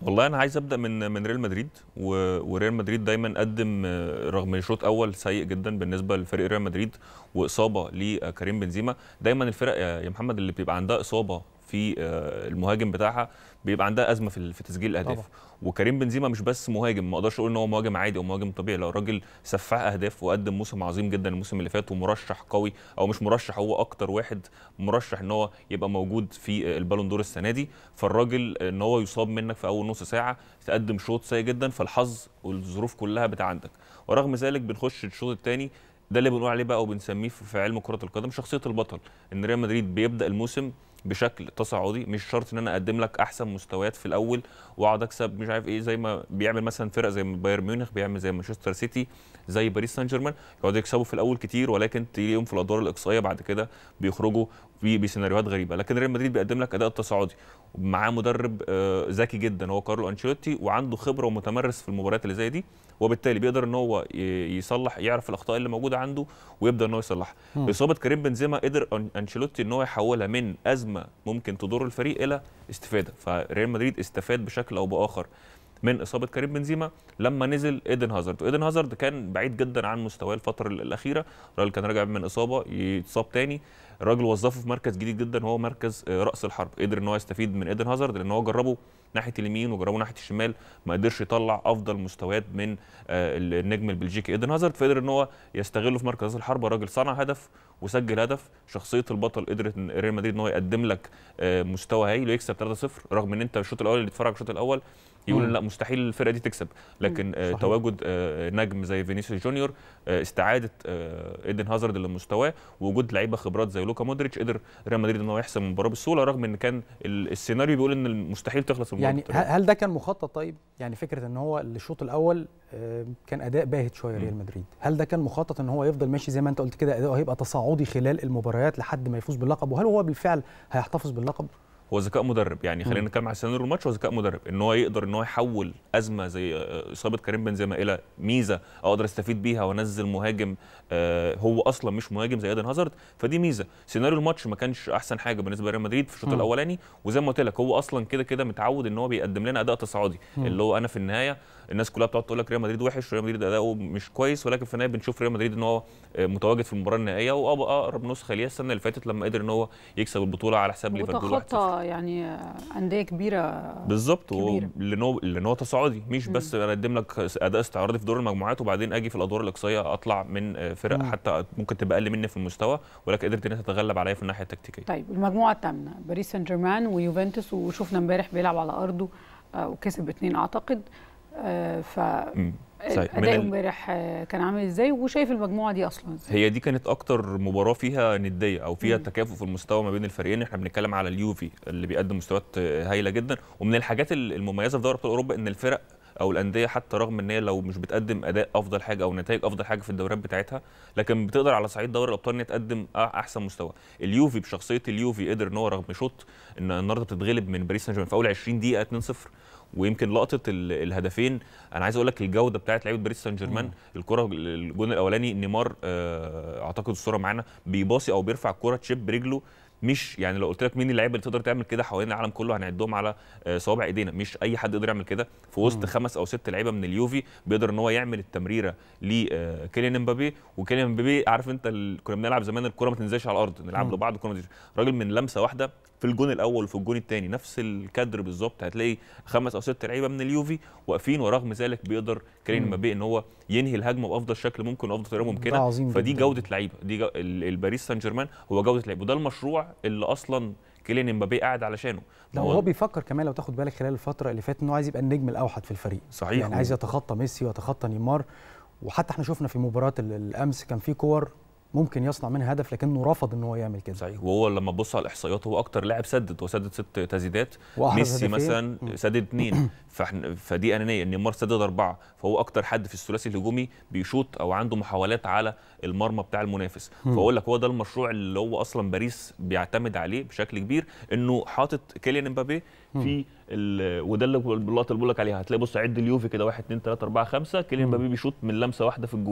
والله انا عايز ابدا من من ريال مدريد و- وريال مدريد دايما قدم آه، رغم شوط اول سيء جدا بالنسبه لفريق ريال مدريد واصابه لكريم بنزيما دايما الفرق يا يا محمد اللي بيبقى عندها اصابه في آه، المهاجم بتاعها بيبقى عندها ازمه في ال- في تسجيل الاهداف طبعا. وكريم بنزيما مش بس مهاجم ما اقدرش اقول ان هو مهاجم عادي او مهاجم طبيعي لا الراجل سفاح اهداف وقدم موسم عظيم جدا الموسم اللي فات ومرشح قوي او مش مرشح هو اكتر واحد مرشح ان هو يبقى موجود في البالون دور السنه دي فالراجل ان هو يصاب منك في اول نص ساعه تقدم شوط سيء جدا فالحظ والظروف كلها بتاع عندك ورغم ذلك بنخش الشوط الثاني ده اللي بنقول عليه بقى وبنسميه في في علم كره القدم شخصيه البطل ان ريال مدريد بيبدا الموسم بشكل تصاعدي مش شرط ان انا اقدم لك احسن مستويات في الاول واقعد اكسب مش عارف ايه زي ما بيعمل مثلا فرق زي بايرن ميونخ بيعمل زي مانشستر سيتي زي باريس سان جيرمان يقعدوا يكسبوا في الاول كتير ولكن تلاقيهم في الادوار الاقصائيه بعد كده بيخرجوا بي- بسيناريوهات غريبه لكن ريال مدريد بيقدم لك اداء تصاعدي معاه مدرب آه، ذكي جدا هو كارلو انشيلوتي وعنده خبره ومتمرس في المباريات اللي زي دي وبالتالي بيقدر ان هو ي- يصلح يعرف الاخطاء اللي موجوده عنده ويبدا ان هو يصلحها مم. اصابه كريم بنزيما قدر أن- انشيلوتي ان هو يحولها من ازمه ممكن تضر الفريق الى استفاده فريال مدريد استفاد بشكل او باخر من اصابه كريم بنزيما لما نزل ايدن هازارد وايدن هازارد كان بعيد جدا عن مستواه الفتره الاخيره الراجل كان راجع من اصابه يتصاب تاني الراجل وظفه في مركز جديد جدا هو مركز آه، راس الحرب قدر ان هو يستفيد من ايدن هازارد لان هو جربه ناحيه اليمين وجربه ناحيه الشمال ما قدرش يطلع افضل مستويات من آه، النجم البلجيكي ايدن هازارد فقدر ان هو يستغله في مركز راس الحرب الراجل صنع هدف وسجل هدف شخصيه البطل قدرت إن ريال مدريد ان هو يقدم لك آه، مستوى هايل ويكسب 3-0 رغم ان انت الشوط الاول اللي اتفرج على الشوط الاول يقول مم. لا مستحيل الفرقه دي تكسب لكن آه، صحيح. تواجد آه، نجم زي فينيسيوس جونيور آه، استعاده آه، ايدن هازارد لمستواه ووجود لعيبه خبرات زي لوكا مودريتش قدر ريال مدريد ان هو يحسم المباراه بسهوله رغم ان كان ال- السيناريو بيقول ان مستحيل تخلص المباراه يعني بالطريقة ه- هل ده كان مخطط طيب يعني فكره ان هو الشوط الاول آه، كان اداء باهت شويه ريال مدريد هل ده كان مخطط ان هو يفضل ماشي زي ما انت قلت كده اداؤه هيبقى تصاعدي خلال المباريات لحد ما يفوز باللقب وهل هو بالفعل هيحتفظ باللقب هو ذكاء مدرب يعني خلينا مم. نتكلم على سيناريو الماتش هو ذكاء مدرب ان هو يقدر ان هو يحول ازمه زي آه، اصابه كريم بنزيما الى ميزه اقدر استفيد بيها وانزل مهاجم آه، هو اصلا مش مهاجم زي ايدن هازارد فدي ميزه سيناريو الماتش ما كانش احسن حاجه بالنسبه لريال مدريد في الشوط مم. الاولاني وزي ما قلت لك هو اصلا كده كده متعود ان هو بيقدم لنا اداء تصاعدي مم. اللي هو انا في النهايه الناس كلها بتقعد تقول لك ريال مدريد وحش ريال مدريد اداؤه مش كويس ولكن في النهايه بنشوف ريال مدريد ان هو آه، متواجد في المباراه النهائيه وابقى اقرب نسخه ليها السنه اللي فاتت لما قدر ان هو يكسب البطوله على حساب ليفربول 1-0. وتخطى يعني انديه كبيره بالظبط كبيرة. و- لان هو لان هو تصاعدي مش مم. بس اقدم لك اداء استعراضي في دور المجموعات وبعدين اجي في الادوار الاقصائيه اطلع من آه، فرق مم. حتى ممكن تبقى اقل مني في المستوى ولكن قدرت انها تتغلب عليا في الناحيه التكتيكيه طيب المجموعه الثامنه باريس سان جيرمان ويوفنتوس وشفنا امبارح بيلعب على ارضه آه، وكسب اثنين اعتقد آه، ف مم. صحيح. من اداء ال- امبارح آه، كان عامل ازاي وشايف المجموعه دي اصلا ازاي هي دي كانت اكتر مباراه فيها نديه او فيها مم. تكافؤ في المستوى ما بين الفريقين احنا بنتكلم على اليوفي اللي بيقدم مستويات آه، هايله جدا ومن الحاجات ال- المميزه في دوري ابطال اوروبا ان الفرق او الانديه حتى رغم ان هي لو مش بتقدم اداء افضل حاجه او نتائج افضل حاجه في الدوريات بتاعتها لكن بتقدر على صعيد دوري الابطال ان هي تقدم أ- احسن مستوى اليوفي بشخصيه اليوفي قدر ان هو رغم شوط ان النهارده بتتغلب من باريس سان جيرمان في اول 20 دقيقه 2-0 ويمكن لقطه ال- الهدفين انا عايز اقول لك الجوده بتاعت لعيبه باريس سان جيرمان الكره الجون الاولاني نيمار آه، اعتقد الصوره معانا بيباصي او بيرفع الكره تشيب برجله مش يعني لو قلت لك مين اللعيبه اللي تقدر تعمل كده حوالين العالم كله هنعدهم على آه، صوابع ايدينا مش اي حد يقدر يعمل كده في وسط مم. خمس او ست لعيبه من اليوفي بيقدر ان هو يعمل التمريره لكيليان امبابي وكيليان امبابي عارف انت ال- كنا بنلعب زمان الكره ما تنزلش على الارض نلعب مم. لبعض الكره ما تنزلش راجل من لمسه واحده في الجون الاول وفي الجون الثاني نفس الكادر بالظبط هتلاقي خمس او ست لعيبه من اليوفي واقفين ورغم ذلك بيقدر كيليان مم. امبابي ان هو ينهي الهجمه بافضل شكل ممكن وافضل طريقه ده ممكنه عظيم فدي جداً. جوده لعيبه دي جو... ال- الباريس سان جيرمان هو جوده لعيبه وده المشروع اللي اصلا كيليان امبابي قاعد علشانه لا ما وهو بيفكر كمان لو تاخد بالك خلال الفتره اللي فاتت انه عايز يبقى النجم الاوحد في الفريق صحيح. يعني عايز يتخطى ميسي ويتخطى نيمار وحتى احنا شفنا في مباراه ال- الامس كان في كور ممكن يصنع منها هدف لكنه رفض ان هو يعمل كده صحيح وهو لما تبص على الاحصائيات هو اكتر لاعب سدد هو سدد ست تسديدات وأحرز ميسي هدفين. مثلا مم. سدد اثنين فاحنا فدي انانيه نيمار سدد اربعه فهو اكتر حد في الثلاثي الهجومي بيشوط او عنده محاولات على المرمى بتاع المنافس مم. فاقول لك هو ده المشروع اللي هو اصلا باريس بيعتمد عليه بشكل كبير انه حاطط كيليان امبابي في ال- وده اللي اللقطه اللي بقول لك عليها هتلاقي بص عد اليوفي كده 1 2 3 4 5 كيليان مم. امبابي بيشوط من لمسه واحده في الجون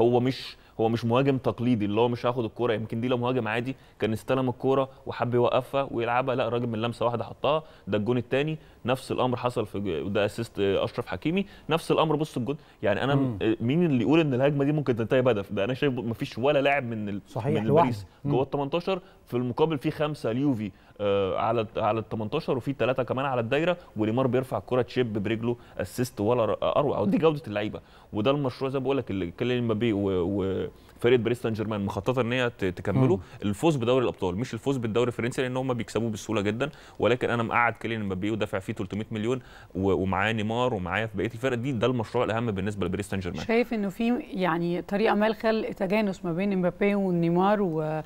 هو مش هو مش مهاجم تقليدي اللي هو مش هاخد الكوره يمكن دي لو مهاجم عادي كان استلم الكوره وحب يوقفها ويلعبها لا الراجل من لمسه واحده حطها ده الجون الثاني نفس الامر حصل في ج- وده اسيست اشرف حكيمي نفس الامر بص الجون يعني انا مم. مين اللي يقول ان الهجمه دي ممكن تنتهي بهدف ده انا شايف مفيش ولا لاعب من ال... صحيح، من لوحده. باريس مم. جوه ال 18 في المقابل في خمسه ليوفي آه على على ال 18 وفي ثلاثه كمان على الدايره وليمار بيرفع الكره تشيب برجله اسيست ولا ر- اروع ودي جوده اللعيبه وده المشروع زي ما بقول لك اللي كيليان مبابي و- وفرقه باريس سان جيرمان مخططه ان هي ت- تكمله مم. الفوز بدوري الابطال مش الفوز بالدوري الفرنسي لان هم بيكسبوه بسهوله جدا ولكن انا مقعد كيليان مبابي ودافع فيه 300 مليون و- ومعاه نيمار ومعايا في بقيه الفرق دي ده المشروع الاهم بالنسبه لباريس سان جيرمان شايف انه في يعني طريقه ما لخلق تجانس ما بين امبابي ونيمار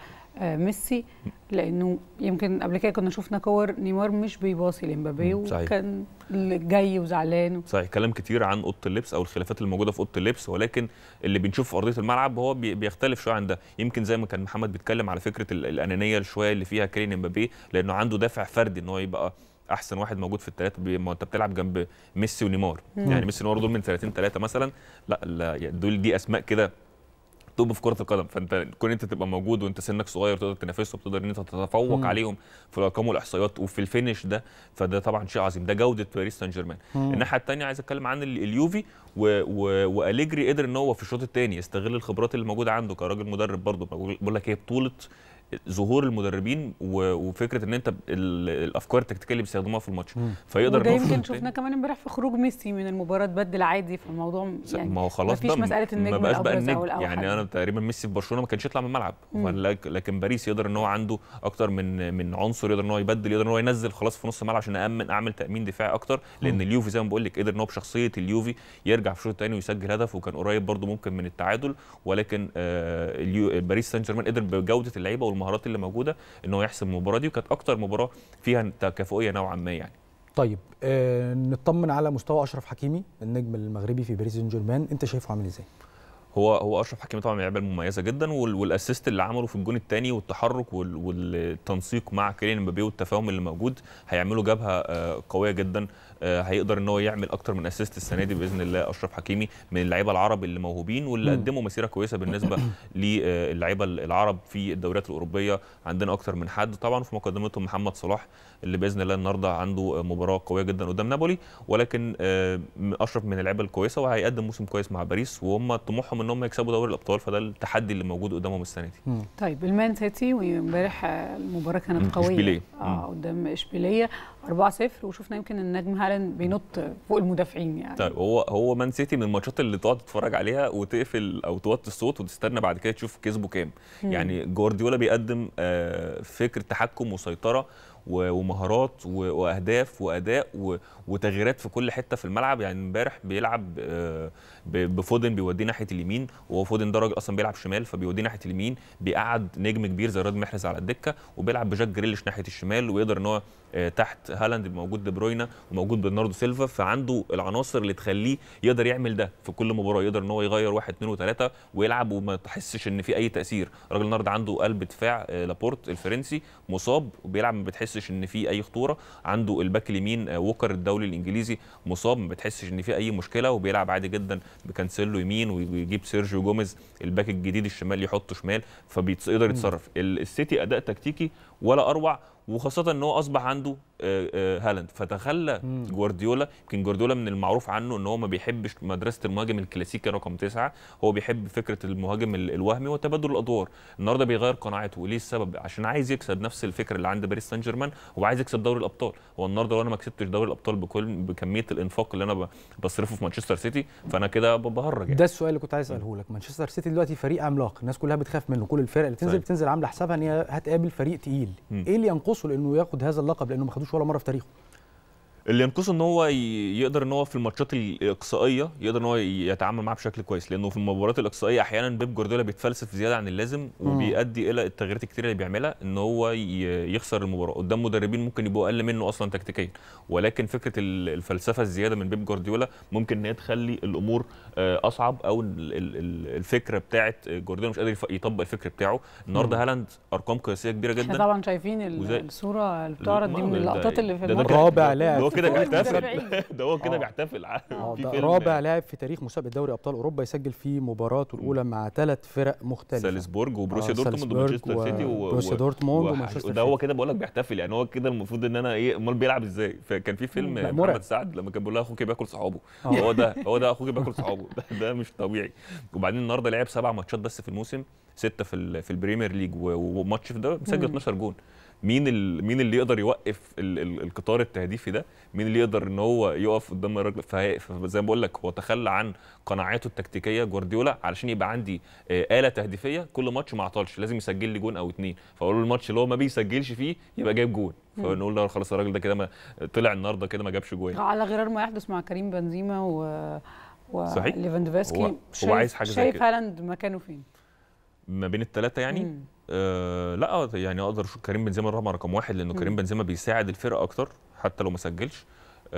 وميسي لانه يمكن قبل كده كنا شفنا كور نيمار مش بيباصي لامبابي مم، صحيح. وكان جاي وزعلان صحيح كلام كتير عن اوضه اللبس او الخلافات اللي موجوده في اوضه اللبس ولكن اللي بنشوفه في ارضيه الملعب هو بي- بيختلف شويه عن ده يمكن زي ما كان محمد بيتكلم على فكره ال- الانانيه شويه اللي فيها كيليان امبابي لانه عنده دافع فردي ان هو يبقى احسن واحد موجود في الثلاثه بي- ما انت بتلعب جنب ميسي ونيمار مم. يعني ميسي ونيمار دول من سنتين ثلاثه مثلا لا, لا يعني دول دي اسماء كده توب في كره القدم فانت كون انت تبقى موجود وانت سنك صغير تقدر تنافسهم تقدر ان انت تتفوق مم. عليهم في الارقام والاحصائيات وفي الفينش ده فده طبعا شيء عظيم ده جوده باريس سان جيرمان مم. الناحيه الثانيه عايز اتكلم عن ال- اليوفي و... و... واليجري قدر ان هو في الشوط الثاني يستغل الخبرات اللي موجوده عنده كراجل مدرب برضه بقول بقول لك هي بطوله ظهور المدربين و... وفكره ان انت ب- ال... الافكار التكتيكيه اللي بيستخدموها في الماتش فيقدر وده إن هو في يمكن الشوط شفناه كمان امبارح في خروج ميسي من المباراه بدل عادي في الموضوع يعني ما هو خلاص مفيش بقى مساله ما النجم بقاش بقى الابرز او النجم الاوحد يعني انا تقريبا ميسي في برشلونه ما كانش يطلع من الملعب مم. ولك- لكن باريس يقدر ان هو عنده اكتر من من عنصر يقدر ان هو يبدل يقدر ان هو ينزل خلاص في نص الملعب عشان امن اعمل تامين دفاعي اكتر لان مم. اليوفي زي ما بقول لك قدر ان هو بشخصيه اليوفي يرجع في الشوط الثاني ويسجل هدف وكان قريب برده ممكن من التعادل ولكن آه اليو باريس سان جيرمان قدر بجوده اللعيبه والمهارات اللي موجوده ان هو يحسم المباراه دي وكانت اكتر مباراه فيها تكافؤيه نوعا ما يعني طيب آه نطمن على مستوى اشرف حكيمي النجم المغربي في باريس سان جيرمان انت شايفه عامل ازاي هو هو اشرف حكيمي طبعا من اللعيبه المميزه جدا وال- والاسيست اللي عمله في الجون الثاني والتحرك وال- والتنسيق مع كيليان مبابي والتفاهم اللي موجود هيعملوا جبهه آه، قويه جدا آه، هيقدر ان هو يعمل اكتر من اسيست السنه دي باذن الله اشرف حكيمي من اللعيبه العرب اللي موهوبين واللي مم. قدموا مسيره كويسه بالنسبه للعيبه العرب في الدوريات الاوروبيه عندنا اكتر من حد طبعا في مقدمتهم محمد صلاح اللي باذن الله النهارده عنده مباراه قويه جدا قدام نابولي ولكن آه، اشرف من اللعيبه الكويسه وهيقدم موسم كويس مع باريس وهم طموحهم ان هم يكسبوا دوري الابطال فده التحدي اللي موجود قدامهم السنه دي طيب المان سيتي وامبارح آه، المباراه مم، كانت قويه إشبيلية. اه قدام اشبيليه 4-0 وشفنا يمكن النجم هالاند بينط فوق المدافعين يعني طيب هو هو مان سيتي من الماتشات اللي تقعد تتفرج عليها وتقفل او توطي الصوت وتستنى بعد كده تشوف كسبه كام مم. يعني جوارديولا بيقدم آه، فكر تحكم وسيطره و- ومهارات و- واهداف واداء و- وتغييرات في كل حته في الملعب يعني امبارح بيلعب آه، ب- بفودن بيوديه ناحيه اليمين وهو فودن ده راجل اصلا بيلعب شمال فبيوديه ناحيه اليمين بيقعد نجم كبير زي رياض محرز على الدكه وبيلعب بجاك جريليش ناحيه الشمال ويقدر ان هو آه، تحت هالاند موجود دي بروينا وموجود برناردو سيلفا فعنده العناصر اللي تخليه يقدر يعمل ده في كل مباراه يقدر ان هو يغير واحد اثنين وثلاثه ويلعب وما تحسش ان في اي تاثير الراجل النهارده عنده قلب دفاع آه، لابورت الفرنسي مصاب وبيلعب ما بتحسش ان في اي خطوره عنده الباك اليمين آه، ووكر الدولي الانجليزي مصاب ما بتحسش ان في اي مشكله وبيلعب عادي جدا بكانسيلو يمين ويجيب سيرجيو جوميز الباك الجديد الشمال يحطه شمال فبيقدر يتصرف ال- السيتي اداء تكتيكي ولا اروع وخاصة ان هو اصبح عنده آه، آه، هالاند فتخلى مم. جوارديولا يمكن جوارديولا من المعروف عنه ان هو ما بيحبش مدرسة المهاجم الكلاسيكي رقم تسعة هو بيحب فكرة المهاجم ال- الوهمي وتبادل الادوار النهارده بيغير قناعته وليه السبب عشان عايز يكسب نفس الفكرة اللي عند باريس سان جيرمان هو عايز يكسب دوري الابطال هو النهارده لو انا ما كسبتش دوري الابطال بكل بكمية الانفاق اللي انا ب- بصرفه في مانشستر سيتي فانا كده ب- بهرج يعني. ده السؤال اللي كنت عايز اساله لك مانشستر سيتي دلوقتي فريق عملاق الناس كلها بتخاف منه كل الفرق اللي تنزل صحيح. بتنزل عامله حسابها ان هي هتقابل فريق تقيل مم. ايه اللي ينقصه لانه ياخد هذا اللقب لانه ما خدوش ولا مره في تاريخه اللي ينقصه ان هو ي- يقدر ان هو في الماتشات الاقصائيه يقدر ان هو يتعامل معاها بشكل كويس لانه في المباريات الاقصائيه احيانا بيب جوارديولا بيتفلسف زياده عن اللازم مم. وبيؤدي الى التغييرات الكتير اللي بيعملها ان هو ي- يخسر المباراه قدام مدربين ممكن يبقوا اقل منه اصلا تكتيكيا ولكن فكره ال- الفلسفه الزياده من بيب جوارديولا ممكن ان هي تخلي الامور آه، اصعب او ال- ال- ال- الفكره بتاعت جوارديولا مش قادر يف- يطبق الفكر بتاعه النهارده مم. هالاند ارقام قياسيه كبيره احنا جدا طبعا شايفين ال- وزي- الصوره اللي بتعرض دي من ده- اللقطات اللي في ده- ده الماتش كان- رابع ده- لاعب ده هو في كده فوق بيحتفل المدافعين. ده هو كده آه. بيحتفل آه، في ده فيلم رابع لاعب في تاريخ مسابقه دوري ابطال اوروبا يسجل في مباراته الاولى مع ثلاث فرق مختلفه سالزبورج وبروسيا آه، دورتموند سالزبورج ومانشستر سيتي و- وبروسيا و- دورتموند وح- ومانشستر وده هو كده بقول لك بيحتفل يعني هو كده المفروض ان انا ايه امال بيلعب ازاي فكان في فيلم لا، مرعب. محمد سعد لما كان بيقول لها اخوك بياكل صحابه آه. هو ده هو ده اخوك بياكل صحابه ده, ده مش طبيعي وبعدين النهارده لعب سبع ماتشات بس في الموسم سته في ال- في البريمير ليج و- وماتش في ده مسجل مم. 12 جون مين ال... مين اللي يقدر يوقف ال... ال... القطار التهديفي ده مين اللي يقدر ان هو يقف قدام الراجل فهي... فزي ما بقول لك هو تخلى عن قناعاته التكتيكيه جوارديولا علشان يبقى عندي آه، آلة تهديفيه كل ماتش ما عطلش لازم يسجل لي جون او اتنين فاقول له الماتش اللي هو ما بيسجلش فيه يبقى جايب جون مم. فنقول له خلاص الراجل ده كده ما طلع النهارده كده ما جابش جوان على غرار ما يحدث مع كريم بنزيما و صحيح. وليفاندوفسكي هو- هو شايف- عايز حاجة زي شايف كده. هالاند مكانه فين؟ ما بين الثلاثه يعني مم. آه لا آه، يعني اقدر اشوف كريم بنزيما طبعا رقم واحد لانه مم. كريم بنزيما بيساعد الفرقه اكتر حتى لو ما سجلش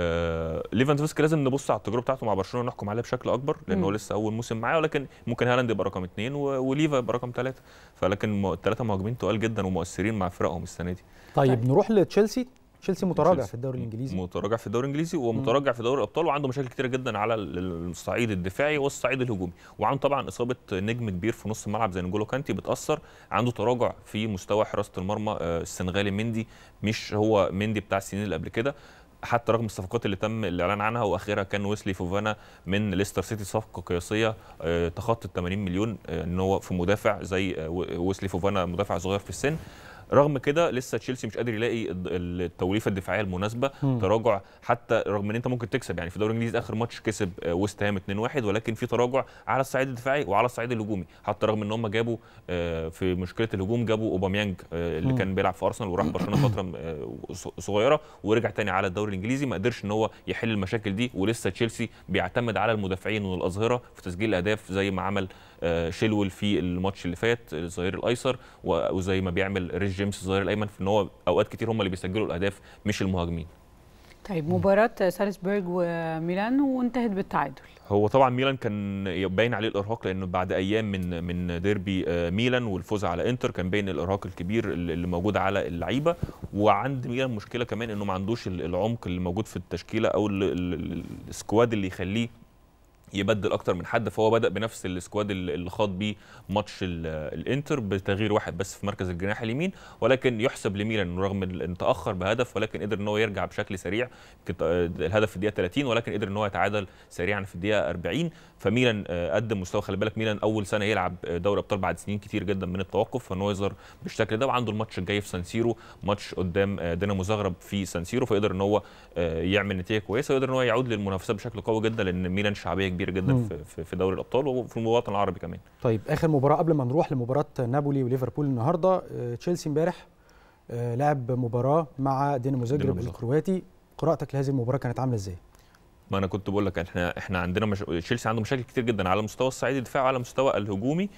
آه ليفاندوفسكي لازم نبص على التجربه بتاعته مع برشلونه ونحكم عليها بشكل اكبر لانه هو مم. لسه اول موسم معاه ولكن ممكن هالاند يبقى رقم اثنين و- وليفا يبقى رقم ثلاثه فلكن الثلاثه مهاجمين تقال جدا ومؤثرين مع فرقهم السنه دي طيب نروح لتشيلسي تشيلسي متراجع تشيلسي. في الدوري الانجليزي متراجع في الدوري الانجليزي ومتراجع في دوري الابطال وعنده مشاكل كتيره جدا على ال- الصعيد الدفاعي والصعيد الهجومي وعنده طبعا اصابه نجم كبير في نص الملعب زي نجولو كانتي بتاثر عنده تراجع في مستوى حراسه المرمى آه، السنغالي مندي مش هو مندي بتاع السنين اللي قبل كده حتى رغم الصفقات اللي تم الاعلان عنها واخرها كان ويسلي فوفانا من ليستر سيتي صفقه قياسيه آه، تخطت 80 مليون آه، ان هو في مدافع زي آه، ويسلي فوفانا مدافع صغير في السن رغم كده لسه تشيلسي مش قادر يلاقي الد- التوليفه الدفاعيه المناسبه مم. تراجع حتى رغم ان انت ممكن تكسب يعني في الدوري الانجليزي اخر ماتش كسب آه، ويست هام 2-1 ولكن في تراجع على الصعيد الدفاعي وعلى الصعيد الهجومي حتى رغم ان هم جابوا آه، في مشكله الهجوم جابوا اوباميانج آه، اللي مم. كان بيلعب في ارسنال وراح برشلونه فتره آه، ص- صغيره ورجع تاني على الدوري الانجليزي ما قدرش ان هو يحل المشاكل دي ولسه تشيلسي بيعتمد على المدافعين والاظهره في تسجيل الاهداف زي ما عمل آه، شيلول في الماتش اللي فات الظهير الايسر و- وزي ما بيعمل ريس جيمس الظهير الايمن في ان هو اوقات كتير هم اللي بيسجلوا الاهداف مش المهاجمين طيب مباراة سالزبورج وميلان وانتهت بالتعادل هو طبعا ميلان كان باين عليه الارهاق لانه بعد ايام من من ديربي آه، ميلان والفوز على انتر كان باين الارهاق الكبير اللي اللي موجود على اللعيبه وعند ميلان مشكله كمان انه ما عندوش ال- العمق اللي موجود في التشكيله او ال- ال- ال- السكواد اللي يخليه يبدل اكتر من حد فهو بدا بنفس السكواد اللي اللي خاض بيه ماتش ال- الانتر بتغيير واحد بس في مركز الجناح اليمين ولكن يحسب لميلان رغم ان تاخر بهدف ولكن قدر ان هو يرجع بشكل سريع يمكن الهدف في الدقيقه 30 ولكن قدر ان هو يتعادل سريعا في الدقيقه 40 فميلان آه، قدم مستوى خلي بالك ميلان اول سنه يلعب دوري ابطال بعد سنين كتير جدا من التوقف فان هو يظهر بالشكل ده وعنده الماتش الجاي في سانسيرو ماتش قدام آه، دينامو زغرب في سانسيرو فيقدر ان هو آه، يعمل نتيجه كويسه ويقدر ان هو يعود للمنافسات بشكل قوي جدا لان ميلان شعبيه كبيره جدا مم. في- في في دوري الابطال وفي الوطن العربي كمان طيب اخر مباراه قبل ما نروح لمباراه نابولي وليفربول النهارده آه، تشيلسي امبارح آه، لعب مباراه مع دينامو زاجرب دينامو زغرب. الكرواتي قراءتك لهذه المباراه كانت عامله ازاي ما انا كنت بقول لك احنا احنا عندنا مش... تشيلسي عنده مشاكل كتير جدا على مستوى الصعيد الدفاعي وعلى مستوى الهجومي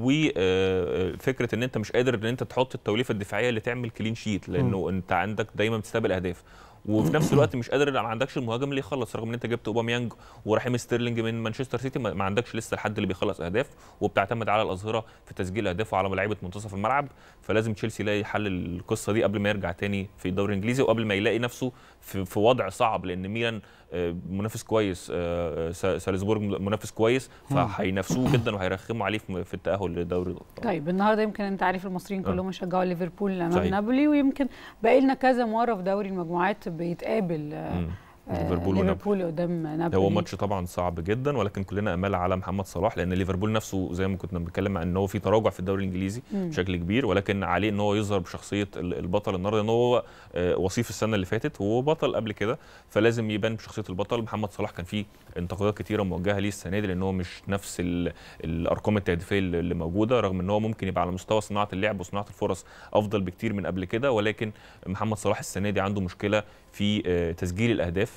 وفكره ان انت مش قادر ان انت تحط التوليفه الدفاعيه اللي تعمل كلين شيت لانه انت عندك دايما بتستقبل اهداف وفي نفس الوقت مش قادر ما عندكش المهاجم اللي يخلص رغم ان انت جبت اوباميانج ورحيم ستيرلينج من مانشستر سيتي ما ما عندكش لسه الحد اللي بيخلص اهداف وبتعتمد على الاظهره في تسجيل اهداف وعلى لعيبه منتصف الملعب فلازم تشيلسي يلاقي حل القصه دي قبل ما يرجع تاني في الدوري الانجليزي وقبل ما يلاقي نفسه في, في وضع صعب لان ميلان آه، منافس كويس آه، آه، سالزبورج منافس كويس مم. فهينافسوه جدا وهيرخموا عليه في في التاهل لدوري الابطال طيب النهارده يمكن انت عارف المصريين آه. كلهم يشجعوا ليفربول امام صحيح. نابولي ويمكن باقي لنا كذا مره في دوري المجموعات بيتقابل آه، مم. آه، ليفربول ونابولي. ليفربول قدام نابولي هو ماتش طبعا صعب جدا ولكن كلنا امال على محمد صلاح لان ليفربول نفسه زي ما كنا بنتكلم عن ان هو في تراجع في الدوري الانجليزي مم. بشكل كبير ولكن عليه ان هو يظهر بشخصيه ال- البطل النهارده ان هو آه، وصيف السنه اللي فاتت وهو بطل قبل كده فلازم يبان بشخصيه البطل محمد صلاح كان فيه انتقادات كتيره موجهه ليه السنه دي لان هو مش نفس ال- الارقام التهديفيه اللي اللي موجوده رغم ان هو ممكن يبقى على مستوى صناعه اللعب وصناعه الفرص افضل بكتير من قبل كده ولكن محمد صلاح السنه دي عنده مشكله في آه، تسجيل الاهداف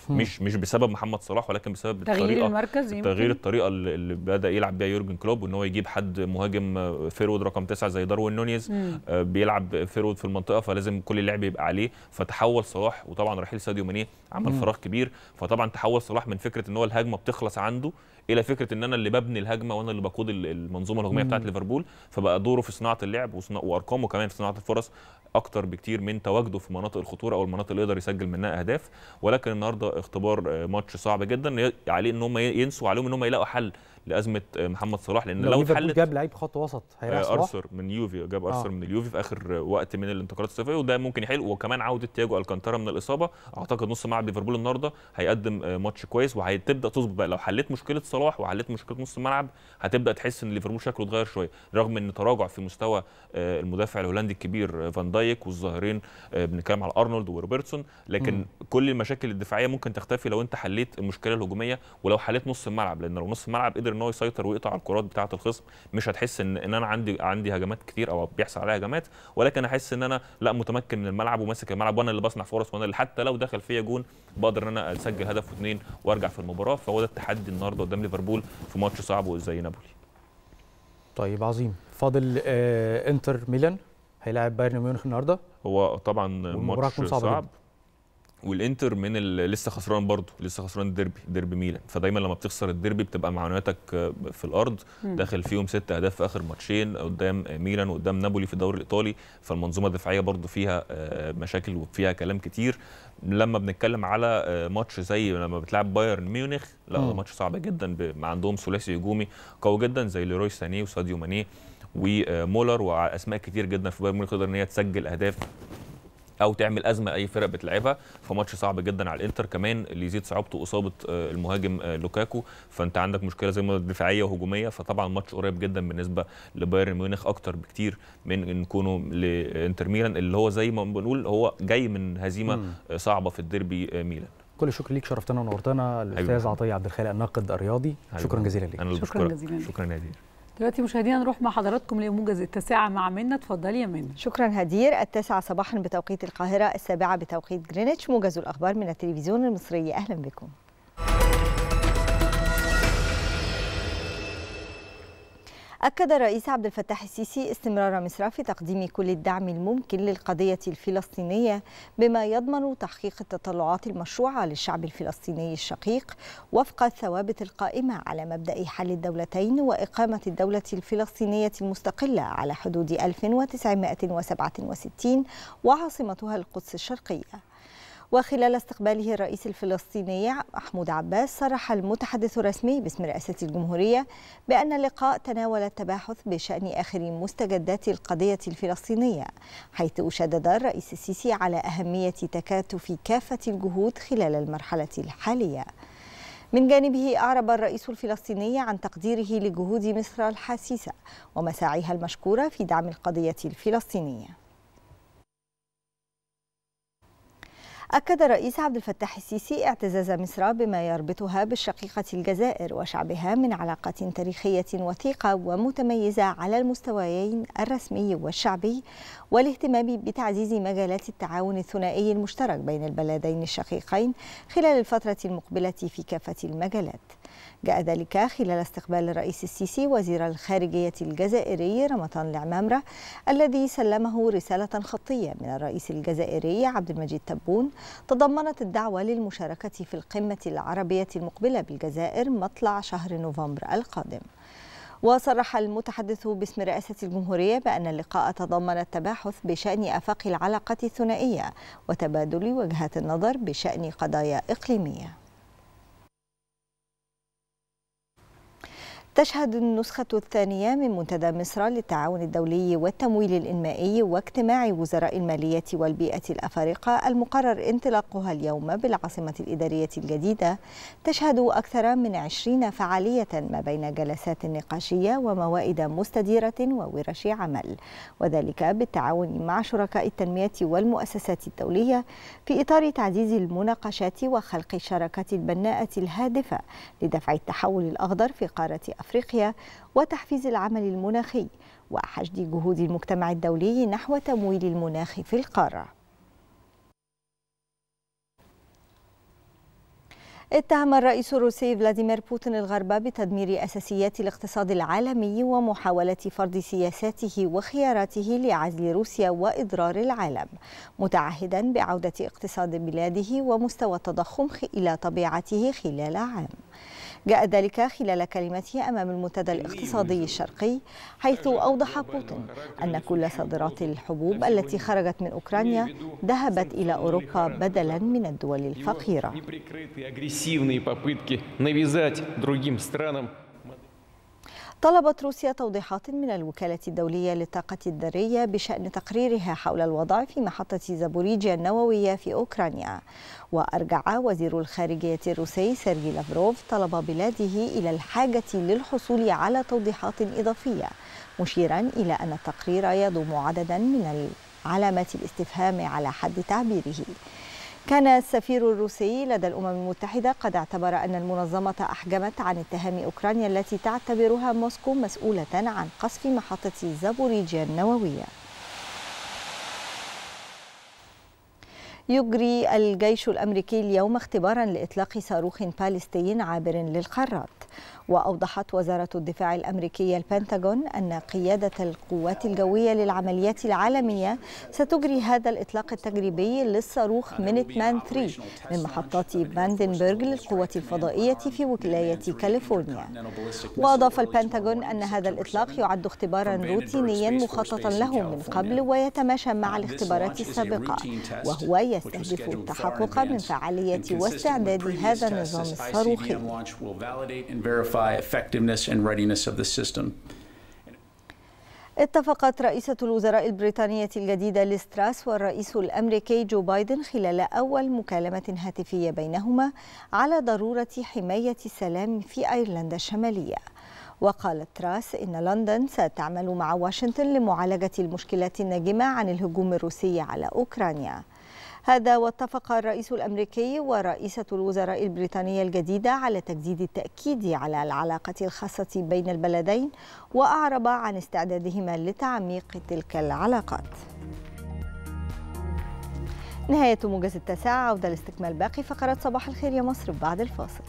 الاهداف مش مش بسبب محمد صلاح ولكن بسبب تغيير الطريقه المركز يمكن؟ تغيير الطريقه اللي اللي بدا يلعب بيها يورجن كلوب وان هو يجيب حد مهاجم آه، فيرود رقم تسعة زي داروين نونيز مم. آه، بيلعب فيرود في المنطقه فلازم كل اللعب يبقى عليه فتحول صلاح وطبعا رحيل ساديو ماني عمل مم. فراغ كبير فطبعا تحول صلاح من فكره ان هو الهجمه بتخلص عنده الى فكره ان انا اللي ببني الهجمه وانا اللي بقود ال- المنظومه الهجوميه مم. بتاعت ليفربول فبقى دوره في صناعه اللعب وصنا- وارقامه كمان في صناعه الفرص اكتر بكتير من تواجده في مناطق الخطوره او المناطق اللي يقدر يسجل منها اهداف ولكن النهارده اختبار آه، ماتش صعب جدا ي- عليه ان هم ينسوا عليهم ان هم يلاقوا حل لازمه آه، محمد صلاح لان لو لو ليفربول اتحلت جاب لعيب خط وسط هيريح آه، صلاح ارثر من يوفي جاب ارثر آه. من اليوفي في اخر وقت من الانتقالات الصيفيه وده ممكن يحل وكمان عوده تياجو الكانتارا من الاصابه اعتقد نص ملعب ليفربول النهارده هيقدم آه، ماتش كويس وهتبدا تظبط بقى لو حليت مشكله صلاح وحليت مشكله نص الملعب هتبدا تحس ان ليفربول شكله اتغير شويه رغم ان تراجع في مستوى آه، المدافع الهولندي الكبير آه، فان دايك والظاهرين آه، بنتكلم على ارنولد وروبرتسون لكن مم. كل المشاكل الدفاعيه ممكن تختفي لو انت حليت المشكله الهجوميه ولو حليت نص الملعب لان لو نص الملعب قدر ان هو يسيطر ويقطع الكرات بتاعه الخصم مش هتحس ان ان انا عندي عندي هجمات كتير او بيحصل عليا هجمات ولكن احس ان انا لا متمكن من الملعب وماسك الملعب وانا اللي بصنع فرص وانا اللي حتى لو دخل فيا جون بقدر ان انا اسجل هدف واثنين وارجع في المباراه فهو ده التحدي النهارده قدام ليفربول في ماتش صعب زي نابولي طيب عظيم فاضل آه انتر ميلان هيلاعب بايرن ميونخ النهارده هو طبعا والمباراة ماتش هتكون صعبة صعب جدا. والانتر من ال... لسه خسران برضه لسه خسران الديربي ديربي ميلان فدايما لما بتخسر الديربي بتبقى معنوياتك في الارض مم. داخل فيهم ست اهداف في اخر ماتشين قدام ميلان وقدام نابولي في الدوري الايطالي فالمنظومه الدفاعيه برضه فيها آه، مشاكل وفيها كلام كتير لما بنتكلم على آه، ماتش زي لما بتلعب بايرن ميونخ لا ده مم. ماتش صعب جدا ب... ما عندهم ثلاثي هجومي قوي جدا زي ليروي سانيه وساديو ماني ومولر واسماء كتير جدا في بايرن ميونخ تقدر ان هي تسجل اهداف او تعمل ازمه اي فرق بتلعبها فماتش صعب جدا على الانتر كمان اللي يزيد صعوبته اصابه آه، المهاجم آه، لوكاكو فانت عندك مشكله زي ما قلت دفاعيه وهجوميه فطبعا ماتش قريب جدا بالنسبه لبايرن ميونخ اكتر بكتير من ان كونه لانتر ميلان اللي هو زي ما بنقول هو جاي من هزيمه مم. آه، صعبه في الديربي آه، ميلان كل الشكر ليك شرفتنا ونورتنا الاستاذ حبيبي. عطيه عبد الخالق الناقد الرياضي حبيبي. شكرا جزيلا ليك انا اللي شكراً بشكرك جزيلاً لك. شكرا يا نادر دلوقتي مشاهدينا نروح مع حضراتكم لموجز التاسعة مع منى اتفضلي يا منى شكرا هدير التاسعة صباحا بتوقيت القاهرة السابعة بتوقيت جرينتش موجز الأخبار من التلفزيون المصري أهلا بكم أكد الرئيس عبد الفتاح السيسي استمرار مصر في تقديم كل الدعم الممكن للقضية الفلسطينية بما يضمن تحقيق التطلعات المشروعة للشعب الفلسطيني الشقيق وفق الثوابت القائمة على مبدأ حل الدولتين وإقامة الدولة الفلسطينية المستقلة على حدود 1967 وعاصمتها القدس الشرقية وخلال استقباله الرئيس الفلسطيني محمود عباس صرح المتحدث الرسمي باسم رئاسة الجمهورية بأن اللقاء تناول التباحث بشأن آخر مستجدات القضية الفلسطينية حيث شدد الرئيس السيسي على أهمية تكاتف كافة الجهود خلال المرحلة الحالية من جانبه أعرب الرئيس الفلسطيني عن تقديره لجهود مصر الحسيسة ومساعيها المشكورة في دعم القضية الفلسطينية أكد الرئيس عبد الفتاح السيسي اعتزاز مصر بما يربطها بالشقيقة الجزائر وشعبها من علاقات تاريخية وثيقة ومتميزة على المستويين الرسمي والشعبي والاهتمام بتعزيز مجالات التعاون الثنائي المشترك بين البلدين الشقيقين خلال الفترة المقبلة في كافة المجالات. جاء ذلك خلال استقبال الرئيس السيسي وزير الخارجية الجزائري رمضان العمامرة الذي سلمه رسالة خطية من الرئيس الجزائري عبد المجيد تبون تضمنت الدعوة للمشاركة في القمة العربية المقبلة بالجزائر مطلع شهر نوفمبر القادم. وصرح المتحدث باسم رئاسة الجمهورية بأن اللقاء تضمن التباحث بشأن آفاق العلاقة الثنائية وتبادل وجهات النظر بشأن قضايا إقليمية. تشهد النسخة الثانية من منتدى مصر للتعاون الدولي والتمويل الإنمائي واجتماع وزراء المالية والبيئة الأفارقة المقرر انطلاقها اليوم بالعاصمة الإدارية الجديدة تشهد أكثر من عشرين فعالية ما بين جلسات نقاشية وموائد مستديرة وورش عمل وذلك بالتعاون مع شركاء التنمية والمؤسسات الدولية في إطار تعزيز المناقشات وخلق الشراكات البناءة الهادفة لدفع التحول الأخضر في قارة أفريقيا وتحفيز العمل المناخي وحشد جهود المجتمع الدولي نحو تمويل المناخ في القارة اتهم الرئيس الروسي فلاديمير بوتين الغرب بتدمير أساسيات الاقتصاد العالمي ومحاولة فرض سياساته وخياراته لعزل روسيا وإضرار العالم متعهدا بعودة اقتصاد بلاده ومستوى التضخم إلى طبيعته خلال عام جاء ذلك خلال كلمته أمام المنتدى الاقتصادي الشرقي حيث أوضح بوتين أن كل صادرات الحبوب التي خرجت من أوكرانيا ذهبت إلى أوروبا بدلا من الدول الفقيرة агрессивные попытки навязать другим странам طلبت روسيا توضيحات من الوكالة الدولية للطاقة الذرية بشأن تقريرها حول الوضع في محطة زابوريجيا النووية في أوكرانيا وأرجع وزير الخارجية الروسي سيرجي لافروف طلب بلاده إلى الحاجة للحصول على توضيحات إضافية مشيرا إلى أن التقرير يضم عددا من علامات الاستفهام على حد تعبيره كان السفير الروسي لدى الأمم المتحدة قد اعتبر أن المنظمة أحجمت عن اتهام أوكرانيا التي تعتبرها موسكو مسؤولة عن قصف محطة زابوريجيا النووية يجري الجيش الأمريكي اليوم اختبارا لإطلاق صاروخ باليستي عابر للقارات وأوضحت وزارة الدفاع الأمريكية البنتاغون أن قيادة القوات الجوية للعمليات العالمية ستجري هذا الإطلاق التجريبي للصاروخ مينيت مان 3 من محطات فاندنبرغ للقوات الفضائية في ولاية كاليفورنيا وأضاف البنتاغون أن هذا الإطلاق يعد اختبارا روتينيا مخططا له من قبل ويتماشى مع الاختبارات السابقة وهو يستهدف التحقق من فعالية واستعداد هذا النظام الصاروخي verify effectiveness and readiness of the system. اتفقت رئيسة الوزراء البريطانية الجديدة ليستراس والرئيس الأمريكي جو بايدن خلال أول مكالمة هاتفية بينهما على ضرورة حماية السلام في أيرلندا الشمالية وقالت تراس إن لندن ستعمل مع واشنطن لمعالجة المشكلات الناجمة عن الهجوم الروسي على أوكرانيا هذا واتفق الرئيس الامريكي ورئيسه الوزراء البريطانيه الجديده على تجديد التاكيد على العلاقه الخاصه بين البلدين واعرب عن استعدادهما لتعميق تلك العلاقات. نهايه موجز التاسعه عوده لاستكمال باقي فقرات صباح الخير يا مصر بعد الفاصل.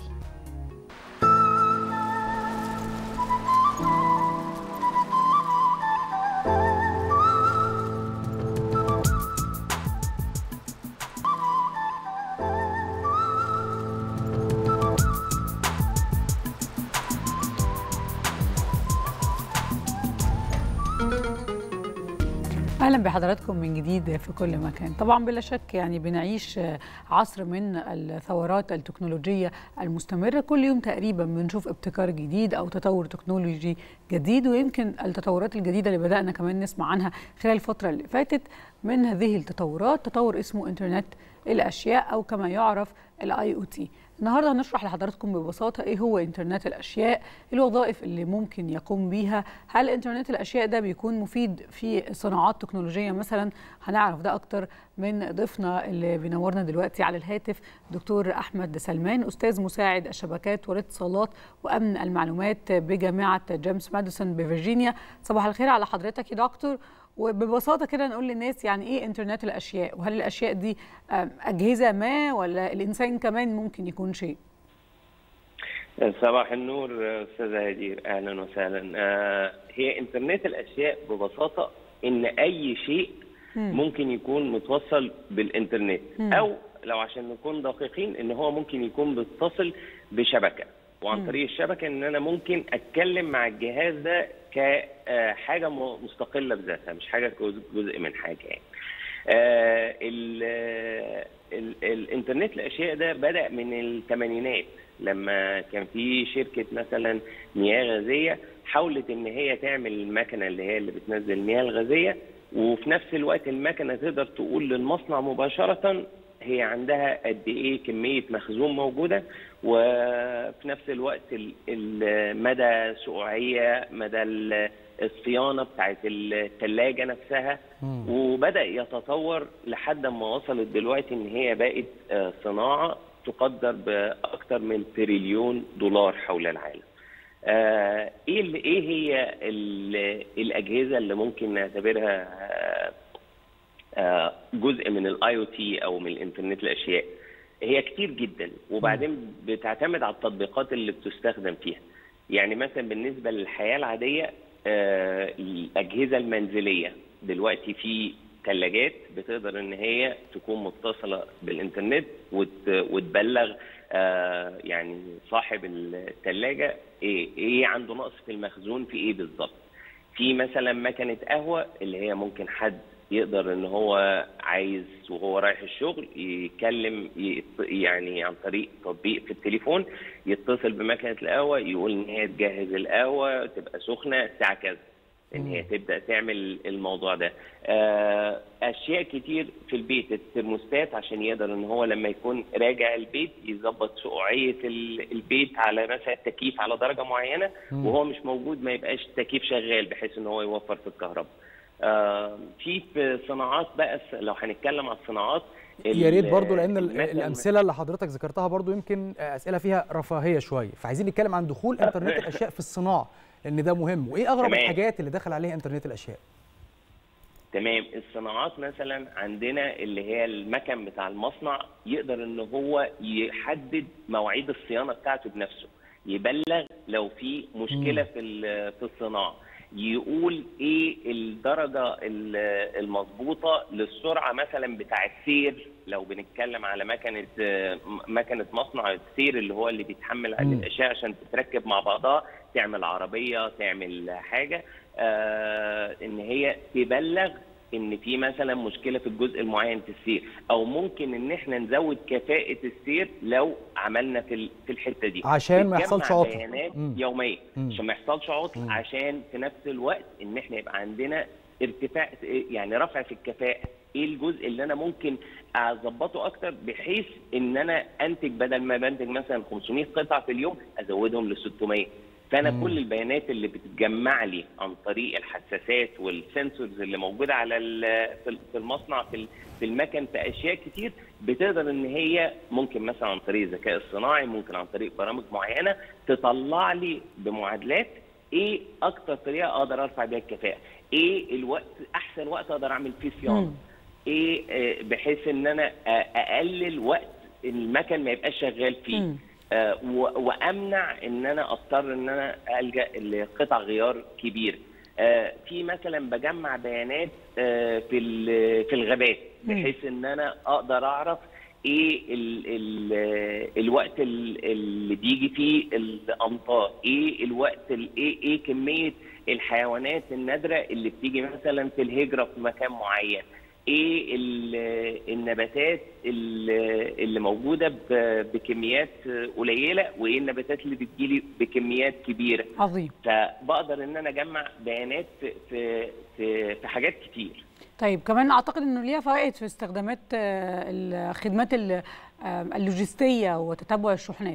اهلا بحضراتكم من جديد في كل مكان طبعا بلا شك يعني بنعيش عصر من الثورات التكنولوجيه المستمره كل يوم تقريبا بنشوف ابتكار جديد او تطور تكنولوجي جديد ويمكن التطورات الجديده اللي بدانا كمان نسمع عنها خلال الفتره اللي فاتت من هذه التطورات تطور اسمه انترنت الاشياء او كما يعرف الاي او تي النهارده هنشرح لحضراتكم ببساطه ايه هو انترنت الاشياء الوظائف اللي ممكن يقوم بيها هل انترنت الاشياء ده بيكون مفيد في صناعات تكنولوجيه مثلا هنعرف ده اكتر من ضيفنا اللي بينورنا دلوقتي على الهاتف دكتور احمد سلمان استاذ مساعد الشبكات والاتصالات وامن المعلومات بجامعه جيمس ماديسون بفرجينيا صباح الخير على حضرتك يا دكتور وببساطه كده نقول للناس يعني ايه انترنت الاشياء وهل الاشياء دي اجهزه ما ولا الانسان كمان ممكن يكون شيء صباح النور استاذه هدير اهلا وسهلا هي انترنت الاشياء ببساطه ان اي شيء ممكن يكون متوصل بالانترنت او لو عشان نكون دقيقين ان هو ممكن يكون بيتصل بشبكه وعن طريق الشبكه ان انا ممكن اتكلم مع الجهاز ده كحاجه مستقله بذاتها مش حاجه جزء من حاجه يعني. آه ال ال الانترنت الاشياء ده بدا من الثمانينات لما كان في شركه مثلا مياه غازيه حاولت ان هي تعمل المكنه اللي هي اللي بتنزل المياه الغازيه وفي نفس الوقت المكنه تقدر تقول للمصنع مباشره هي عندها قد ايه كميه مخزون موجوده وفي نفس الوقت مدى سقوعيه مدى الصيانه بتاعت الثلاجه نفسها وبدا يتطور لحد ما وصلت دلوقتي ان هي بقت صناعه تقدر باكثر من تريليون دولار حول العالم. ايه ايه هي الاجهزه اللي ممكن نعتبرها جزء من الاي او تي او من الانترنت الاشياء هي كتير جدا وبعدين بتعتمد على التطبيقات اللي بتستخدم فيها يعني مثلا بالنسبه للحياه العاديه آه، الاجهزه المنزليه دلوقتي في ثلاجات بتقدر ان هي تكون متصله بالانترنت وت- وتبلغ آه، يعني صاحب الثلاجه ايه ايه عنده نقص في المخزون في ايه بالظبط في مثلا مكنه قهوه اللي هي ممكن حد يقدر ان هو عايز وهو رايح الشغل يكلم يت- يعني عن طريق تطبيق في التليفون يتصل بمكنه القهوه يقول ان هي تجهز القهوه تبقى سخنه الساعه كذا ان هي تبدا تعمل الموضوع ده آه، اشياء كتير في البيت الترموستات عشان يقدر ان هو لما يكون راجع البيت يظبط سقوعيه ال- البيت على مثلا التكييف على درجه معينه مم. وهو مش موجود ما يبقاش التكييف شغال بحيث ان هو يوفر في الكهرباء آه، في في صناعات بقى س- لو هنتكلم على الصناعات يا ريت برضو لان ال- المثل- الامثله اللي حضرتك ذكرتها برضو يمكن اسئله فيها رفاهيه شويه فعايزين نتكلم عن دخول انترنت الاشياء في الصناعه لان ده مهم وايه اغرب تمام. الحاجات اللي دخل عليها انترنت الاشياء تمام الصناعات مثلا عندنا اللي هي المكن بتاع المصنع يقدر ان هو يحدد مواعيد الصيانه بتاعته بنفسه يبلغ لو في مشكله مم. في ال- في الصناعه يقول ايه الدرجه ال- المظبوطه للسرعه مثلا بتاع السير لو بنتكلم على مكنه آه، م- مكنه مصنع السير اللي هو اللي بيتحمل عليه مم. الاشياء عشان تتركب مع بعضها تعمل عربيه تعمل حاجه آه ان هي تبلغ ان في مثلا مشكله في الجزء المعين في السير او ممكن ان احنا نزود كفاءه السير لو عملنا في ال- في الحته دي عشان ما بتجمع يحصلش عطل. بيانات مم. يوميه مم. عشان ما يحصلش عطل عشان في نفس الوقت ان احنا يبقى عندنا ارتفاع يعني رفع في الكفاءه ايه الجزء اللي انا ممكن اظبطه اكتر بحيث ان انا انتج بدل ما بنتج مثلا 500 قطعه في اليوم ازودهم ل 600 فانا مم. كل البيانات اللي بتتجمع لي عن طريق الحساسات والسنسورز اللي موجوده على ال- في في المصنع في ال- في المكن في اشياء كتير بتقدر ان هي ممكن مثلا عن طريق الذكاء الصناعي ممكن عن طريق برامج معينه تطلع لي بمعادلات ايه اكتر طريقه اقدر ارفع بيها الكفاءه ايه الوقت احسن وقت اقدر اعمل فيه صيانه ايه آه، بحيث ان انا آه، اقلل وقت المكن ما يبقاش شغال فيه آه، و- وامنع ان انا اضطر ان انا الجا لقطع غيار كبيره آه، في مثلا بجمع بيانات آه، في ال- في الغابات بحيث ان انا اقدر اعرف ايه ال ال الوقت ال- اللي بيجي فيه الامطار ايه الوقت ال- ايه ايه كميه الحيوانات النادره اللي بتيجي مثلا في الهجره في مكان معين ايه ال- النباتات ال- اللي موجوده ب- بكميات قليله وايه النباتات اللي بتجيلي بكميات كبيره عظيم فبقدر ان انا اجمع بيانات في في في, في حاجات كتير طيب كمان اعتقد انه ليها فوائد في استخدامات آه، الخدمات ال- آه، اللوجستيه وتتبع الشحنات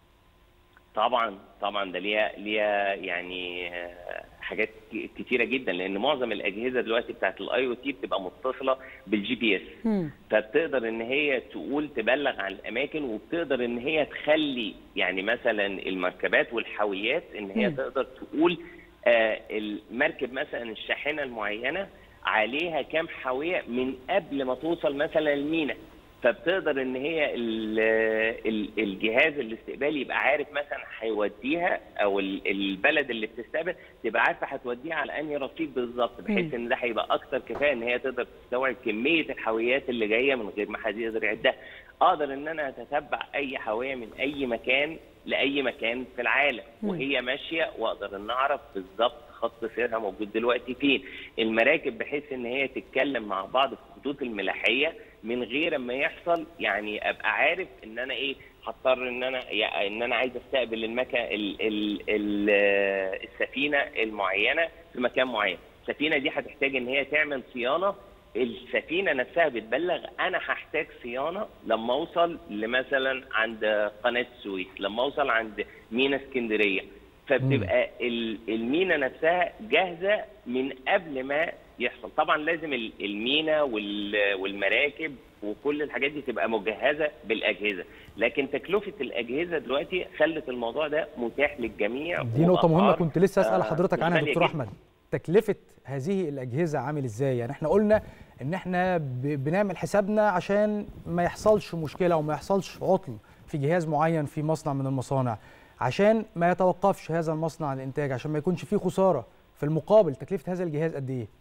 طبعا طبعا ده ليها ليها يعني آه، حاجات ك- كتيره جدا لان معظم الاجهزه دلوقتي بتاعت الاي او تي بتبقى متصله بالجي بي اس فبتقدر ان هي تقول تبلغ عن الاماكن وبتقدر ان هي تخلي يعني مثلا المركبات والحاويات ان هي مم. تقدر تقول آه المركب مثلا الشاحنه المعينه عليها كام حاويه من قبل ما توصل مثلا المينا فبتقدر ان هي ال- ال- الجهاز الاستقبالي يبقى عارف مثلا هيوديها او ال- البلد اللي بتستقبل تبقى عارفه هتوديها على انهي رصيف بالظبط بحيث ان ده هيبقى اكتر كفايه ان هي تقدر تستوعب كميه الحاويات اللي جايه من غير ما حد يقدر يعدها اقدر ان انا اتتبع اي حاويه من اي مكان لاي مكان في العالم مم. وهي ماشيه واقدر ان اعرف بالظبط خط سيرها موجود دلوقتي فين المراكب بحيث ان هي تتكلم مع بعض في الخطوط الملاحيه من غير ما يحصل يعني ابقى عارف ان انا ايه هضطر ان انا يا- ان انا عايز استقبل المكان ال ال ال السفينه المعينه في مكان معين السفينه دي هتحتاج ان هي تعمل صيانه السفينه نفسها بتبلغ انا هحتاج صيانه لما اوصل لمثلا عند قناه السويس لما اوصل عند مينا اسكندريه فبتبقى ال- المينا نفسها جاهزه من قبل ما يحصل طبعا لازم ال- المينا وال- والمراكب وكل الحاجات دي تبقى مجهزه بالاجهزه لكن تكلفه الاجهزه دلوقتي خلت الموضوع ده متاح للجميع دي نقطة مهمة وبأسعار، كنت لسه أسأل آه، حضرتك مش عنها يا غالية دكتور جداً. أحمد تكلفة هذه الأجهزة عامل إزاي؟ يعني إحنا قلنا ان احنا ب- بنعمل حسابنا عشان ما يحصلش مشكله وما يحصلش عطل في جهاز معين في مصنع من المصانع عشان ما يتوقفش هذا المصنع عن الانتاج عشان ما يكونش فيه خساره في المقابل تكلفه هذا الجهاز قد ايه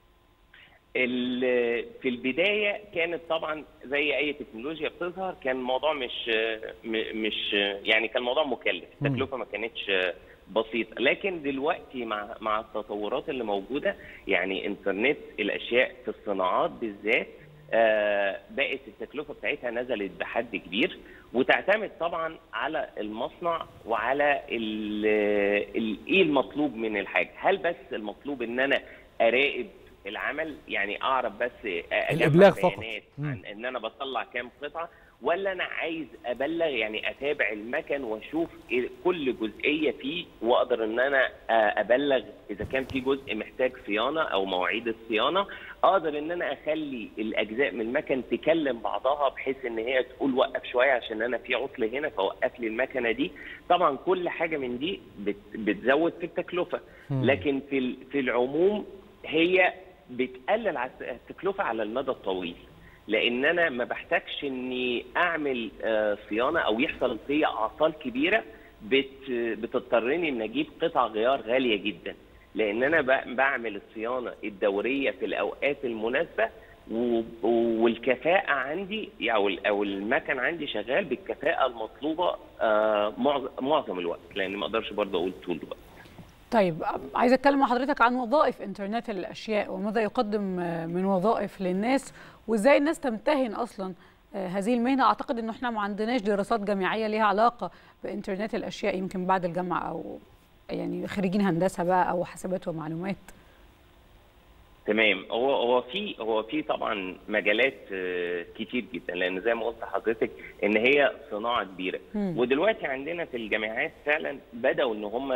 ال- في البدايه كانت طبعا زي اي تكنولوجيا بتظهر كان الموضوع مش م- مش يعني كان الموضوع مكلف مم. التكلفه ما كانتش بسيطه لكن دلوقتي مع مع التطورات اللي موجوده يعني انترنت الاشياء في الصناعات بالذات آه، بقت التكلفه بتاعتها نزلت بحد كبير وتعتمد طبعا على المصنع وعلى ال- ال- ايه المطلوب من الحاجه هل بس المطلوب ان انا اراقب العمل يعني اعرف بس اجمع الإبلاغ فقط. بيانات مم. عن ان انا بطلع كام قطعه ولا انا عايز ابلغ يعني اتابع المكن واشوف إيه كل جزئيه فيه واقدر ان انا آه، ابلغ اذا كان في جزء محتاج صيانه او مواعيد الصيانه اقدر ان انا اخلي الاجزاء من المكن تكلم بعضها بحيث ان هي تقول وقف شويه عشان انا في عطل هنا فوقف لي المكنه دي طبعا كل حاجه من دي بت- بتزود في التكلفه مم. لكن في ال- في العموم هي بتقلل على التكلفه على المدى الطويل لان انا ما بحتاجش اني اعمل آه، صيانه او يحصل فيا اعطال كبيره بت بتضطرني ان اجيب قطع غيار غاليه جدا لان انا ب- بعمل الصيانه الدوريه في الاوقات المناسبه و- والكفاءه عندي او ال- او المكن عندي شغال بالكفاءه المطلوبه آه، معظ- معظم الوقت لان ما اقدرش برضه اقول طول الوقت طيب عايزه اتكلم مع حضرتك عن وظائف انترنت الاشياء وماذا يقدم آه، من وظائف للناس وازاي الناس تمتهن اصلا آه، هذه المهنه اعتقد انه احنا ما عندناش دراسات جامعيه ليها علاقه بانترنت الاشياء يمكن بعد الجامعه او يعني خريجين هندسه بقى او حسابات ومعلومات تمام هو هو في هو في طبعا مجالات آه، كتير جدا لان زي ما قلت لحضرتك ان هي صناعه كبيره مم. ودلوقتي عندنا في الجامعات فعلا بداوا ان هم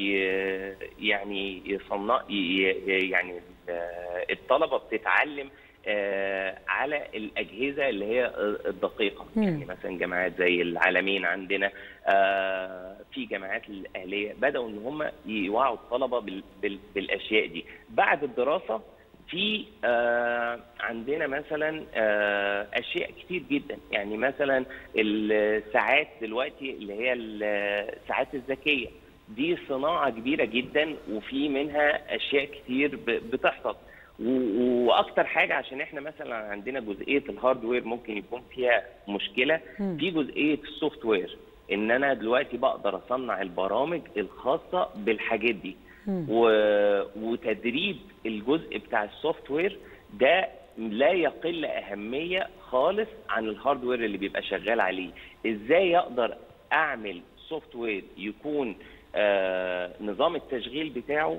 يعني يصنع ي- ي- يعني آه، الطلبه بتتعلم آه، على الاجهزه اللي هي الدقيقه مم. يعني مثلا جامعات زي العالمين عندنا آه، في جامعات الاهليه بداوا ان هم يوعوا الطلبه بال- بال- بالاشياء دي بعد الدراسه في آه عندنا مثلا آه اشياء كتير جدا يعني مثلا الساعات دلوقتي اللي هي الساعات الذكيه دي صناعه كبيره جدا وفي منها اشياء كتير ب- بتحصل و- واكتر حاجه عشان احنا مثلا عندنا جزئيه الهاردوير ممكن يكون فيها مشكله مم. في جزئيه السوفت وير ان انا دلوقتي بقدر اصنع البرامج الخاصه بالحاجات دي و... وتدريب الجزء بتاع السوفت وير ده لا يقل اهميه خالص عن الهاردوير اللي بيبقى شغال عليه ازاي اقدر اعمل سوفت وير يكون آه نظام التشغيل بتاعه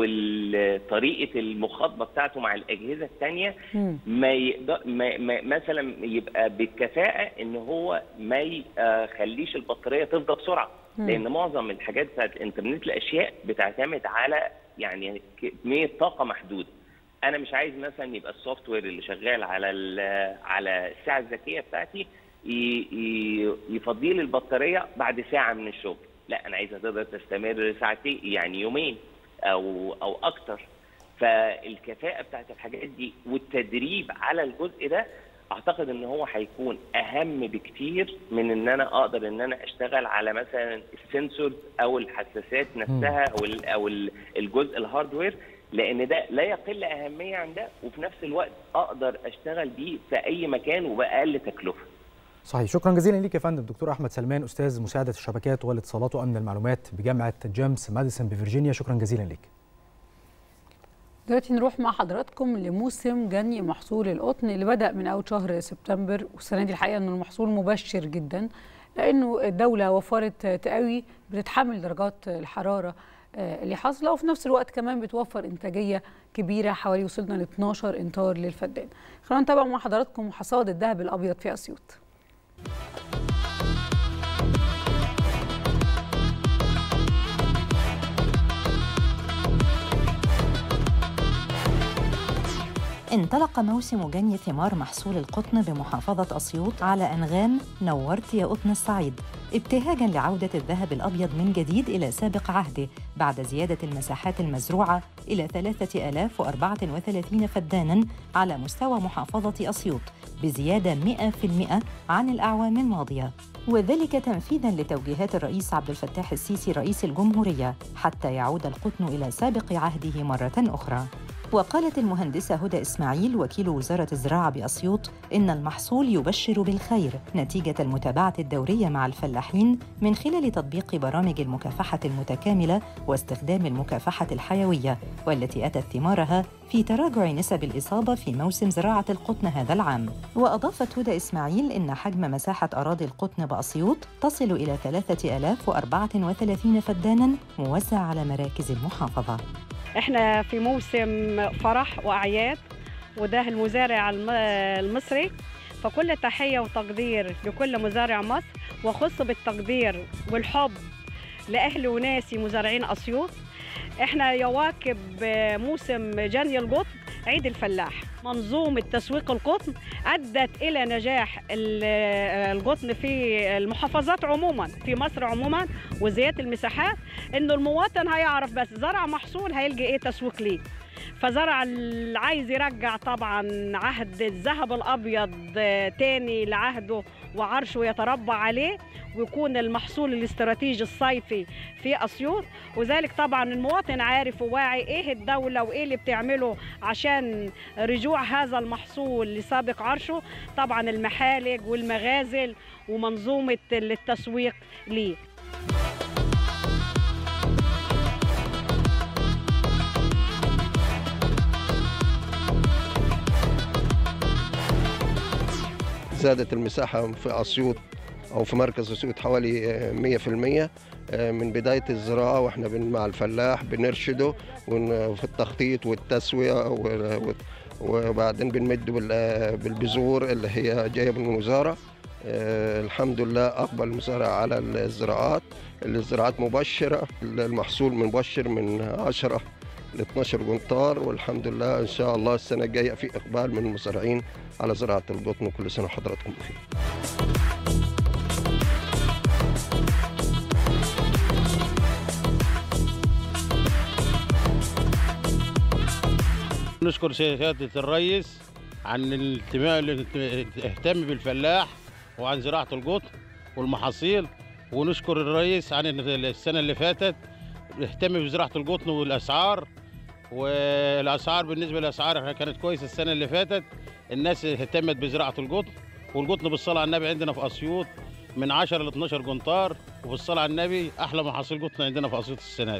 وطريقه المخاطبه بتاعته مع الاجهزه الثانيه ما, يقدر ما, ما مثلا يبقى بالكفاءه ان هو ما يخليش البطاريه تفضى بسرعه مم. لان معظم الحاجات بتاعت انترنت الاشياء بتعتمد على يعني كميه طاقه محدوده انا مش عايز مثلا يبقى السوفت وير اللي شغال على ال- على الساعه الذكيه بتاعتي ي- ي- يفضي لي البطاريه بعد ساعه من الشغل لا انا عايزها تقدر تستمر ساعتين يعني يومين او او اكتر فالكفاءه بتاعت الحاجات دي والتدريب على الجزء ده اعتقد ان هو هيكون اهم بكتير من ان انا اقدر ان انا اشتغل على مثلا السنسورز او الحساسات نفسها او ال او ال- الجزء الهاردوير لان ده لا يقل اهميه عن ده وفي نفس الوقت اقدر اشتغل بيه في اي مكان وباقل تكلفه صحيح شكرا جزيلا ليك يا فندم دكتور احمد سلمان استاذ مساعده الشبكات والاتصالات وامن المعلومات بجامعه جيمس ماديسون بفرجينيا شكرا جزيلا ليك دلوقتي نروح مع حضراتكم لموسم جني محصول القطن اللي بدأ من أول شهر سبتمبر والسنة دي الحقيقة إنه المحصول مبشر جدا لأنه الدولة وفرت تقوي بتتحمل درجات الحرارة آه، اللي حاصلة وفي نفس الوقت كمان بتوفر إنتاجية كبيرة حوالي وصلنا ل 12 إنطار للفدان خلونا نتابع مع حضراتكم حصاد الذهب الأبيض في أسيوط انطلق موسم جني ثمار محصول القطن بمحافظة أسيوط على أنغام نورت يا قطن الصعيد ابتهاجا لعودة الذهب الأبيض من جديد إلى سابق عهده بعد زيادة المساحات المزروعة إلى 3034 فدانا على مستوى محافظة أسيوط بزيادة 100% عن الأعوام الماضية وذلك تنفيذا لتوجيهات الرئيس عبد الفتاح السيسي رئيس الجمهورية حتى يعود القطن إلى سابق عهده مرة أخرى وقالت المهندسة هدى إسماعيل وكيل وزارة الزراعة بأسيوط إن المحصول يبشر بالخير نتيجة المتابعة الدورية مع الفلاحين من خلال تطبيق برامج المكافحة المتكاملة واستخدام المكافحة الحيوية والتي أتت ثمارها في تراجع نسب الإصابة في موسم زراعة القطن هذا العام وأضافت هدى إسماعيل إن حجم مساحة أراضي القطن بأسيوط تصل إلى 3034 فدانا موزع على مراكز المحافظة احنا في موسم فرح واعياد وده المزارع الم- المصري فكل تحيه وتقدير لكل مزارع مصر واخص بالتقدير والحب لاهل وناسي مزارعين اسيوط احنا يواكب موسم جني القطن عيد الفلاح منظومة تسويق القطن أدت إلى نجاح ال- القطن في المحافظات عموما في مصر عموما وزيادة المساحات إنه المواطن هيعرف بس زرع محصول هيلقى إيه تسويق ليه فزرع اللي عايز يرجع طبعا عهد الذهب الابيض آه، تاني لعهده وعرشه يتربع عليه ويكون المحصول الاستراتيجي الصيفي في اسيوط وذلك طبعا المواطن عارف وواعي ايه الدوله وايه اللي بتعمله عشان رجوع هذا المحصول لسابق عرشه طبعا المحالج والمغازل ومنظومه التسويق ليه زادت المساحة في أسيوط أو في مركز أسيوط حوالي آه، 100% آه، من بداية الزراعة وإحنا بن- مع الفلاح بنرشده ون- في التخطيط والتسوية و- و- وبعدين بنمد بال- آه، بالبذور اللي هي جاية من الوزارة آه، الحمد لله أقبل المزارع على الزراعات الزراعات مبشرة المحصول مبشر من 10 ل 12 قنطار والحمد لله ان شاء الله السنه الجايه في اقبال من المزارعين على زراعه القطن وكل سنه وحضراتكم بخير. نشكر سيادة الرئيس عن الانتماء اللي اهتم بالفلاح وعن زراعة القطن والمحاصيل ونشكر الرئيس عن إن السنة اللي فاتت اهتم بزراعة القطن والأسعار والأسعار بالنسبة للأسعار احنا كانت كويسة السنة اللي فاتت الناس اهتمت بزراعة القطن والقطن بالصلاة على النبي عندنا في أسيوط من 10 ل 12 قنطار وبالصلاة على النبي أحلى محاصيل قطن عندنا في أسيوط السنة دي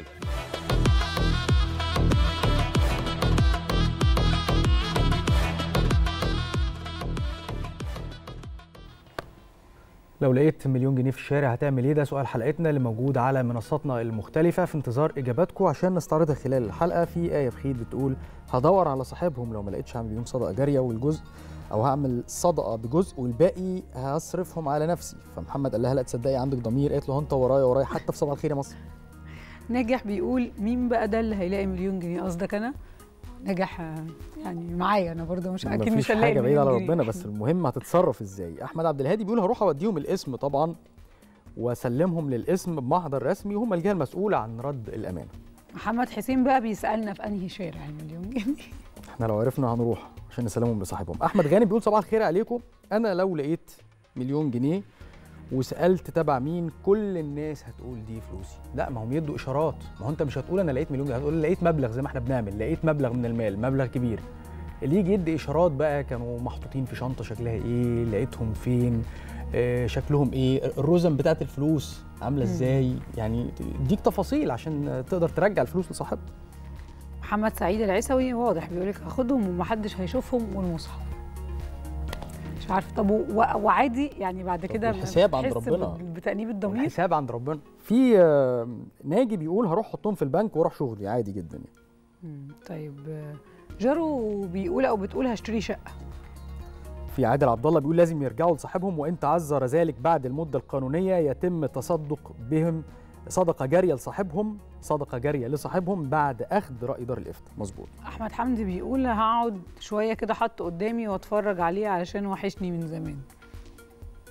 لو لقيت مليون جنيه في الشارع هتعمل ايه ده سؤال حلقتنا اللي موجود على منصاتنا المختلفة في انتظار اجاباتكم عشان نستعرضها خلال الحلقة في آية في خيل بتقول هدور على صاحبهم لو ما لقيتش هعمل بيهم صدقة جارية والجزء او هعمل صدقة بجزء والباقي هصرفهم على نفسي فمحمد قال لها لا تصدقي عندك ضمير قالت له هو انت ورايا ورايا حتى في صباح الخير يا مصر ناجح بيقول مين بقى ده اللي هيلاقي مليون جنيه قصدك انا نجح آه، يعني معايا انا برضه مش اكيد مفيش مش هنلاقي حاجه بعيده على مليون جنيه. ربنا بس المهم هتتصرف ازاي احمد عبد الهادي بيقول هروح اوديهم الاسم طبعا واسلمهم للاسم بمحضر رسمي وهم الجهه المسؤوله عن رد الامانه محمد حسين بقى بيسالنا في انهي شارع المليون جنيه احنا لو عرفنا هنروح عشان نسلمهم لصاحبهم احمد غانم بيقول صباح الخير عليكم انا لو لقيت مليون جنيه وسالت تبع مين كل الناس هتقول دي فلوسي لا ما هم يدوا اشارات ما هو انت مش هتقول انا لقيت مليون جنيه هتقول لقيت مبلغ زي ما احنا بنعمل لقيت مبلغ من المال مبلغ كبير اللي يجي يدي اشارات بقى كانوا محطوطين في شنطه شكلها ايه لقيتهم فين آه شكلهم ايه الرزم بتاعت الفلوس عامله مم. ازاي يعني اديك تفاصيل عشان تقدر ترجع الفلوس لصاحبها محمد سعيد العيسوي واضح بيقول لك هاخدهم ومحدش هيشوفهم والمصحف مش عارفه طب و- وعادي يعني بعد كده الحساب عند بتحس ربنا. ب- بتأنيب الضمير الحساب عند ربنا في آه، ناجي بيقول هروح احطهم في البنك واروح شغلي عادي جدا يعني. مم، طيب آه، جارو بيقول او بتقول هشتري شقه في عادل عبد الله بيقول لازم يرجعوا لصاحبهم وان تعذر ذلك بعد المده القانونيه يتم تصدق بهم صدقه جاريه لصاحبهم صدقه جاريه لصاحبهم بعد اخذ راي دار الافتاء مظبوط احمد حمدي بيقول هقعد شويه كده حط قدامي واتفرج عليه علشان وحشني من زمان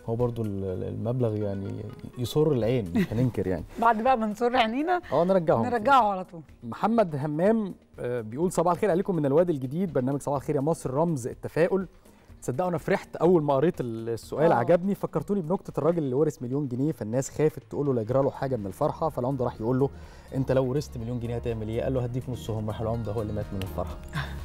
هو برضو ال- ال- المبلغ يعني يسر العين مش هننكر يعني بعد بقى ما نصر عينينا اه نرجعهم نرجعه على طول محمد همام آه، بيقول صباح الخير عليكم من الوادي الجديد برنامج صباح الخير يا مصر رمز التفاؤل تصدقوا انا فرحت اول ما قريت السؤال آه. عجبني فكرتوني بنكته الراجل اللي ورث مليون جنيه فالناس خافت تقول له لا يجرى له حاجه من الفرحه فالعمده راح يقول له انت لو ورثت مليون جنيه هتعمل ايه؟ قال له هديك نصهم راح العمده هو اللي مات من الفرحه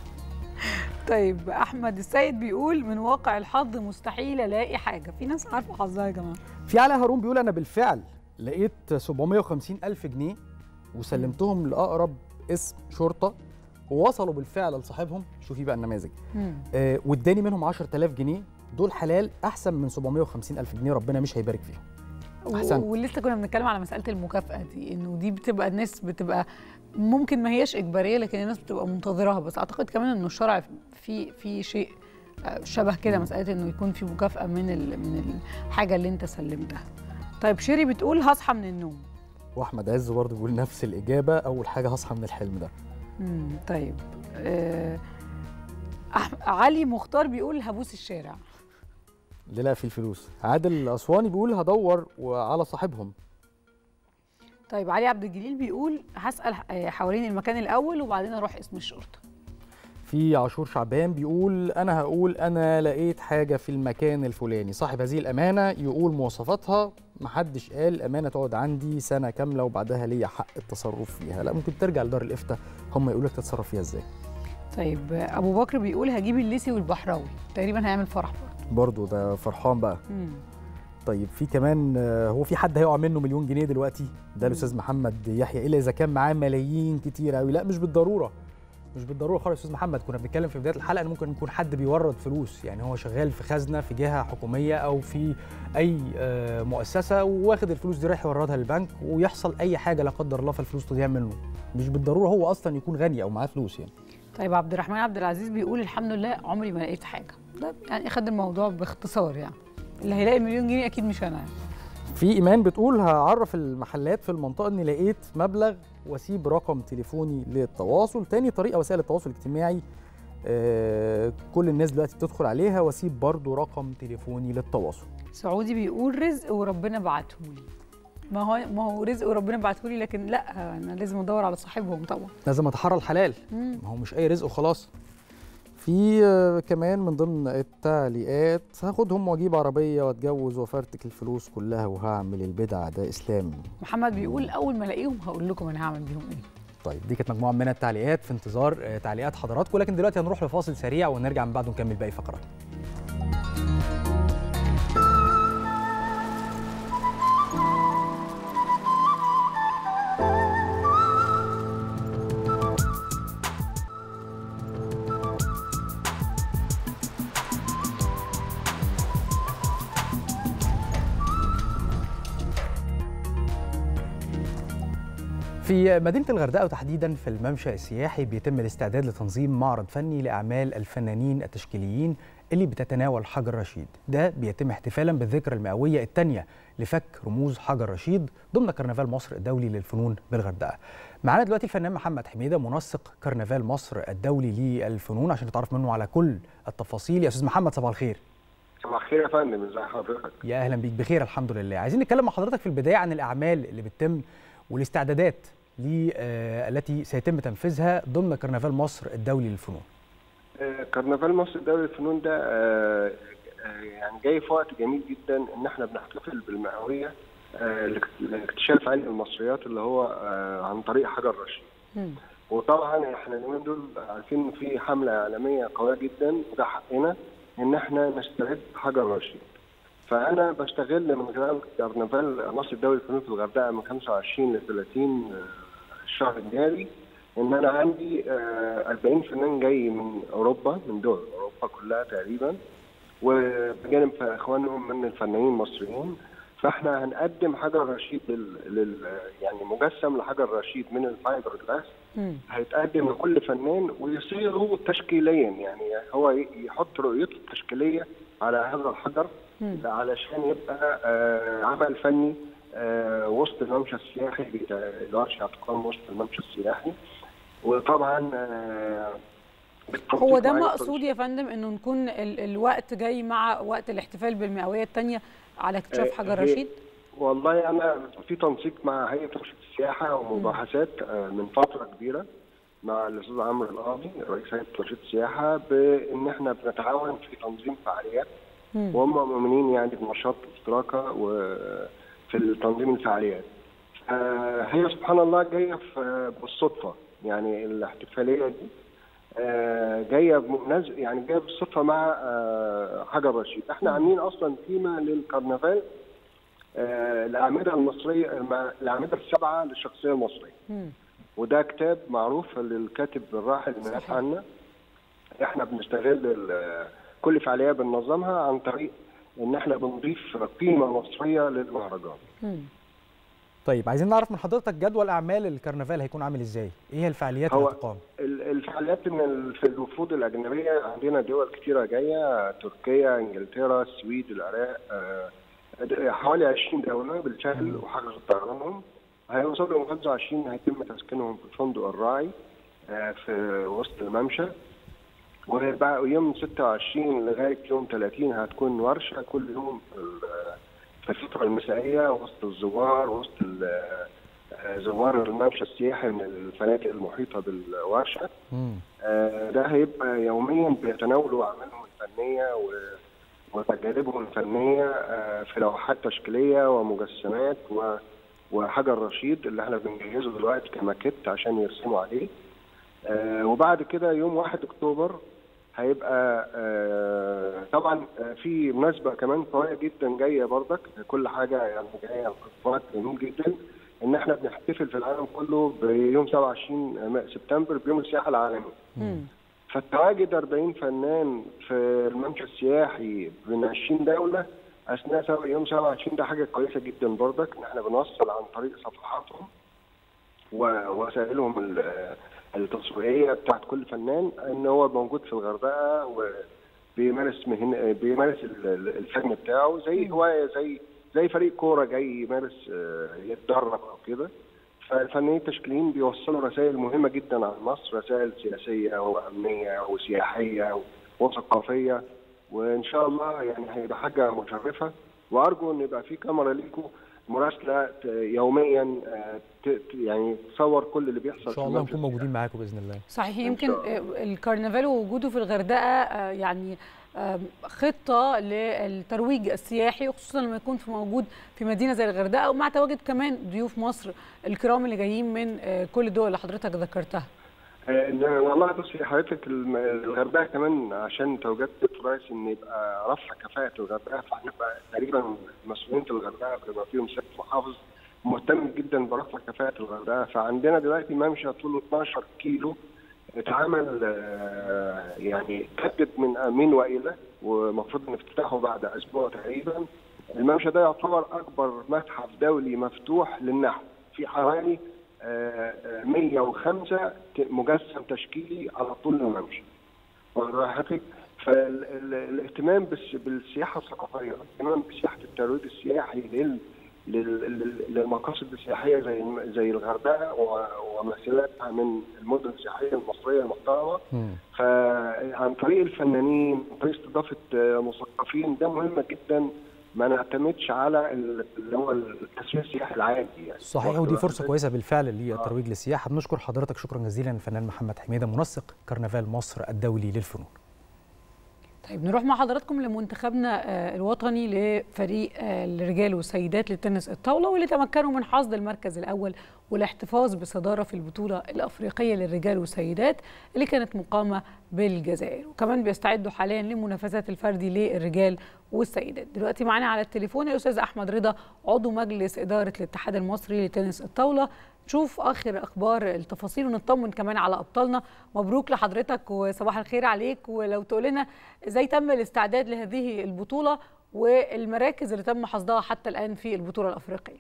طيب احمد السيد بيقول من واقع الحظ مستحيل الاقي حاجه في ناس عارفه حظها يا جماعه في علاء هارون بيقول انا بالفعل لقيت 750 الف جنيه وسلمتهم لاقرب اسم شرطه ووصلوا بالفعل لصاحبهم شوفي بقى النماذج مم. آه، واداني منهم 10000 جنيه دول حلال احسن من 750 الف جنيه ربنا مش هيبارك فيهم أحسنت. و- ولسه كنا بنتكلم على مساله المكافاه دي انه دي بتبقى الناس بتبقى ممكن ما هياش اجباريه لكن الناس بتبقى منتظراها بس اعتقد كمان انه الشرع في في شيء آه، شبه كده مساله انه يكون في مكافاه من ال من الحاجه اللي انت سلمتها طيب شيري بتقول هصحى من النوم واحمد عز برضه بيقول نفس الاجابه اول حاجه هصحى من الحلم ده مم. طيب آه أح- علي مختار بيقول هبوس الشارع اللي لا في الفلوس عادل الاسواني بيقول هدور على صاحبهم طيب علي عبد الجليل بيقول هسال آه، حوالين المكان الاول وبعدين اروح اسم الشرطه في عاشور شعبان بيقول انا هقول انا لقيت حاجه في المكان الفلاني صاحب هذه الامانه يقول مواصفاتها محدش قال الامانه تقعد عندي سنه كامله وبعدها ليا حق التصرف فيها لا ممكن ترجع لدار الافتاء هم يقولوا لك تتصرف فيها ازاي طيب آه، ابو بكر بيقول هجيب الليسي والبحراوي تقريبا هيعمل فرح برضه برضه ده فرحان بقى مم. طيب في كمان آه، هو في حد هيقع منه مليون جنيه دلوقتي ده الاستاذ محمد يحيى الا اذا كان معاه ملايين كتير قوي لا مش بالضروره مش بالضروره خالص يا استاذ محمد كنا بنتكلم في بدايه الحلقه ان ممكن يكون حد بيورد فلوس يعني هو شغال في خزنه في جهه حكوميه او في اي آه، مؤسسه واخد الفلوس دي رايح يوردها للبنك ويحصل اي حاجه لا قدر الله فالفلوس تضيع منه مش بالضروره هو اصلا يكون غني او معاه فلوس يعني طيب عبد الرحمن عبد العزيز بيقول الحمد لله عمري ما لقيت حاجه ده يعني خد الموضوع باختصار يعني اللي هيلاقي مليون جنيه اكيد مش انا يعني. في ايمان بتقول هعرف المحلات في المنطقه اني لقيت مبلغ واسيب رقم تليفوني للتواصل تاني طريقه وسائل التواصل الاجتماعي آه كل الناس دلوقتي بتدخل عليها واسيب برضو رقم تليفوني للتواصل سعودي بيقول رزق وربنا بعتهولي ما هو ما هو رزق وربنا بعتهولي لكن لا انا لازم ادور على صاحبهم طبعا لازم اتحرى الحلال مم. ما هو مش اي رزق وخلاص في آه، كمان من ضمن التعليقات هاخدهم واجيب عربيه واتجوز وافرتك الفلوس كلها وهعمل البدع ده اسلام محمد بيقول اول ما الاقيهم هقول لكم انا هعمل بيهم ايه طيب دي كانت مجموعه من التعليقات في انتظار آه، تعليقات حضراتكم لكن دلوقتي هنروح لفاصل سريع ونرجع من بعده نكمل باقي فقرات في مدينة الغردقة وتحديدا في الممشى السياحي بيتم الاستعداد لتنظيم معرض فني لأعمال الفنانين التشكيليين اللي بتتناول حجر رشيد ده بيتم احتفالا بالذكرى المئوية الثانية لفك رموز حجر رشيد ضمن كرنفال مصر الدولي للفنون بالغردقة معانا دلوقتي الفنان محمد حميدة منسق كرنفال مصر الدولي للفنون عشان نتعرف منه على كل التفاصيل يا أستاذ محمد صباح الخير صباح الخير يا فندم ازي حضرتك يا اهلا بيك بخير الحمد لله عايزين نتكلم مع حضرتك في البدايه عن الاعمال اللي بتتم والاستعدادات لي- آه، التي سيتم تنفيذها ضمن كرنفال مصر الدولي للفنون آه، كرنفال مصر الدولي للفنون ده آه، آه، يعني جاي في وقت جميل جدا ان احنا بنحتفل بالمئويه آه، لاكت- لاكتشاف علم المصريات اللي هو آه، عن طريق حجر رشيد وطبعا احنا اليومين دول عارفين ان في حمله اعلاميه قويه جدا وده حقنا ان احنا نسترد حجر رشيد فانا بستغل من خلال كرنفال مصر الدولي للفنون في الغردقه من 25 ل 30 الشهر الجاري ان انا عندي آه، 40 فنان جاي من اوروبا من دول اوروبا كلها تقريبا وبجانب اخوانهم من الفنانين المصريين فاحنا هنقدم حجر رشيد لل... لل... يعني مجسم لحجر رشيد من الفايبر جلاس هيتقدم لكل فنان ويصيغه تشكيليا يعني هو ي- يحط رؤيته التشكيليه على هذا الحجر علشان يبقى آه، عمل فني آه، وسط الممشى السياحي بتاع الورشه هتقام وسط الممشى السياحي وطبعا آه، بالتنسيق هو ده مع مقصود يا فندم انه نكون ال الوقت جاي مع وقت الاحتفال بالمئويه الثانيه على اكتشاف آه، حجر هي- رشيد والله انا في تنسيق مع هيئه ترشيد السياحه ومباحثات آه، من فتره كبيره مع الاستاذ عمرو القاضي رئيس هيئه ترشيد السياحه بان احنا بنتعاون في تنظيم فعاليات وهم مؤمنين يعني بنشاط اشتراكه وفي تنظيم الفعاليات. آه، هي سبحان الله جايه في بالصدفه يعني الاحتفاليه دي آه، جايه بمناسبه يعني جايه بالصدفه مع آه، حجر رشيد، احنا عاملين اصلا تيمه للكرنفال آه، الاعمده المصريه الم- الاعمده السبعه للشخصيه المصريه. وده كتاب معروف للكاتب الراحل مناف عنا احنا بنستغل ال- كل فعاليه بننظمها عن طريق ان احنا بنضيف قيمه مصريه للمهرجان طيب عايزين نعرف من حضرتك جدول اعمال الكرنفال هيكون عامل ازاي ايه هي الفعاليات اللي هو هتقام ال- الفعاليات من ال- في الوفود الاجنبيه عندنا دول كتيره جايه تركيا انجلترا السويد العراق آه، د- حوالي 20 دوله بالفعل وحجز طيرانهم هيوصلوا يوم 25 هيتم تسكينهم في فندق الراعي آه، في وسط الممشى وبقى يوم 26 لغايه يوم 30 هتكون ورشه كل يوم ال- في الفتره المسائيه وسط الزوار وسط ال- آه، زوار الممشى السياحي من الفنادق المحيطه بالورشه آه، ده هيبقى يوميا بيتناولوا اعمالهم الفنيه و- وتجاربهم الفنيه آه، في لوحات تشكيليه ومجسمات و- وحجر رشيد اللي احنا بنجهزه دلوقتي كماكيت عشان يرسموا عليه آه، وبعد كده يوم 1 اكتوبر هيبقى آه، طبعا آه، في مناسبه كمان قويه جدا جايه برضك كل حاجه يعني جايه في وقت جميل جدا ان احنا بنحتفل في العالم كله بيوم 27 سبتمبر بيوم السياحه العالمي فالتواجد 40 فنان في الممشى السياحي من 20 دوله اثناء سبع- يوم 27 ده حاجه كويسه جدا برضك ان احنا بنوصل عن طريق صفحاتهم ووسائلهم ال- التسويقيه بتاعت كل فنان ان هو موجود في الغردقه وبيمارس مهن بيمارس ال- ال- الفن بتاعه زي هوايه زي زي فريق كوره جاي يمارس آه، يتدرب او كده فالفنانين التشكيليين بيوصلوا رسائل مهمه جدا عن مصر رسائل سياسيه وامنيه وسياحيه وثقافيه وان شاء الله يعني هيبقى حاجه مشرفه وارجو ان يبقى في كاميرا ليكم مراسله ت- يوميا آه، ت- ت- يعني تصور كل اللي بيحصل ان شاء الله نكون موجودين معاكم باذن الله صحيح يمكن آه، الكرنفال ووجوده في الغردقه آه، يعني آه، خطه للترويج السياحي وخصوصا لما يكون في موجود في مدينه زي الغردقه ومع تواجد كمان ضيوف مصر الكرام اللي جايين من آه، كل الدول اللي حضرتك ذكرتها آه، لا، والله بصي حضرتك الم- الغردقه كمان عشان توجد رئيس ان يبقى رفع كفاءه الغردقه فهنبقى تقريبا مسؤولين في الغردقه بما فيهم سيد محافظ مهتم جدا برفع كفاءه الغردقه فعندنا دلوقتي ممشى طوله 12 كيلو اتعمل آه، يعني تجدد من من والى ومفروض ان افتتاحه بعد اسبوع تقريبا الممشى ده يعتبر اكبر متحف دولي مفتوح للنحو في حوالي آه، آه، 105 ت- مجسم تشكيلي على طول الممشى وراحتك فالاهتمام بس بالسياحه الثقافيه الاهتمام بسياحه الترويج السياحي لل لل- لل- للمقاصد السياحيه زي الم- زي الغردقه و- ومثيلاتها من المدن السياحيه المصريه المحترمه فعن طريق الفنانين عن طريق استضافه آه، مثقفين ده مهم جدا ما نعتمدش على ال- اللي هو التسويق السياحي العادي يعني صحيح ودي فرصه كويسه بالفعل للترويج للسياحه بنشكر حضرتك شكرا جزيلا الفنان محمد حميده منسق كرنفال مصر الدولي للفنون طيب نروح مع حضراتكم لمنتخبنا آه، الوطني لفريق آه، الرجال والسيدات للتنس الطاوله واللي تمكنوا من حصد المركز الاول والاحتفاظ بصداره في البطوله الافريقيه للرجال والسيدات اللي كانت مقامه بالجزائر وكمان بيستعدوا حاليا لمنافسات الفردي للرجال والسيدات دلوقتي معانا على التليفون الاستاذ احمد رضا عضو مجلس اداره الاتحاد المصري لتنس الطاوله نشوف اخر اخبار التفاصيل ونطمن كمان على ابطالنا مبروك لحضرتك وصباح الخير عليك ولو تقول لنا ازاي تم الاستعداد لهذه البطوله والمراكز اللي تم حصدها حتى الان في البطوله الافريقيه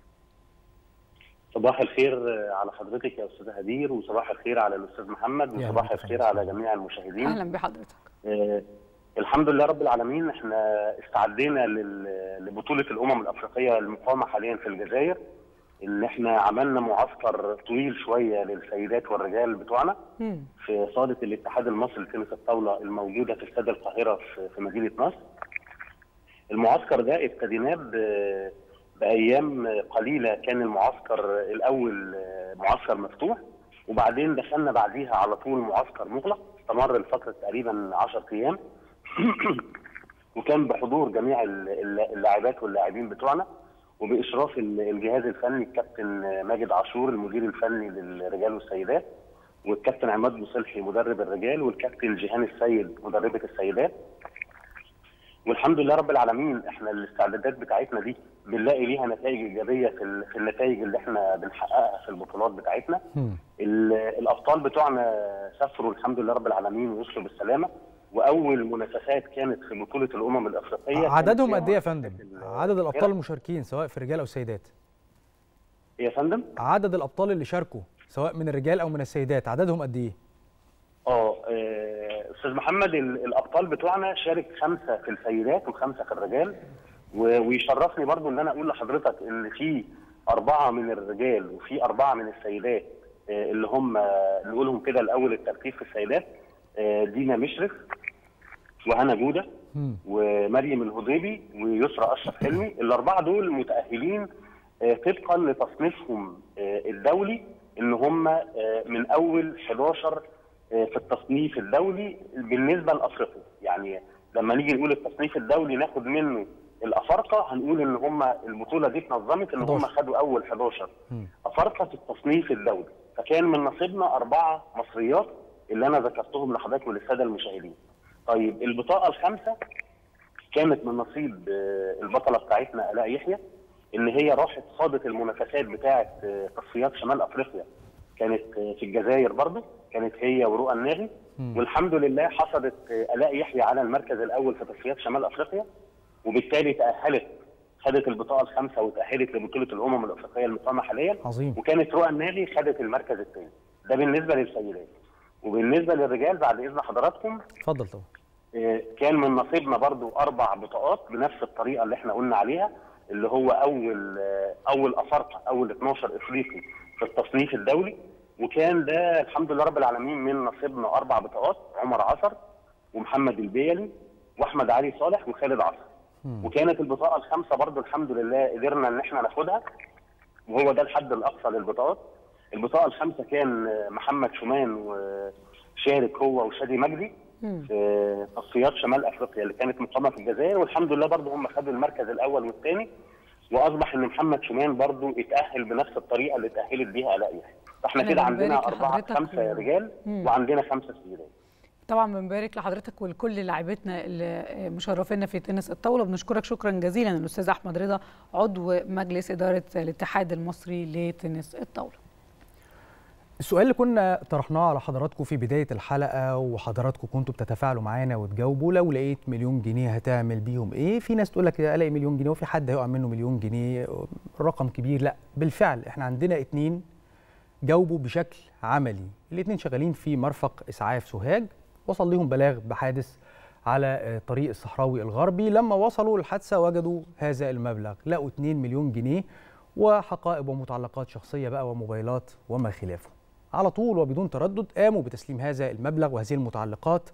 صباح الخير على حضرتك يا استاذه هدير وصباح الخير على الاستاذ محمد يا وصباح أهلا الخير على جميع المشاهدين اهلا بحضرتك آه، الحمد لله رب العالمين احنا استعدينا لل- لبطوله الامم الافريقيه المقامه حاليا في الجزائر ان احنا عملنا معسكر طويل شويه للسيدات والرجال بتوعنا في صاله الاتحاد المصري لتنس الطاوله الموجوده في استاد القاهره في في مدينه نصر. المعسكر ده ابتديناه ب- بايام قليله كان المعسكر الاول آه، معسكر مفتوح وبعدين دخلنا بعديها على طول معسكر مغلق استمر لفتره تقريبا 10 ايام وكان بحضور جميع ال- ال- اللاعبات واللاعبين بتوعنا وباشراف ال- الجهاز الفني الكابتن ماجد عاشور المدير الفني للرجال والسيدات والكابتن عماد مصلحي مدرب الرجال والكابتن جيهان السيد مدربه السيدات والحمد لله رب العالمين احنا الاستعدادات بتاعتنا دي بنلاقي ليها نتائج ايجابيه في ال- في النتائج اللي احنا بنحققها في البطولات بتاعتنا ال- الابطال بتوعنا سافروا الحمد لله رب العالمين ووصلوا بالسلامه واول منافسات كانت في بطوله الامم الافريقيه كانت عددهم فيها قد ايه يا فندم عدد الابطال المشاركين سواء في الرجال او السيدات يا فندم عدد الابطال اللي شاركوا سواء من الرجال او من السيدات عددهم قد ايه اه آه، استاذ محمد ال- الابطال بتوعنا شارك خمسه في السيدات وخمسه في الرجال و- ويشرفني برضو ان انا اقول لحضرتك ان في اربعه من الرجال وفي اربعه من السيدات آه، اللي هم آه، نقولهم كده الاول الترتيب في السيدات آه، دينا مشرف وهنا جوده ومريم الهضيبي ويسرى اشرف حلمي الاربعه دول متاهلين آه، طبقا لتصنيفهم آه، الدولي ان هم آه، من اول 11 آه، في التصنيف الدولي بالنسبه لافريقيا يعني لما نيجي نقول التصنيف الدولي ناخد منه الافارقه هنقول ان هم البطوله دي اتنظمت ان هم 11. خدوا اول 11 افارقه في التصنيف الدولي فكان من نصيبنا اربعه مصريات اللي انا ذكرتهم لحضرتك وللساده المشاهدين طيب البطاقه الخامسه كانت من نصيب آه، البطله بتاعتنا الاء يحيى ان هي راحت خاضت المنافسات بتاعه آه، تصفيات شمال افريقيا كانت آه، في الجزائر برضه كانت هي ورؤى الناغي والحمد لله حصلت آه، الاء يحيى على المركز الاول في تصفيات شمال افريقيا وبالتالي تاهلت خدت البطاقه الخامسه وتاهلت لبطوله الامم الافريقيه المقامه حاليا عظيم وكانت رؤى الناغي خدت المركز الثاني ده بالنسبه للسيدات وبالنسبه للرجال بعد اذن حضراتكم اتفضل طبعا آه، كان من نصيبنا برضو اربع بطاقات بنفس الطريقه اللي احنا قلنا عليها اللي هو اول آه، اول افارقه اول 12 افريقي في التصنيف الدولي وكان ده الحمد لله رب العالمين من نصيبنا اربع بطاقات عمر عصر ومحمد البيلي واحمد علي صالح وخالد عصر وكانت البطاقه الخامسه برضو الحمد لله قدرنا ان احنا ناخدها وهو ده الحد الاقصى للبطاقات البطاقه الخامسه كان آه، محمد شومان وشارك هو وشادي مجدي في تصفيات شمال افريقيا اللي كانت مقامه في الجزائر والحمد لله برضو هم خدوا المركز الاول والثاني واصبح ان محمد شومان برضو اتاهل بنفس الطريقه اللي اتاهلت بيها الاء يحيى فاحنا أنا كده عندنا بنبارك اربعه لحضرتك خمسه و- رجال مم. وعندنا خمسه سيدات طبعا بنبارك لحضرتك ولكل لاعبتنا اللي مشرفينا في تنس الطاوله بنشكرك شكرا جزيلا الاستاذ احمد رضا عضو مجلس اداره الاتحاد المصري لتنس الطاوله السؤال اللي كنا طرحناه على حضراتكم في بداية الحلقة وحضراتكم كنتوا بتتفاعلوا معانا وتجاوبوا لو لقيت مليون جنيه هتعمل بيهم ايه؟ في ناس تقول لك الاقي مليون جنيه وفي حد هيقع منه مليون جنيه رقم كبير لا بالفعل احنا عندنا اتنين جاوبوا بشكل عملي الاتنين شغالين في مرفق اسعاف سوهاج وصل لهم بلاغ بحادث على آه، طريق الصحراوي الغربي لما وصلوا الحادثة وجدوا هذا المبلغ لقوا 2 مليون جنيه وحقائب ومتعلقات شخصية بقى وموبايلات وما خلافه على طول وبدون تردد قاموا بتسليم هذا المبلغ وهذه المتعلقات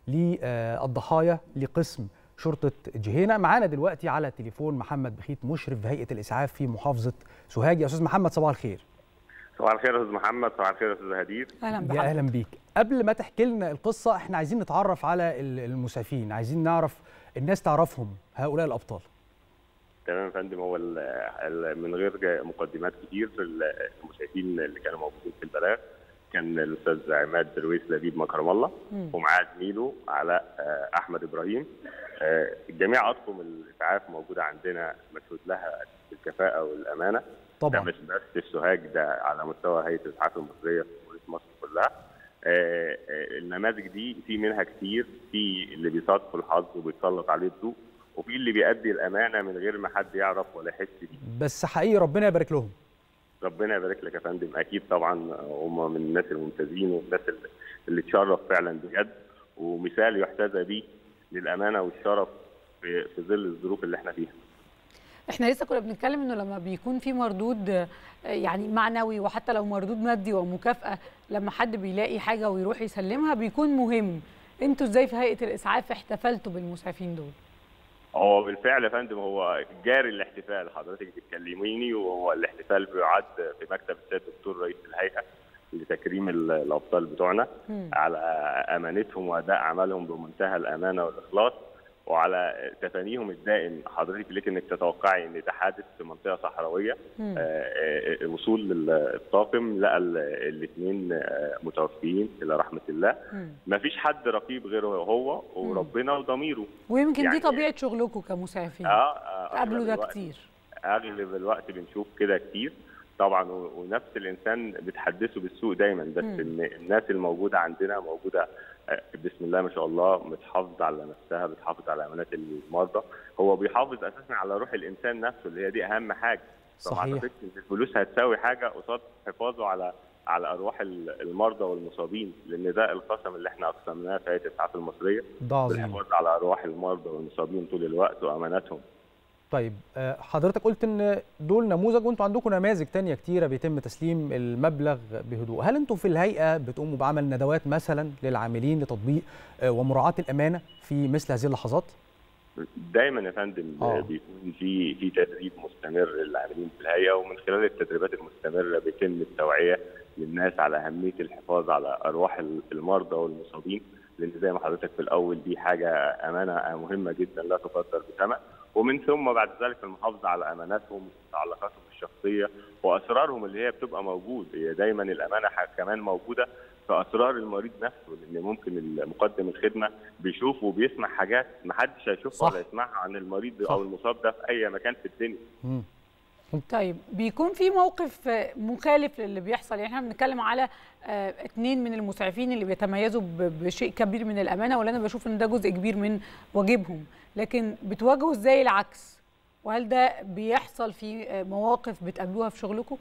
للضحايا لقسم شرطة جهينة معانا دلوقتي على التليفون محمد بخيت مشرف هيئة الإسعاف في محافظة سوهاج يا أستاذ محمد صباح الخير صباح الخير يا استاذ محمد صباح الخير يا استاذ هدير اهلا يا اهلا بيك قبل ما تحكي لنا القصه احنا عايزين نتعرف على ال- المسعفين عايزين نعرف الناس تعرفهم هؤلاء الابطال تمام يا فندم هو ال- ال- من غير جا- مقدمات كتير ال- المشاهدين اللي كانوا موجودين في البلاغ كان الاستاذ عماد درويش لبيب مكرم الله مم. ومعاه زميله علاء آه، احمد ابراهيم آه، جميع اطقم الاسعاف موجوده عندنا مشهود لها بالكفاءه والامانه طبعا ده مش بس في السوهاج ده على مستوى هيئه الاسعاف المصريه في جمهوريه مصر كلها آه، آه، النماذج دي في منها كتير في اللي بيصادف الحظ وبيتسلط عليه الضوء وفي اللي بيأدي الامانه من غير ما حد يعرف ولا يحس بيه بس حقيقي ربنا يبارك لهم ربنا يبارك لك يا فندم اكيد طبعا هم من الناس الممتازين والناس اللي- اللي تشرف فعلا بجد ومثال يحتذى به للامانه والشرف في في ظل الظروف اللي احنا فيها احنا لسه كنا بنتكلم انه لما بيكون في مردود آه، يعني معنوي وحتى لو مردود مادي ومكافاه لما حد بيلاقي حاجه ويروح يسلمها بيكون مهم انتوا ازاي في هيئه الاسعاف احتفلتوا بالمسعفين دول هو بالفعل يا فندم هو جاري الاحتفال حضرتك بتكلميني وهو الاحتفال بيعد في مكتب السيد الدكتور رئيس الهيئه لتكريم ال- الابطال بتوعنا مم. على امانتهم واداء عملهم بمنتهى الامانه والاخلاص وعلى تفانيهم الدائم حضرتك لك انك تتوقعي ان ده حادث في منطقه صحراويه مم. آه، آه، وصول ال- الطاقم لقى الاثنين متوفيين الى رحمه الله ما فيش حد رقيب غيره هو وربنا وضميره ويمكن يعني دي طبيعه شغلكم كمسعفين اه آه، قابلوا أغلب ده الوقت- كتير اغلب الوقت بنشوف كده كتير طبعا و- ونفس الانسان بتحدثه بالسوء دايما بس مم. ان الناس الموجوده عندنا موجوده آه، بسم الله ما شاء الله بتحافظ على نفسها بتحافظ على امانات المرضى هو بيحافظ اساسا على روح الانسان نفسه اللي هي دي اهم حاجه فما صحيح. اعتقدش ان الفلوس هتساوي حاجه قصاد حفاظه على على ارواح ال- المرضى والمصابين لان ده القسم اللي احنا اقسمناه في هيئه الاسعاف المصريه ده عظيم. بالحفاظ على ارواح المرضى والمصابين طول الوقت واماناتهم طيب آه، حضرتك قلت ان دول نموذج وانتوا عندكم نماذج تانية كتيرة بيتم تسليم المبلغ بهدوء هل انتوا في الهيئة بتقوموا بعمل ندوات مثلا للعاملين لتطبيق آه، ومراعاة الأمانة في مثل هذه اللحظات؟ دايما يا فندم آه. بيكون في في تدريب مستمر للعاملين في الهيئه ومن خلال التدريبات المستمره بيتم التوعيه للناس على اهميه الحفاظ على ارواح المرضى والمصابين لان زي ما حضرتك في الاول دي حاجه امانه مهمه جدا لا تقدر بثمن ومن ثم بعد ذلك المحافظه على اماناتهم وتعلقاتهم الشخصيه واسرارهم اللي هي بتبقى موجود هي دايما الامانه ح- كمان موجوده في اسرار المريض نفسه لان ممكن مقدم الخدمه بيشوف وبيسمع حاجات ما حدش هيشوفها صح. ولا يسمعها عن المريض صح. او المصاب ده في اي مكان في الدنيا طيب بيكون في موقف آه، مخالف للي بيحصل يعني احنا بنتكلم على آه، اتنين من المسعفين اللي بيتميزوا ب- بشيء كبير من الامانه ولا انا بشوف ان ده جزء كبير من واجبهم لكن بتواجهوا ازاي العكس وهل ده بيحصل في آه، مواقف بتقابلوها في شغلكم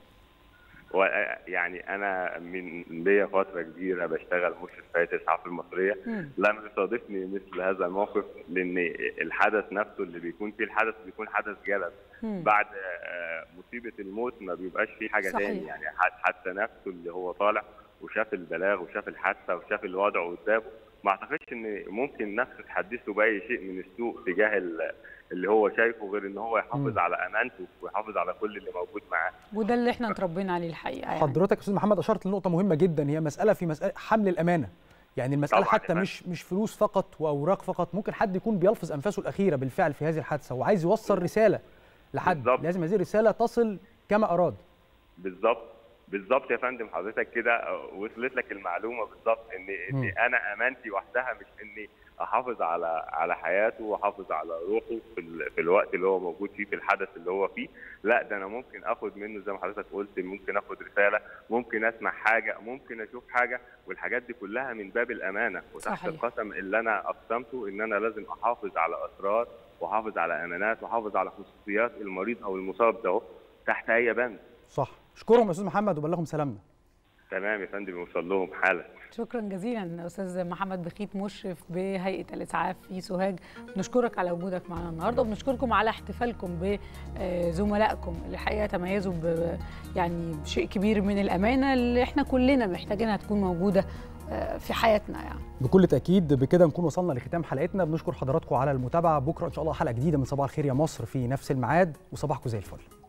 و- يعني انا من ليا فتره كبيره بشتغل مشرف في هيئه الاسعاف المصريه مم. لم يصادفني مثل هذا الموقف لان الحدث نفسه اللي بيكون فيه الحدث بيكون حدث جلل مم. بعد آه، مصيبه الموت ما بيبقاش فيه حاجه صحيح. تاني يعني ح- حتى نفسه اللي هو طالع وشاف البلاغ وشاف الحادثه وشاف الوضع قدامه ما اعتقدش ان ممكن نفسه تحدثه باي شيء من السوء تجاه ال- اللي هو شايفه غير ان هو يحافظ مم. على امانته ويحافظ على كل اللي موجود معاه وده اللي احنا اتربينا عليه الحقيقه يعني. حضرتك يا استاذ محمد اشرت لنقطه مهمه جدا هي مساله في مساله حمل الامانه يعني المساله طبعاً حتى يا مش مش فلوس فقط واوراق فقط ممكن حد يكون بيلفظ انفاسه الاخيره بالفعل في هذه الحادثه وعايز يوصل رساله لحد بالظبط. لازم هذه الرساله تصل كما اراد بالظبط بالظبط يا فندم حضرتك كده وصلت لك المعلومه بالظبط ان مم. ان انا امانتي وحدها مش اني احافظ على على حياته واحافظ على روحه في, ال... في الوقت اللي هو موجود فيه في الحدث اللي هو فيه لا ده انا ممكن اخد منه زي ما حضرتك قلت ممكن اخد رساله ممكن اسمع حاجه ممكن اشوف حاجه والحاجات دي كلها من باب الامانه وتحت صحيح. القسم اللي انا اقسمته ان انا لازم احافظ على اسرار واحافظ على امانات واحافظ على خصوصيات المريض او المصاب ده تحت اي بند صح اشكرهم يا استاذ محمد وبلغهم سلامنا تمام يا فندم يوصل لهم حالا شكرا جزيلا استاذ محمد بخيت مشرف بهيئه الاسعاف في سوهاج نشكرك على وجودك معنا النهارده وبنشكركم على احتفالكم بزملائكم اللي الحقيقه تميزوا ب يعني بشيء كبير من الامانه اللي احنا كلنا محتاجينها تكون موجوده آه، في حياتنا يعني بكل تاكيد بكده نكون وصلنا لختام حلقتنا بنشكر حضراتكم على المتابعه بكره ان شاء الله حلقه جديده من صباح الخير يا مصر في نفس الميعاد وصباحكم زي الفل